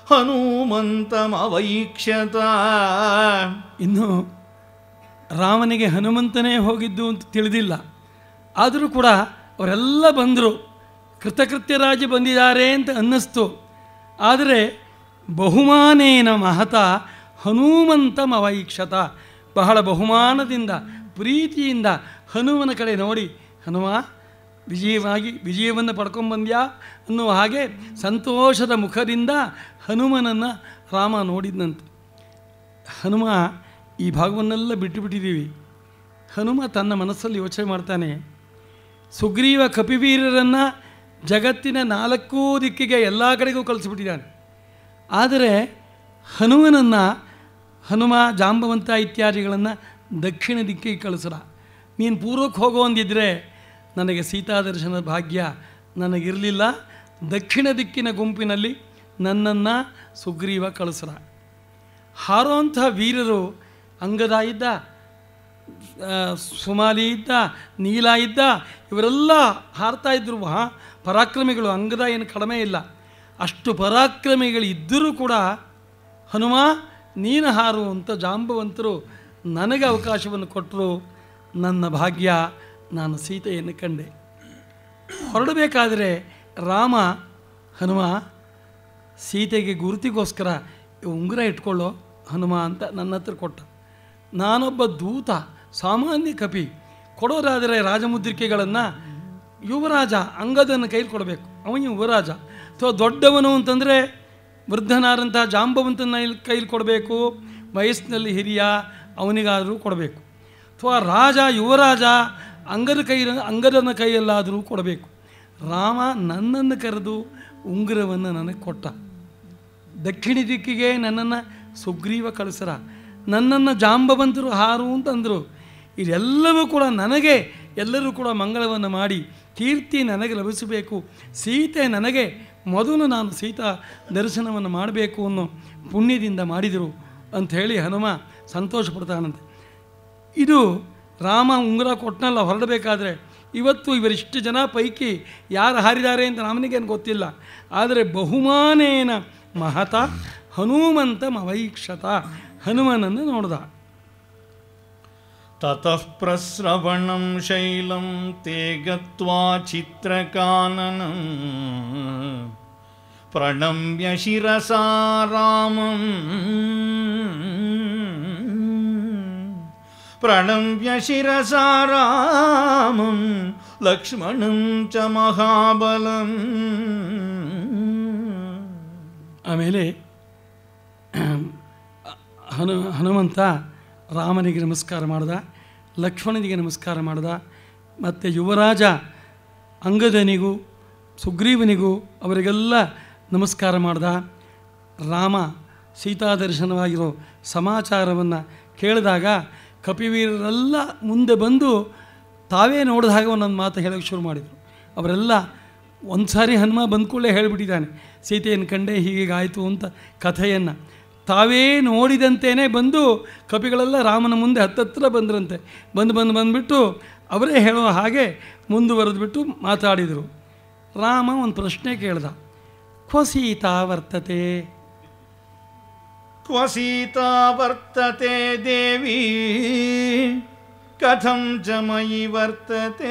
हनूमन्तमवैक्ष्यत ಇನ್ನು ರಾಮನಿಗೆ ಹನುಮಂತನೇ ಹೋಗಿದ್ದು ಅಂತ ತಿಳಿದಿಲ್ಲ ಆದರೂ ಕೂಡ ಅವರೆಲ್ಲ ಬಂದರು ಕೃತಕೃತ್ಯರಾಜ ಬಂದಿದ್ದಾರೆ ಅಂತ ಅನ್ನಿಸ್ತು ಆದರೆ ಬಹುಮಾನೇನ ಮಹತ ಹನುಮಂತಂ ಅವೈಕ್ಷತ ಬಹಳ ಬಹುಮಾನದಿಂದ ಪ್ರೀತಿಯಿಂದ ಹನುಮನ ಕಡೆ ನೋಡಿ ಹನುಮ ವಿಜಯವಾಗಿ ವಿಜಯವನ್ನು ಪಡ್ಕೊಂಬಂದ್ಯಾ ಅನ್ನುವ ಹಾಗೆ ಸಂತೋಷದ ಮುಖದಿಂದ ಹನುಮನನ್ನು ರಾಮ ನೋಡಿದ್ನಂತೆ ಹನುಮ ಈ ಭಾಗವನ್ನೆಲ್ಲ ಬಿಟ್ಟು ಬಿಟ್ಟಿದ್ದೀವಿ ಹನುಮ ತನ್ನ ಮನಸ್ಸಲ್ಲಿ ಯೋಚನೆ ಮಾಡ್ತಾನೆ ಸುಗ್ರೀವ ಕಪಿವೀರರನ್ನು ಜಗತ್ತಿನ ನಾಲ್ಕೂ ದಿಕ್ಕಿಗೆ ಎಲ್ಲ ಕಡೆಗೂ ಕಳಿಸ್ಬಿಟ್ಟಿದ್ದಾನೆ ಆದರೆ ಹನುಮನನ್ನು ಹನುಮ ಜಾಂಬವಂತ ಇತ್ಯಾದಿಗಳನ್ನು ದಕ್ಷಿಣ ದಿಕ್ಕಿಗೆ ಕಳಿಸರ ನೀನು ಪೂರ್ವಕ್ಕೆ ಹೋಗೋ ಅಂದಿದ್ರೆ ನನಗೆ ಸೀತಾದರ್ಶನದ ಭಾಗ್ಯ ನನಗಿರಲಿಲ್ಲ ದಕ್ಷಿಣ ದಿಕ್ಕಿನ ಗುಂಪಿನಲ್ಲಿ ನನ್ನನ್ನು ಸುಗ್ರೀವ ಕಳಿಸ್ರ ಹಾರೋಂಥ ವೀರರು ಅಂಗದ ಇದ್ದ ಆ, ಸುಮಾಲಿ ಇದ್ದ ನೀಲ ಇದ್ದ ಇವರೆಲ್ಲ ಹಾರ್ತಾ ಇದ್ರು ಮಹಾ ಪರಾಕ್ರಮಿಗಳು ಅಂಗದ ಏನು ಕಡಿಮೆ ಇಲ್ಲ ಅಷ್ಟು ಪರಾಕ್ರಮಿಗಳು ಇದ್ದರೂ ಕೂಡ ಹನುಮ ನೀನು ಹಾರು ಅಂತ ಜಾಂಬವಂತರು ನನಗೆ ಅವಕಾಶವನ್ನು ಕೊಟ್ಟರು ನನ್ನ ಭಾಗ್ಯ ನಾನು ಸೀತೆಯನ್ನು ಕಂಡೆ ಹೊರಡಬೇಕಾದರೆ ರಾಮ ಹನುಮ ಸೀತೆಗೆ ಗುರುತಿಗೋಸ್ಕರ ಈ ಉಂಗುರ ಇಟ್ಕೊಳ್ಳೋ ಹನುಮ ಅಂತ ನನ್ನ ಹತ್ರ ಕೊಟ್ಟ ನಾನೊಬ್ಬ ದೂತ ಸಾಮಾನ್ಯ ಕಪಿ ಕೊಡೋದಾದರೆ ರಾಜಮುದ್ರಿಕೆಗಳನ್ನು ಯುವರಾಜ ಅಂಗದನ್ನು ಕೈಲಿ ಕೊಡಬೇಕು ಅವನು ಯುವರಾಜ ಅಥವಾ ದೊಡ್ಡವನು ಅಂತಂದರೆ ವೃದ್ಧನಾದಂಥ ಜಾಂಬವಂತನ ಕೈಲಿ ಕೊಡಬೇಕು ವಯಸ್ಸಿನಲ್ಲಿ ಹಿರಿಯ ಅವನಿಗಾದರೂ ಕೊಡಬೇಕು ಅಥವಾ ರಾಜ ಯುವರಾಜ ಅಂಗದ ಕೈ ಅಂಗದನ ಕೈಯಲ್ಲಾದರೂ ಕೊಡಬೇಕು ರಾಮ ನನ್ನನ್ನು ಕರೆದು ಉಂಗುರವನ್ನು ನನಗೆ ಕೊಟ್ಟ ದಕ್ಷಿಣ ದಿಕ್ಕಿಗೆ ನನ್ನನ್ನು ಸುಗ್ರೀವ ಕಳಿಸರ ನನ್ನನ್ನು ಜಾಂಬವಂತರು ಹಾರು ಅಂತಂದರು ಇದೆಲ್ಲವೂ ಕೂಡ ನನಗೆ ಎಲ್ಲರೂ ಕೂಡ ಮಂಗಳವನ್ನು ಮಾಡಿ ಕೀರ್ತಿ ನನಗೆ ಲಭಿಸಬೇಕು ಸೀತೆ ನನಗೆ ಮೊದಲು ನಾನು ಸೀತಾ ದರ್ಶನವನ್ನು ಮಾಡಬೇಕು ಅನ್ನೋ ಪುಣ್ಯದಿಂದ ಮಾಡಿದರು ಅಂಥೇಳಿ ಹನುಮ ಸಂತೋಷ ಪಡ್ತಾನಂತೆ ಇದು ರಾಮ ಉಂಗುರ ಕೊಟ್ಟನಲ್ಲ ಹೊರಡಬೇಕಾದ್ರೆ ಇವತ್ತು ಇವರಿಷ್ಟು ಜನ ಪೈಕಿ ಯಾರು ಹಾರಿದ್ದಾರೆ ಅಂತ ರಾಮನಿಗೇನು ಗೊತ್ತಿಲ್ಲ ಆದರೆ ಬಹುಮಾನೇನ ಮಹತ ಹನುಮಂತ ಅವೈಕ್ಷತ ಹನುಮನನ್ನು ನೋಡ್ದ ततः प्रस्रवणं शैलं ते गत्वा चित्रकाननम् प्रणम्य शिरसा रामम् प्रणम्य शिरसा रामं लक्ष्मणं च महाबलम् ಆಮೇಲೆ ಹನು ಹನುಮಂತ ರಾಮನಿಗೆ ನಮಸ್ಕಾರ ಮಾಡ್ದ ಲಕ್ಷ್ಮಣನಿಗೆ ನಮಸ್ಕಾರ ಮಾಡ್ದ ಮತ್ತು ಯುವರಾಜ ಅಂಗದನಿಗೂ ಸುಗ್ರೀವನಿಗೂ ಅವರಿಗೆಲ್ಲ ನಮಸ್ಕಾರ ಮಾಡ್ದ ರಾಮ ಸೀತಾದರ್ಶನವಾಗಿರೋ ಸಮಾಚಾರವನ್ನು ಕೇಳಿದಾಗ ಕಪಿವೀರರೆಲ್ಲ ಮುಂದೆ ಬಂದು ತಾವೇ ನೋಡಿದ ಹಾಗೆ ಒಂದೊಂದು ಮಾತು ಹೇಳೋಕ್ಕೆ ಶುರು ಮಾಡಿದರು ಅವರೆಲ್ಲ ಒಂದು ಸಾರಿ ಹನುಮ ಬಂದ್ಕೊಳ್ಳೆ ಹೇಳಿಬಿಟ್ಟಿದ್ದಾನೆ ಸೀತೆಯನ್ನು ಕಂಡೆ ಹೀಗಾಯಿತು ಅಂತ ಕಥೆಯನ್ನು ತಾವೇ ನೋಡಿದಂತೆಯೇ ಬಂದು ಕಪಿಗಳೆಲ್ಲ ರಾಮನ ಮುಂದೆ ಹತ್ತತ್ರ ಬಂದ್ರಂತೆ ಬಂದು ಬಂದು ಬಂದುಬಿಟ್ಟು ಅವರೇ ಹೇಳೋ ಹಾಗೆ ಮುಂದುವರೆದ್ಬಿಟ್ಟು ಮಾತಾಡಿದರು ರಾಮ ಒಂದು ಪ್ರಶ್ನೆ ಕೇಳ್ದ ಕ್ವ ಸೀತಾ ವರ್ತತೆ क्व सीता वर्तते देवी कथं च मयि वर्तते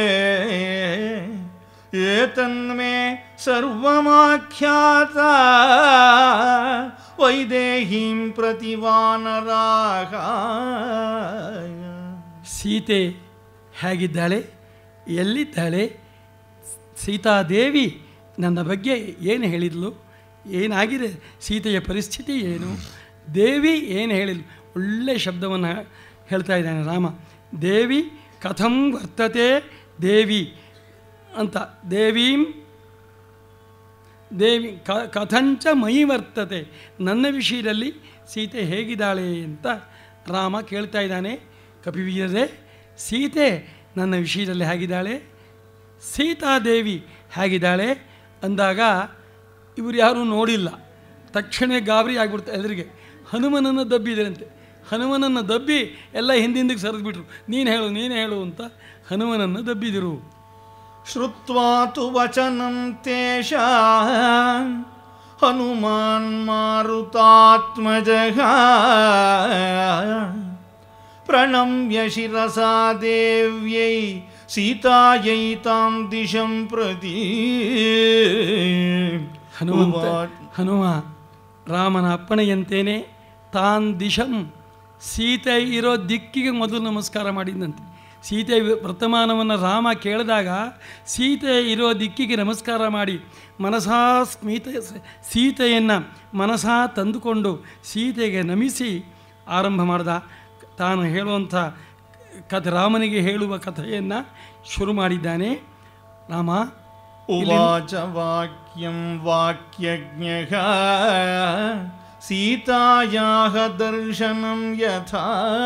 एतन्मे सर्वमाख्याता वैदेहीं प्रति वानराः ಸೀತೆ ಹೇಗಿದ್ದಾಳೆ ಎಲ್ಲಿದ್ದಾಳೆ ಸೀತಾದೇವಿ ನನ್ನ ಬಗ್ಗೆ ಏನು ಹೇಳಿದ್ಲು ಏನಾಗಿದೆ ಸೀತೆಯ ಪರಿಸ್ಥಿತಿ ಏನು ದೇವಿ ಏನು ಹೇಳಿದ್ಲು ಒಳ್ಳೆಯ ಶಬ್ದವನ್ನು ಹೇಳ್ತಾ ಇದ್ದಾನೆ ರಾಮ ದೇವಿ ಕಥಂ ವರ್ತತೆ ದೇವಿ ಅಂತ ದೇವೀಂ ದೇವಿ ಕ ಕಥಂಚ ಮೈ ವರ್ತತೆ ನನ್ನ ವಿಷಯದಲ್ಲಿ ಸೀತೆ ಹೇಗಿದ್ದಾಳೆ ಅಂತ ರಾಮ ಕೇಳ್ತಾ ಇದ್ದಾನೆ ಕಪಿವೀರರೇ ಸೀತೆ ನನ್ನ ವಿಷಯದಲ್ಲಿ ಹೇಗಿದ್ದಾಳೆ ಸೀತಾದೇವಿ ಹೇಗಿದ್ದಾಳೆ ಅಂದಾಗ ಇವರು ಯಾರೂ ನೋಡಿಲ್ಲ ತಕ್ಷಣ ಗಾಬರಿ ಆಗಿಬಿಡ್ತಾ ಎದುರಿಗೆ ಹನುಮನನ್ನು ದಬ್ಬಿದರಂತೆ ಹನುಮನನ್ನು ದಬ್ಬಿ ಎಲ್ಲ ಹಿಂದಿಂದಕ್ಕೆ ಸರಿದ್ಬಿಟ್ರು ನೀನು ಹೇಳು ನೀನು ಹೇಳು ಅಂತ ಹನುಮನನ್ನು ದಬ್ಬಿದರು श्रुत्वा तु वचनं तेषां हनुमान् मारुतात्मजः प्रणम्य शिरसा देव्यै सीतायै तां दिशं प्रति ಹನುಮಂತ उवाच ಹನುಮ ರಾಮನ ಅಪ್ಪಣೆಯಂತೇನೆ ತಾನ್ ದಿಶಂ ಸೀತೆ ಇರೋ ದಿಕ್ಕಿಗೆ ಮೊದಲು ನಮಸ್ಕಾರ ಮಾಡಿದಂತೆ ಸೀತೆ ವರ್ತಮಾನವನ್ನು ರಾಮ ಕೇಳಿದಾಗ ಸೀತೆ ಇರೋ ದಿಕ್ಕಿಗೆ ನಮಸ್ಕಾರ ಮಾಡಿ ಮನಸಾ ಸ್ಮಿತ ಸೀತೆಯನ್ನು ಮನಸಾ ತಂದುಕೊಂಡು ಸೀತೆಗೆ ನಮಿಸಿ ಆರಂಭ ಮಾಡ್ದ ತಾನು ಹೇಳುವಂಥ ಕಥೆ ರಾಮನಿಗೆ ಹೇಳುವ ಕಥೆಯನ್ನು ಶುರು ಮಾಡಿದ್ದಾನೆ ರಾಮ उवाच वाक्यं वाक्यज्ञः सीतायाः दर्शनं यथा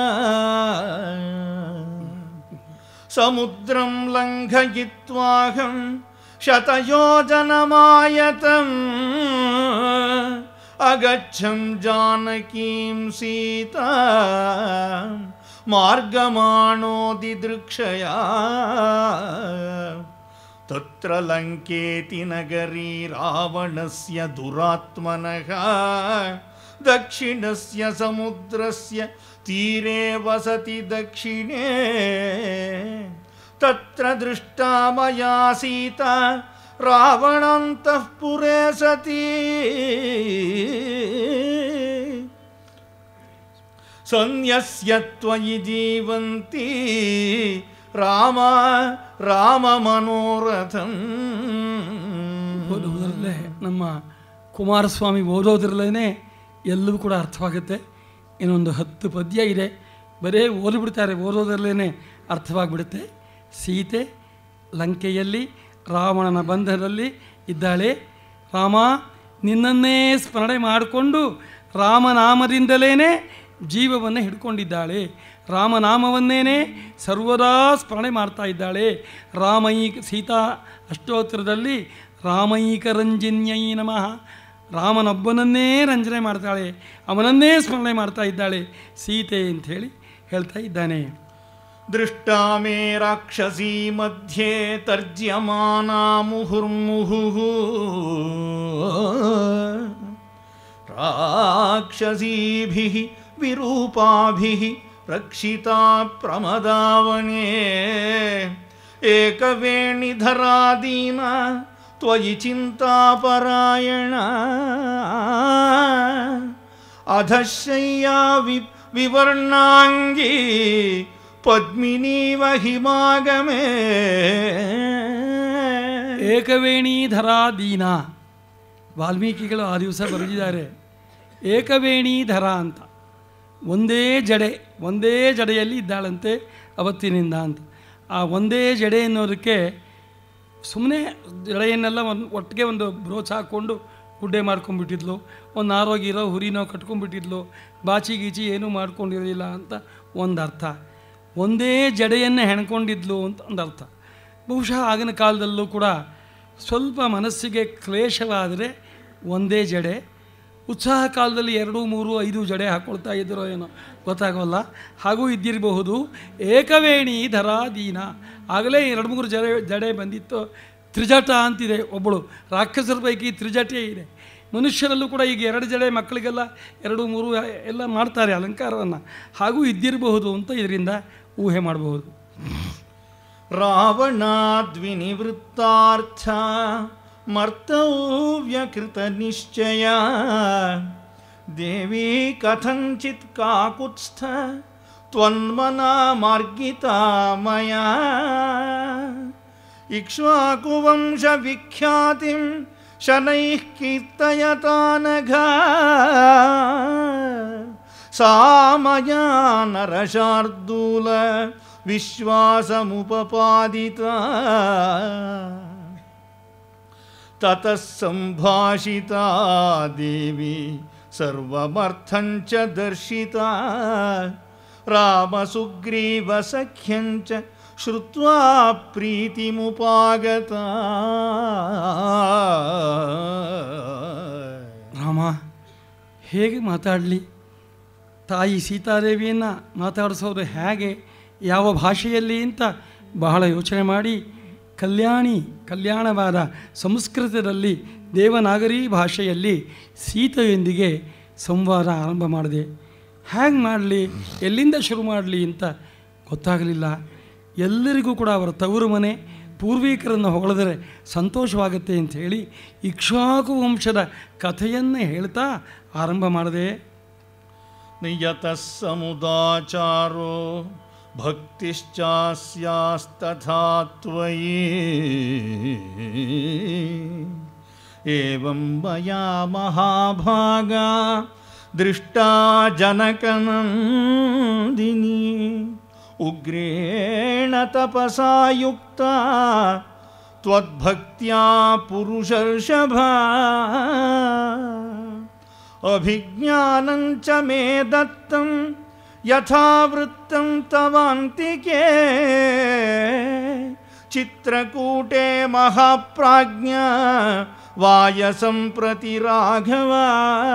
समुद्रं लङ्घयित्वाहं शतयोजनमायतम् अगच्छं जानकीं सीता मार्गमाणोदिदृक्षया तत्र लङ्केति नगरी रावणस्य दुरात्मनः दक्षिणस्य समुद्रस्य तीरे वसति दक्षिणे तत्र दृष्टा मया सीता रावणन्तः पुरे सती सन्यस्य त्वयि जीवन्ति ರಾಮ ರಾಮ ಮನೋರಥಂ ಓದೋದ್ರಲ್ಲೇ ನಮ್ಮ ಕುಮಾರಸ್ವಾಮಿ ಓದೋದ್ರಲ್ಲೇ ಎಲ್ಲವೂ ಕೂಡ ಅರ್ಥವಾಗುತ್ತೆ ಇನ್ನೊಂದು ಹತ್ತು ಪದ್ಯ ಇದೆ ಬರೇ ಓದಿಬಿಡ್ತಾರೆ ಓದೋದ್ರಲ್ಲೇ ಅರ್ಥವಾಗಿಬಿಡುತ್ತೆ ಸೀತೆ ಲಂಕೆಯಲ್ಲಿ ರಾವಣನ ಬಂಧನದಲ್ಲಿ ಇದ್ದಾಳೆ ರಾಮ ನಿನ್ನನ್ನೇ ಸ್ಮರಣೆ ಮಾಡಿಕೊಂಡು ರಾಮನಾಮದಿಂದಲೇ ಜೀವವನ್ನು ಹಿಡ್ಕೊಂಡಿದ್ದಾಳೆ ರಾಮನಾಮವನ್ನೇನೆ ಸರ್ವದಾ ಸ್ಮರಣೆ ಮಾಡ್ತಾ ಇದ್ದಾಳೆ ರಾಮೈಕ ಸೀತಾ ಅಷ್ಟೋತ್ತರದಲ್ಲಿ ರಾಮೈಕ ರಂಜನ್ಯೈ ನಮಃ ರಾಮನೊಬ್ಬನನ್ನೇ ರಂಜನೆ ಮಾಡ್ತಾಳೆ ಅವನನ್ನೇ ಸ್ಮರಣೆ ಮಾಡ್ತಾ ಇದ್ದಾಳೆ ಸೀತೆ ಅಂಥೇಳಿ ಹೇಳ್ತಾ ಇದ್ದಾನೆ ದೃಷ್ಟಾ ಮೇ ರಾಕ್ಷಸೀ ಮಧ್ಯೆ ತರ್ಜ್ಯಮಾನಾ ಮುಹುರ್ಮುಹುಃ ರಾಕ್ಷಸೀಭಿಃ ವಿರೂಪಾಭಿಃ ರಕ್ಷಿತಾ ಪ್ರಮದಾವನೆ ಏಕವೇಣಿಧರಾದೀನ ತ್ವಯಿ ಚಿಂತಾಪರಾಯಣ ಅಧಶಯ್ಯಾ ವಿ ವಿವರ್ಣಾಂಗೀ ಪದ್ಮಿನೀವ ಹಿಮಾಗಮೇ ಏಕವೇಣೀಧರಾ ದೀನ ವಾಲ್ಮೀಕಿಗಳು ಆ ದಿವಸ ಬರೆದಿದ್ದಾರೆ ಏಕವೇಣೀಧರ ಅಂತ ಒಂದೇ ಜಡೆ ಒಂದೇ ಜಡೆಯಲ್ಲಿ ಇದ್ದಾಳಂತೆ ಅವತ್ತಿನಿಂದ ಅಂತ ಆ ಒಂದೇ ಜಡೆ ಅನ್ನೋದಕ್ಕೆ ಸುಮ್ಮನೆ ಜಡೆಯನ್ನೆಲ್ಲ ಒಂದು ಒಟ್ಟಿಗೆ ಒಂದು ಬ್ರೋಚ್ ಹಾಕ್ಕೊಂಡು ಗುಡ್ಡೆ ಮಾಡ್ಕೊಂಡ್ಬಿಟ್ಟಿದ್ಲು ಒಂದು ಆರೋಗ್ಯ ಹುರಿನೋ ಕಟ್ಕೊಂಡ್ಬಿಟ್ಟಿದ್ಲು ಬಾಚಿ ಗೀಚಿ ಏನೂ ಮಾಡ್ಕೊಂಡಿರಲಿಲ್ಲ ಅಂತ ಒಂದು ಅರ್ಥ ಒಂದೇ ಜಡೆಯನ್ನೇ ಹೆಣ್ಕೊಂಡಿದ್ಲು ಅಂತ ಒಂದು ಅರ್ಥ ಬಹುಶಃ ಆಗಿನ ಕಾಲದಲ್ಲೂ ಕೂಡ ಸ್ವಲ್ಪ ಮನಸ್ಸಿಗೆ ಕ್ಲೇಶವಾದರೆ ಒಂದೇ ಜಡೆ ಉತ್ಸಾಹ ಕಾಲದಲ್ಲಿ ಎರಡು ಮೂರು ಐದು ಜಡೆ ಹಾಕ್ಕೊಳ್ತಾ ಇದ್ದರೋ ಏನೋ ಗೊತ್ತಾಗೋಲ್ಲ ಹಾಗೂ ಇದ್ದಿರಬಹುದು ಏಕವೇಣಿ ಧರಾ ದೀನ ಆಗಲೇ ಎರಡು ಮೂರು ಜಡೆ ಜಡೆ ಬಂದಿತ್ತು ತ್ರಿಜಟ ಅಂತಿದೆ ಒಬ್ಬಳು ರಾಕ್ಷಸರ ಪೈಕಿ ತ್ರಿಜಟೆ ಇದೆ ಮನುಷ್ಯರಲ್ಲೂ ಕೂಡ ಈಗ ಎರಡು ಜಡೆ ಮಕ್ಕಳಿಗೆಲ್ಲ ಎರಡು ಮೂರು ಎಲ್ಲ ಮಾಡ್ತಾರೆ ಅಲಂಕಾರವನ್ನು ಹಾಗೂ ಇದ್ದಿರಬಹುದು ಅಂತ ಇದರಿಂದ ಊಹೆ ಮಾಡಬಹುದು ರಾವಣಾದ್ವಿನಿವೃತ್ತಾರ್ಥ ಮರ್ತವ್ಯಕೃತ ನಿಶ್ಚಯ ದೇವಿ ಕಥಂಚಿತ್ ಕಾಕುತ್ಸ್ಥ ತ್ವನ್ಮನ ಮಾರ್ಗಿತಾ ಮಯ ಇಕ್ಷ್ವಾಕುವಂಶ ವಿಖ್ಯಾತಿಂ ಶನೈಃ ಕೀರ್ತಯತಾನಘಾ सा मया नरशार्दूल विश्वासमुपपादिता ततः सम्भाषिता देवी सर्वमर्थं च दर्शिता रामसुग्रीवसख्यं च श्रुत्वा प्रीतिमुपागता ರಾಮ ಹೇಗೆ ಮಾತಾಡಲಿ ತಾಯಿ ಸೀತಾದೇವಿಯನ್ನು ಮಾತಾಡಿಸೋದು ಹೇಗೆ ಯಾವ ಭಾಷೆಯಲ್ಲಿ ಅಂತ ಬಹಳ ಯೋಚನೆ ಮಾಡಿ ಕಲ್ಯಾಣಿ ಕಲ್ಯಾಣವಾದ ಸಂಸ್ಕೃತದಲ್ಲಿ ದೇವನಾಗರಿ ಭಾಷೆಯಲ್ಲಿ ಸೀತೆಯೊಂದಿಗೆ ಸಂವಾದ ಆರಂಭ ಮಾಡಿದೆ ಹೇಗೆ ಮಾಡಲಿ ಎಲ್ಲಿಂದ ಶುರು ಮಾಡಲಿ ಅಂತ ಗೊತ್ತಾಗಲಿಲ್ಲ ಎಲ್ಲರಿಗೂ ಕೂಡ ಅವರ ತವರು ಮನೆ ಪೂರ್ವಿಕರನ್ನು ಹೊಗಳಿದರೆ ಸಂತೋಷವಾಗುತ್ತೆ ಅಂತ ಹೇಳಿ ಇಕ್ಷ್ವಾಕು ವಂಶದ ಕಥೆಯನ್ನೇ ಹೇಳ್ತಾ ಆರಂಭ ಮಾಡಿದೆ नियतः समुदाचारो भक्तिश्चास्यास्तथा त्वयि एवं मया महाभागा दृष्टा जनकनन्दिनी उग्रेण तपसा युक्ता त्वद्भक्त्या पुरुषर्षभा अभिज्ञानं च मे दत्तं यथावृत्तं तवान्तिके चित्रकूटे महाप्राज्ञा वायसं प्रति राघवा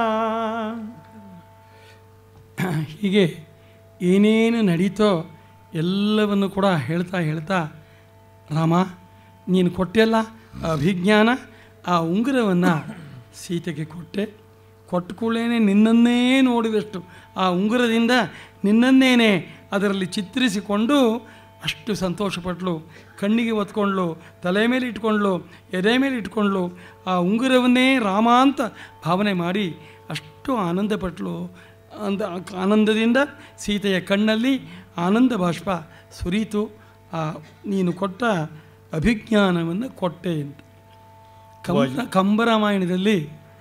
ಹೀಗೆ ಏನೇನು ನಡೀತೋ ಎಲ್ಲವನ್ನು ಕೂಡ ಹೇಳ್ತಾ ಹೇಳ್ತಾ ರಾಮ ನೀನು ಕೊಟ್ಟೆಲ್ಲ ಆ ಅಭಿಜ್ಞಾನ ಆ ಉಂಗುರವನ್ನು ಸೀತೆಗೆ ಕೊಟ್ಟೆ ಕೊಟ್ಟ ಕೂಡಲೇ ನಿನ್ನನ್ನೇ ನೋಡಿದಷ್ಟು ಆ ಉಂಗುರದಿಂದ ನಿನ್ನನ್ನೇನೆ ಅದರಲ್ಲಿ ಚಿತ್ರಿಸಿಕೊಂಡು ಅಷ್ಟು ಸಂತೋಷಪಟ್ಲು ಕಣ್ಣಿಗೆ ಒತ್ಕೊಂಡ್ಲು ತಲೆ ಮೇಲೆ ಇಟ್ಕೊಂಡ್ಲು ಎದೆ ಮೇಲೆ ಇಟ್ಕೊಂಡ್ಲು ಆ ಉಂಗುರವನ್ನೇ ರಾಮ ಅಂತ ಭಾವನೆ ಮಾಡಿ ಅಷ್ಟು ಆನಂದಪಟ್ಲು ಅಂದ ಆನಂದದಿಂದ ಸೀತೆಯ ಕಣ್ಣಲ್ಲಿ ಆನಂದ ಬಾಷ್ಪ ಸುರಿಯಿತು ಆ ನೀನು ಕೊಟ್ಟ ಅಭಿಜ್ಞಾನವನ್ನು ಕೊಟ್ಟೆ ಅಂತ ಕಂಬ ಕಂಬರಾಮಾಯಣದಲ್ಲಿ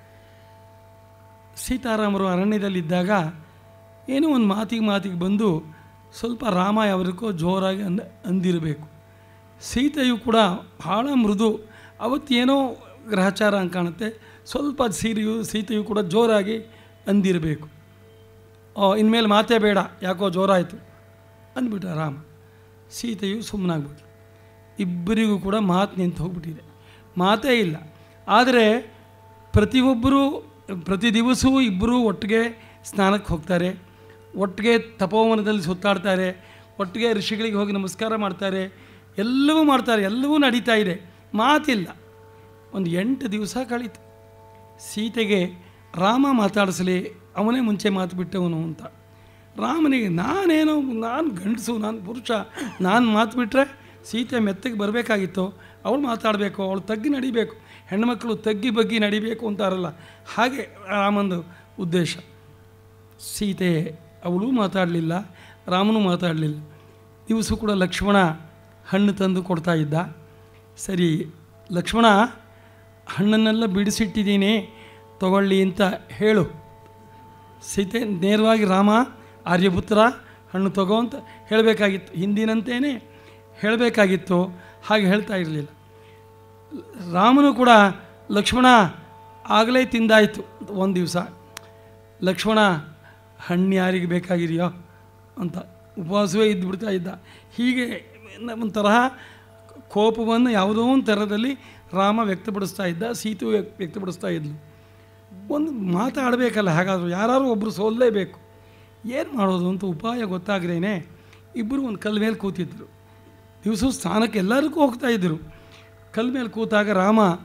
ಸೀತಾರಾಮರು ಅರಣ್ಯದಲ್ಲಿದ್ದಾಗ ಏನೋ ಒಂದು ಮಾತಿಗೆ ಮಾತಿಗೆ ಬಂದು ಸ್ವಲ್ಪ ರಾಮ ಯಾವ್ದಕ್ಕೋ ಜೋರಾಗಿ ಅಂದ ಅಂದಿರಬೇಕು ಸೀತೆಯು ಕೂಡ ಭಾಳ ಮೃದು ಅವತ್ತೇನೋ ಗ್ರಹಚಾರ ಅಂತ ಕಾಣುತ್ತೆ ಸ್ವಲ್ಪ ಸೀರೆಯು ಸೀತೆಯು ಕೂಡ ಜೋರಾಗಿ ಅಂದಿರಬೇಕು ಇನ್ಮೇಲೆ ಮಾತೇ ಬೇಡ ಯಾಕೋ ಜೋರಾಯಿತು ಅಂದ್ಬಿಟ್ಟ ರಾಮ ಸೀತೆಯು ಸುಮ್ಮನಾಗ್ಬಿಟ್ಲು ಇಬ್ಬರಿಗೂ ಕೂಡ ಮಾತು ನಿಂತು ಹೋಗ್ಬಿಟ್ಟಿದೆ ಮಾತೇ ಇಲ್ಲ ಆದರೆ ಪ್ರತಿಯೊಬ್ಬರೂ ಪ್ರತಿ ದಿವಸವೂ ಇಬ್ಬರೂ ಒಟ್ಟಿಗೆ ಸ್ನಾನಕ್ಕೆ ಹೋಗ್ತಾರೆ ಒಟ್ಟಿಗೆ ತಪೋವನದಲ್ಲಿ ಸುತ್ತಾಡ್ತಾರೆ ಒಟ್ಟಿಗೆ ಋಷಿಗಳಿಗೆ ಹೋಗಿ ನಮಸ್ಕಾರ ಮಾಡ್ತಾರೆ ಎಲ್ಲವೂ ಮಾಡ್ತಾರೆ ಎಲ್ಲವೂ ನಡೀತಾ ಇದೆ ಮಾತಿಲ್ಲ ಒಂದು ಎಂಟು ದಿವಸ ಕಳೀತು ಸೀತೆಗೆ ರಾಮ ಮಾತಾಡಿಸಲಿ ಅವನೇ ಮುಂಚೆ ಮಾತು ಬಿಟ್ಟವನು ಅಂತ ರಾಮನಿಗೆ ನಾನೇನೋ ನಾನು ಗಂಡಸು ನಾನು ಪುರುಷ ನಾನು ಮಾತು ಬಿಟ್ಟರೆ ಸೀತೆ ಮೆತ್ತಗೆ ಬರಬೇಕಾಗಿತ್ತು ಅವಳು ಮಾತಾಡಬೇಕು ಅವಳು ತಗ್ಗಿ ನಡಿಬೇಕು ಹೆಣ್ಮಕ್ಳು ತಗ್ಗಿ ಬಗ್ಗಿ ನಡಿಬೇಕು ಅಂತಾರಲ್ಲ ಹಾಗೆ ರಾಮಂದು ಉದ್ದೇಶ ಸೀತೆ ಅವಳು ಮಾತಾಡಲಿಲ್ಲ ರಾಮನೂ ಮಾತಾಡಲಿಲ್ಲ ದಿವಸ ಕೂಡ ಲಕ್ಷ್ಮಣ ಹಣ್ಣು ತಂದು ಕೊಡ್ತಾ ಇದ್ದ ಸರಿ ಲಕ್ಷ್ಮಣ ಹಣ್ಣನ್ನೆಲ್ಲ ಬಿಡಿಸಿಟ್ಟಿದ್ದೀನಿ ತಗೊಳ್ಳಿ ಅಂತ ಹೇಳು ಸೀತೆ ನೇರವಾಗಿ ರಾಮ ಆರ್ಯಪುತ್ರ ಹಣ್ಣು ತಗೋ ಅಂತ ಹೇಳಬೇಕಾಗಿತ್ತು ಹಿಂದಿನಂತೆಯೇ ಹೇಳಬೇಕಾಗಿತ್ತು ಹಾಗೆ ಹೇಳ್ತಾ ಇರಲಿಲ್ಲ ರಾಮನು ಕೂಡ ಲಕ್ಷ್ಮಣ ಆಗಲೇ ತಿಂದಾಯಿತು ಒಂದು ದಿವಸ ಲಕ್ಷ್ಮಣ ಹಣ್ಣು ಯಾರಿಗೆ ಬೇಕಾಗಿದೆಯೋ ಅಂತ ಉಪವಾಸವೇ ಇದ್ದುಬಿಡ್ತಾ ಇದ್ದ ಹೀಗೆ ಒಂದು ತರಹ ಕೋಪವನ್ನು ಯಾವುದೋ ಒಂದು ಥರದಲ್ಲಿ ರಾಮ ವ್ಯಕ್ತಪಡಿಸ್ತಾ ಇದ್ದ ಸೀತು ವ್ಯಕ್- ವ್ಯಕ್ತಪಡಿಸ್ತಾ ಇದ್ಲು ಒಂದು ಮಾತಾಡಬೇಕಲ್ಲ ಹಾಗಾದರೂ ಯಾರು ಒಬ್ಬರು ಸೋಲ್ಲೇಬೇಕು ಏನು ಮಾಡೋದು ಅಂತ ಉಪಾಯ ಗೊತ್ತಾಗ್ದೇನೆ ಇಬ್ಬರು ಒಂದು ಕಲ್ ಮೇಲೆ ಕೂತಿದ್ರು ದಿವಸ ಸ್ನಾನಕ್ಕೆ ಎಲ್ಲರಿಗೂ ಹೋಗ್ತಾ ಇದ್ದರು ಕಲ್ ಮೇಲೆ ಕೂತಾಗ ರಾಮ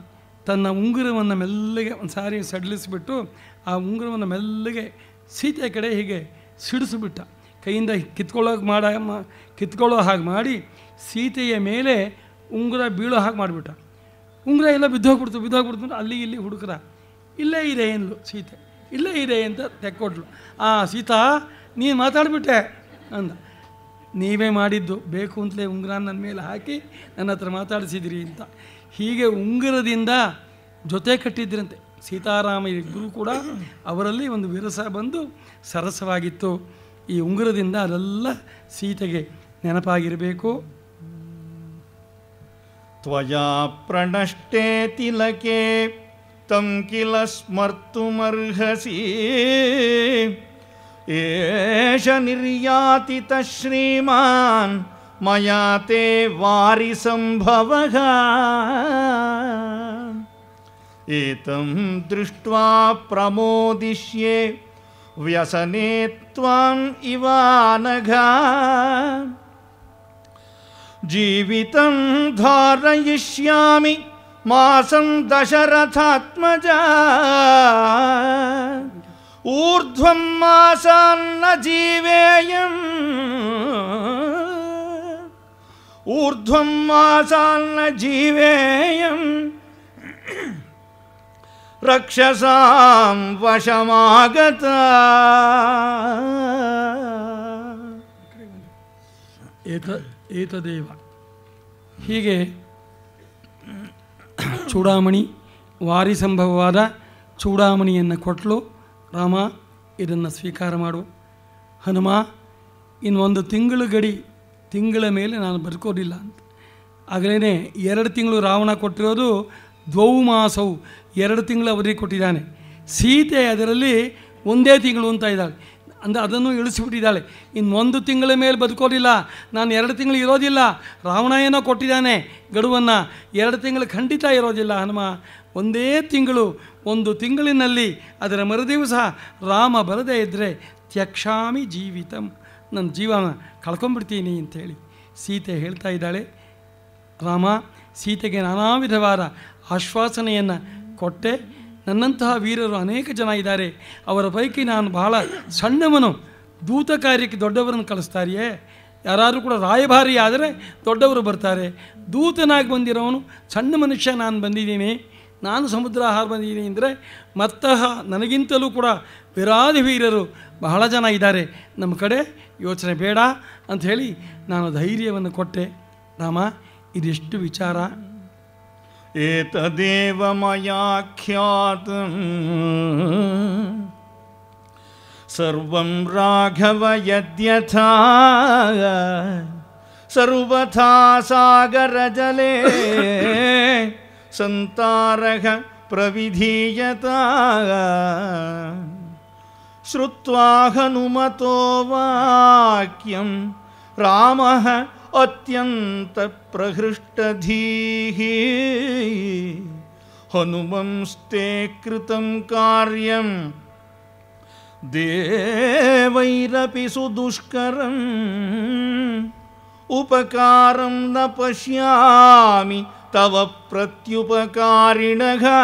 ತನ್ನ ಉಂಗುರವನ್ನು ಮೆಲ್ಲಗೆ ಒಂದು ಸಾರಿ ಸಡಿಲಿಸಿಬಿಟ್ಟು ಆ ಉಂಗುರವನ್ನು ಮೆಲ್ಲಗೆ ಸೀತೆ ಕಡೆ ಹೀಗೆ ಸಿಡಿಸಿಬಿಟ್ಟ ಕೈಯಿಂದ ಕಿತ್ಕೊಳ್ಳೋಕೆ ಮಾಡ ಮಾ- ಕಿತ್ಕೊಳ್ಳೋ ಹಾಗೆ ಮಾಡಿ ಸೀತೆಯ ಮೇಲೆ ಉಂಗುರ ಬೀಳೋ ಹಾಗೆ ಮಾಡಿಬಿಟ್ಟ ಉಂಗುರ ಎಲ್ಲ ಬಿದ್ದೋಗ್ಬಿಡ್ತು ಬಿದ್ದೋಗ್ಬಿಡ್ತು ಅಂತ ಅಲ್ಲಿ ಇಲ್ಲಿ ಹುಡುಕ್ರ ಇಲ್ಲೇ ಇದೆ ಏನ್ಲು ಸೀತೆ ಇಲ್ಲೇ ಇದೆ ಅಂತ ತೆಕ್ಕೊಟ್ಲು ಆ ಸೀತಾ ನೀನು ಮಾತಾಡ್ಬಿಟ್ಟೆ ಅಂದ ನೀವೇ ಮಾಡಿದ್ದು ಬೇಕು ಅಂತಲೇ ಉಂಗುರ ನನ್ನ ಮೇಲೆ ಹಾಕಿ ನನ್ನ ಹತ್ರ ಮಾತಾಡಿಸಿದಿರಿ ಅಂತ ಹೀಗೆ ಉಂಗುರದಿಂದ ಜೊತೆ ಕಟ್ಟಿದ್ರಂತೆ ಸೀತಾರಾಮ ಇಬ್ಬರು ಕೂಡ ಅವರಲ್ಲಿ ಒಂದು ವಿರಸ ಬಂದು ಸರಸವಾಗಿತ್ತು ಈ ಉಂಗುರದಿಂದ ಅದೆಲ್ಲ ಸೀತೆಗೆ ನೆನಪಾಗಿರಬೇಕು त्वया प्रणष्टे तिलके तं किल स्मर्तुमर्हसि एष निर्यातितः श्रीमान् मया ते वारिसम्भवः एतं दृष्ट्वा प्रमोदिष्ये व्यसने त्वाम् इवानघा जीवितं धारयिष्यामि मासं दशरथात्मजा ऊर्ध्वं मासान्न जीवेयम् ऊर्ध्वं मासान्न जीवेयम् रक्षसां वशमागता ಏತ ಏತದೇವ ಹೀಗೆ ಚೂಡಾಮಣಿ ವಾರಿ ಸಂಭವವಾದ ಚೂಡಾಮಣಿಯನ್ನು ಕೊಟ್ಟಲು ರಾಮ ಇದನ್ನು ಸ್ವೀಕಾರ ಮಾಡು ಹನುಮ ಇನ್ನೊಂದು ತಿಂಗಳು ಗಡಿ ತಿಂಗಳ ಮೇಲೆ ನಾನು ಬದುಕೋದಿಲ್ಲ ಅಂತ ಆಗಲೇ ಎರಡು ತಿಂಗಳು ರಾವಣ ಕೊಟ್ಟಿರೋದು ದ್ವೌ ಮಾಸವು ಎರಡು ತಿಂಗಳು ಅವಧಿ ಕೊಟ್ಟಿದ್ದಾನೆ ಸೀತೆ ಅದರಲ್ಲಿ ಒಂದೇ ತಿಂಗಳು ಅಂತ ಇದ್ದಾಳೆ ಅಂದರೆ ಅದನ್ನು ಇಳಿಸಿಬಿಟ್ಟಿದ್ದಾಳೆ ಇನ್ನು ಒಂದು ತಿಂಗಳ ಮೇಲೆ ಬದುಕೋದಿಲ್ಲ ನಾನು ಎರಡು ತಿಂಗಳು ಇರೋದಿಲ್ಲ ರಾವಣ ಏನೋ ಕೊಟ್ಟಿದ್ದಾನೆ ಗಡುವನ್ನು ಎರಡು ತಿಂಗಳು ಖಂಡಿತ ಇರೋದಿಲ್ಲ ಹನುಮ ಒಂದೇ ತಿಂಗಳು ಒಂದು ತಿಂಗಳಿನಲ್ಲಿ ಅದರ ಮರುದಿವಸ ರಾಮ ಬರದೇ ಇದ್ದರೆ ತ್ಯಕ್ಷಾಮಿ ಜೀವಿತಂ ನನ್ನ ಜೀವನ ಕಳ್ಕೊಂಡ್ಬಿಡ್ತೀನಿ ಅಂಥೇಳಿ ಸೀತೆ ಹೇಳ್ತಾ ಇದ್ದಾಳೆ ರಾಮ ಸೀತೆಗೆ ನಾನಾ ವಿಧವಾದ ಆಶ್ವಾಸನೆಯನ್ನು ಕೊಟ್ಟೆ ನನ್ನಂತಹ ವೀರರು ಅನೇಕ ಜನ ಇದ್ದಾರೆ ಅವರ ಪೈಕಿ ನಾನು ಬಹಳ ಸಣ್ಣವನು ದೂತ ಕಾರ್ಯಕ್ಕೆ ದೊಡ್ಡವರನ್ನು ಕಳಿಸ್ತಾರೆಯೇ ಯಾರಾದರೂ ಕೂಡ ರಾಯಭಾರಿ ಆದರೆ ದೊಡ್ಡವರು ಬರ್ತಾರೆ ದೂತನಾಗಿ ಬಂದಿರೋವನು ಸಣ್ಣ ಮನುಷ್ಯ ನಾನು ಬಂದಿದ್ದೀನಿ ನಾನು ಸಮುದ್ರ ಆಹಾರ ಬಂದಿದ್ದೀನಿ ಅಂದರೆ ಮತ್ತಃ ನನಗಿಂತಲೂ ಕೂಡ ವಿರಾಧಿ ವೀರರು ಬಹಳ ಜನ ಇದ್ದಾರೆ ನಮ್ಮ ಕಡೆ ಯೋಚನೆ ಬೇಡ ಅಂಥೇಳಿ ನಾನು ಧೈರ್ಯವನ್ನು ಕೊಟ್ಟೆ ರಾಮ ಇದಿಷ್ಟು ವಿಚಾರ एतदेव मया ख्यातम् सर्वं राघव यद्यथा सर्वथा सागरजले सन्तारः प्रविधीयता श्रुत्वा हनुमतो वाक्यं रामः अत्यन्तप्रहृष्टधीः हनुमंस्ते कृतं कार्यं देवैरपि सुदुष्करम् उपकारं न पश्यामि तव प्रत्युपकारिणः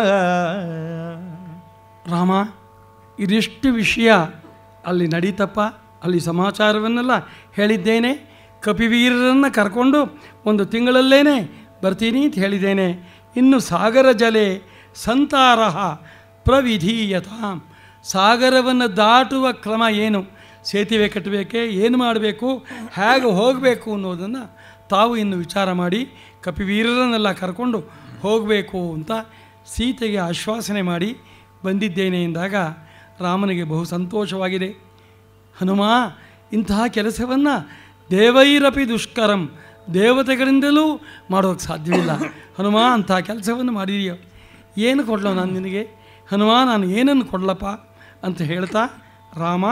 ರಾಮ ಇದಿಷ್ಟು ವಿಷಯ ಅಲ್ಲಿ ನಡೀತಪ್ಪ ಅಲ್ಲಿ ಸಮಾಚಾರವನ್ನೆಲ್ಲ ಹೇಳಿದ್ದೇನೆ ಕಪಿವೀರರನ್ನು ಕರ್ಕೊಂಡು ಒಂದು ತಿಂಗಳಲ್ಲೇನೆ ಬರ್ತೀನಿ ಅಂತ ಹೇಳಿದ್ದೇನೆ ಇನ್ನು ಸಾಗರ ಜಲೆ ಸಂತಾರಹ ಪ್ರವಿಧೀಯತಾಂ ಸಾಗರವನ್ನು ದಾಟುವ ಕ್ರಮ ಏನು ಸೇತುವೆ ಕಟ್ಟಬೇಕೆ ಏನು ಮಾಡಬೇಕು ಹೇಗೆ ಹೋಗಬೇಕು ಅನ್ನೋದನ್ನು ತಾವು ಇನ್ನು ವಿಚಾರ ಮಾಡಿ ಕಪಿವೀರರನ್ನೆಲ್ಲ ಕರ್ಕೊಂಡು ಹೋಗಬೇಕು ಅಂತ ಸೀತೆಗೆ ಆಶ್ವಾಸನೆ ಮಾಡಿ ಬಂದಿದ್ದೇನೆ ಎಂದಾಗ ರಾಮನಿಗೆ ಬಹು ಸಂತೋಷವಾಗಿದೆ ಹನುಮ ಇಂತಹ ಕೆಲಸವನ್ನು ದೇವೈರಪಿ ದುಷ್ಕರಂ ದೇವತೆಗಳಿಂದಲೂ ಮಾಡೋಕ್ಕೆ ಸಾಧ್ಯವಿಲ್ಲ ಹನುಮ ಅಂಥ ಕೆಲಸವನ್ನು ಮಾಡಿದೀಯ ಏನು ಕೊಡಲೋ ನಾನು ನಿನಗೆ ಹನುಮ ನಾನು ಏನನ್ನು ಕೊಡಲಪ್ಪ ಅಂತ ಹೇಳ್ತಾ ರಾಮ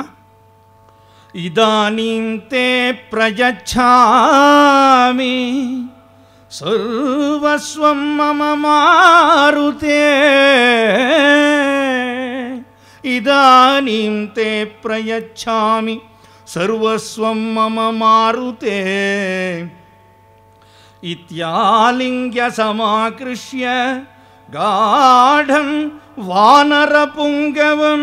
इदानीं ते प्रयच्छामि सर्वस्वं मम मारुते इदानीं ते प्रयच्छामि सर्वस्वं मम मारुते इत्यालिङ्ग्य समाकृष्य ಗಾಢಂ ವಾನರ ಪುಂಗವಂ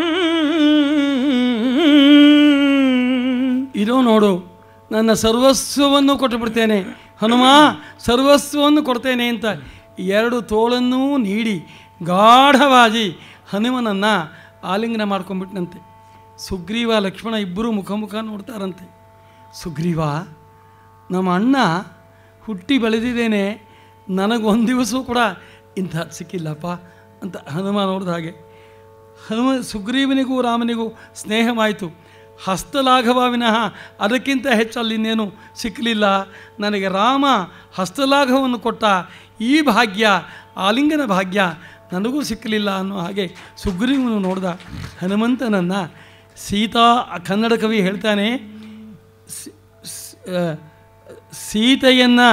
ಇರೋ ನೋಡು ನನ್ನ ಸರ್ವಸ್ವವನ್ನು ಕೊಟ್ಟು ಬಿಡ್ತೇನೆ ಹನುಮ ಸರ್ವಸ್ವವನ್ನು ಕೊಡ್ತೇನೆ ಅಂತ ಎರಡು ತೋಳನ್ನೂ ನೀಡಿ ಗಾಢವಾಗಿ ಹನುಮನನ್ನು ಆಲಿಂಗನ ಮಾಡ್ಕೊಂಡ್ಬಿಟ್ನಂತೆ ಸುಗ್ರೀವ ಲಕ್ಷ್ಮಣ ಇಬ್ಬರು ಮುಖ ಮುಖ ನೋಡ್ತಾರಂತೆ ಸುಗ್ರೀವ ನಮ್ಮ ಅಣ್ಣ ಹುಟ್ಟಿ ಬೆಳೆದಿದ್ದೇನೆ ನನಗೊಂದು ದಿವಸ ಕೂಡ ಇಂಥ ಸಿಕ್ಕಿಲ್ಲಪ್ಪ ಅಂತ ಹನುಮ ನೋಡಿದ ಹಾಗೆ ಹನುಮ ಸುಗ್ರೀವನಿಗೂ ರಾಮನಿಗೂ ಸ್ನೇಹವಾಯಿತು ಹಸ್ತಲಾಘವ ವಿನಃ ಅದಕ್ಕಿಂತ ಹೆಚ್ಚಲ್ಲಿ ಇನ್ನೇನು ಸಿಕ್ಕಲಿಲ್ಲ ನನಗೆ ರಾಮ ಹಸ್ತಲಾಘವನ್ನು ಕೊಟ್ಟ ಈ ಭಾಗ್ಯ ಆಲಿಂಗನ ಭಾಗ್ಯ ನನಗೂ ಸಿಕ್ಕಲಿಲ್ಲ ಅನ್ನೋ ಹಾಗೆ ಸುಗ್ರೀವನು ನೋಡಿದ ಹನುಮಂತನನ್ನು ಸೀತಾ ಕನ್ನಡ ಕವಿ ಹೇಳ್ತಾನೆ ಸಿ- ಸ್- ಆ, ಸೀತೆಯನ್ನು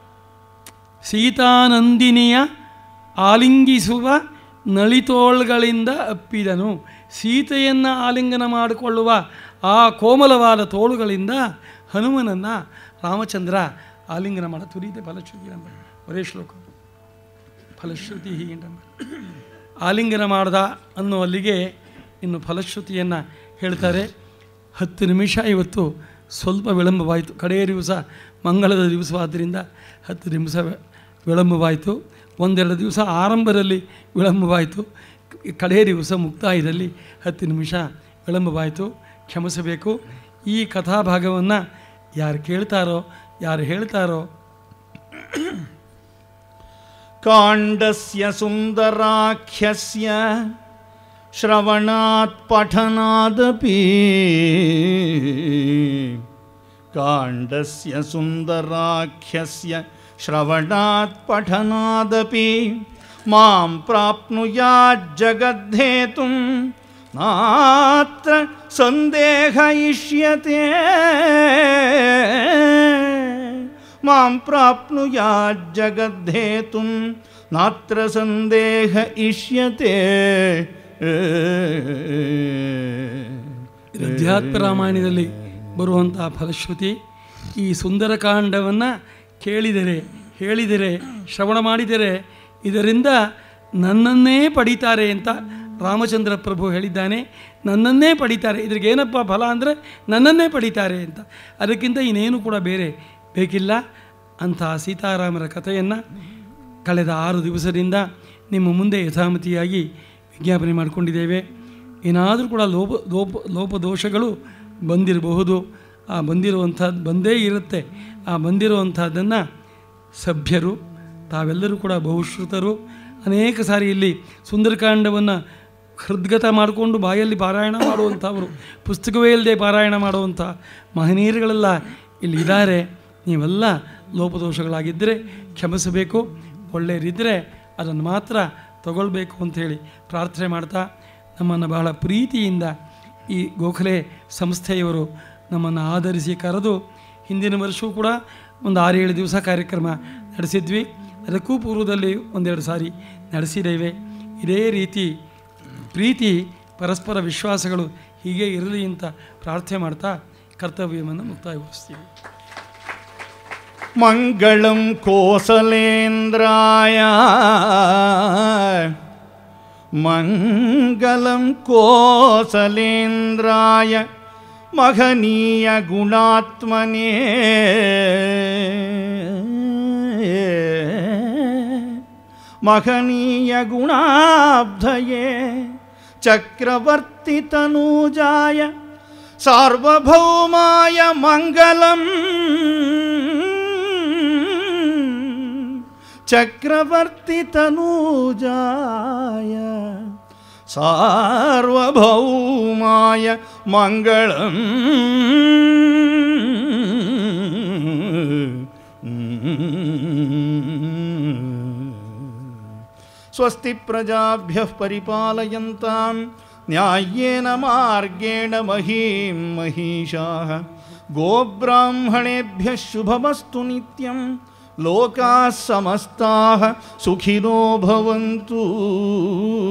ಸೀತಾನಂದಿನಿಯ ಆಲಿಂಗಿಸುವ ನಳಿತೋಳ್ಗಳಿಂದ ಅಪ್ಪಿದನು ಸೀತೆಯನ್ನು ಆಲಿಂಗನ ಮಾಡಿಕೊಳ್ಳುವ ಆ ಕೋಮಲವಾದ ತೋಳುಗಳಿಂದ ಹನುಮನನ್ನು ರಾಮಚಂದ್ರ ಆಲಿಂಗನ ಮಾಡ ತುರಿತೆ ಫಲಶ್ರುತಿ ಎಂಬ ಒರೇ ಶ್ಲೋಕ ಫಲಶ್ರುತಿ ಎಂಬ ಆಲಿಂಗನ ಮಾಡ್ದ ಅನ್ನೋ ಅಲ್ಲಿಗೆ ಇನ್ನು ಫಲಶ್ರುತಿಯನ್ನು ಹೇಳ್ತಾರೆ ಹತ್ತು ನಿಮಿಷ ಇವತ್ತು ಸ್ವಲ್ಪ ವಿಳಂಬವಾಯಿತು ಕಡೆಯ ದಿವಸ ಮಂಗಳದ ದಿವಸವಾದ್ದರಿಂದ ಹತ್ತು ನಿಮಿಷ ವಿ- ವಿಳಂಬವಾಯಿತು ಒಂದೆರಡು ದಿವಸ ಆರಂಭದಲ್ಲಿ ವಿಳಂಬವಾಯಿತು ಕ- ಕಡೆಯ ದಿವಸ ಮುಕ್ತಾಯದಲ್ಲಿ ಹತ್ತು ನಿಮಿಷ ವಿಳಂಬವಾಯಿತು ಕ್ಷಮಿಸಬೇಕು ಈ ಕಥಾಭಾಗವನ್ನು ಯಾರು ಕೇಳ್ತಾರೋ ಯಾರು ಹೇಳ್ತಾರೋ ಕಾಂಡಸ್ಯ ಸುಂದರಾಖ್ಯಸ್ಯ ಶ್ರವಣಾತ್ ಪಠನಾದಪಿ ಕಾಂಡಸ್ಯ ಸುಂದರಾಖ್ಯಸ್ಯ ಶ್ರವಣಾತ್ ಪಠನಾದಪಿ ಮಾಂ ಪ್ರಾಪ್ನುಯಾತ್ ಜಗद्धೇತುಂ ನಾತ್ರ ಸಂದೇಹ ಇಷ್ಯತೆ ಮಾಂ ಪ್ರಾಪ್ನುಯಾತ್ ಜಗद्धೇತುಂ ನಾತ್ರ ಸಂದೇಹ ಇಷ್ಯತೆ ಇದು ಅಧ್ಯಾತ್ಮ ರಾಮಾಯಣದಲ್ಲಿ ಬರುವಂತಹ ಫಲಶ್ರುತಿ ಈ ಸುಂದರಕಾಂಡವನ್ನು ಕೇಳಿದರೆ ಹೇಳಿದರೆ ಶ್ರವಣ ಮಾಡಿದರೆ ಇದರಿಂದ ನನ್ನನ್ನೇ ಪಡೀತಾರೆ ಅಂತ ರಾಮಚಂದ್ರ ಪ್ರಭು ಹೇಳಿದ್ದಾನೆ ನನ್ನನ್ನೇ ಪಡೀತಾರೆ ಇದ್ರಿಗೆ ಏನಪ್ಪ ಫಲ ಅಂದರೆ ನನ್ನನ್ನೇ ಪಡೀತಾರೆ ಅಂತ ಅದಕ್ಕಿಂತ ಇನ್ನೇನು ಕೂಡ ಬೇರೆ ಬೇಕಿಲ್ಲ ಅಂತಹ ಸೀತಾರಾಮರ ಕಥೆಯನ್ನು ಕಳೆದ ಆರು ದಿವಸದಿಂದ ನಿಮ್ಮ ಮುಂದೆ ಯಥಾಮತಿಯಾಗಿ ವಿಜ್ಞಾಪನೆ ಮಾಡಿಕೊಂಡಿದ್ದೇವೆ ಏನಾದರೂ ಕೂಡ ಲೋಪ ಲೋಪ ಲೋಪದೋಷಗಳು ಬಂದಿರಬಹುದು ಆ ಬಂದಿರುವಂಥದ್ದು ಬಂದೇ ಇರುತ್ತೆ ಆ ಬಂದಿರುವಂಥದ್ದನ್ನು ಸಭ್ಯರು ತಾವೆಲ್ಲರೂ ಕೂಡ ಬಹುಶ್ರುತರು ಅನೇಕ ಸಾರಿ ಇಲ್ಲಿ ಸುಂದರಕಾಂಡವನ್ನು ಹೃದ್ಗತ ಮಾಡಿಕೊಂಡು ಬಾಯಲ್ಲಿ ಪಾರಾಯಣ ಮಾಡುವಂಥವರು ಪುಸ್ತಕವೇ ಇಲ್ಲದೆ ಪಾರಾಯಣ ಮಾಡುವಂಥ ಮಹನೀಯರುಗಳೆಲ್ಲ ಇಲ್ಲಿ ಇದ್ದಾರೆ ನೀವೆಲ್ಲ ಲೋಪದೋಷಗಳಾಗಿದ್ದರೆ ಕ್ಷಮಿಸಬೇಕು ಒಳ್ಳೆಯರಿದ್ದರೆ ಅದನ್ನು ಮಾತ್ರ ತಗೊಳ್ಬೇಕು ಅಂಥೇಳಿ ಪ್ರಾರ್ಥನೆ ಮಾಡ್ತಾ ನಮ್ಮನ್ನು ಬಹಳ ಪ್ರೀತಿಯಿಂದ ಈ ಗೋಖಲೆ ಸಂಸ್ಥೆಯವರು ನಮ್ಮನ್ನು ಆಧರಿಸಿ ಕರೆದು ಹಿಂದಿನ ವರ್ಷವೂ ಕೂಡ ಒಂದು ಆರೇಳು ದಿವಸ ಕಾರ್ಯಕ್ರಮ ನಡೆಸಿದ್ವಿ ಅದಕ್ಕೂ ಪೂರ್ವದಲ್ಲಿ ಒಂದೆರಡು ಸಾರಿ ನಡೆಸಿದ್ದೇವೆ ಇದೇ ರೀತಿ ಪ್ರೀತಿ ಪರಸ್ಪರ ವಿಶ್ವಾಸಗಳು ಹೀಗೆ ಇರಲಿ ಅಂತ ಪ್ರಾರ್ಥನೆ ಮಾಡ್ತಾ ಕರ್ತವ್ಯವನ್ನು ಮುಕ್ತಾಯಗೊಳಿಸ್ತೀವಿ ಮಂಗಳಂ ಕೋಸಲೇಂದ್ರಾಯ ಮಂಗಲಂ ಕೋಸಲೇಂದ್ರಾಯ ಮಹನೀಯ ಗುಣಾತ್ಮನೇ ಮಹನೀಯ ಗುಣಾಬ್ಧಯೇ ಚಕ್ರವರ್ತಿ ತನೂಜಾಯ ಸಾರ್ವಭೌಮಾಯ ಮಂಗಲಂ ಚಕ್ರವರ್ತಿ ತನೂಜಾಯ ಸಾರ್ವಭೌಮಾಯ ಮಂಗಳಂ ಸ್ವಸ್ತಿ ಪ್ರಜಾಭ್ಯಃ ಪರಿಪಾಲಯಂತಾಂ ನ್ಯಾಯೇನ ಮಾರ್ಗೇಣ ಮಹೀಂ ಮಹಿಷಾಃ ಗೋಬ್ರಾಹ್ಮಣೇಭ್ಯಃ ಶುಭಮಸ್ತು ನಿತ್ಯಂ ಲೋಕಾಃ ಸಮಸ್ತಾಃ ಸುಖಿನೋ ಭವಂತು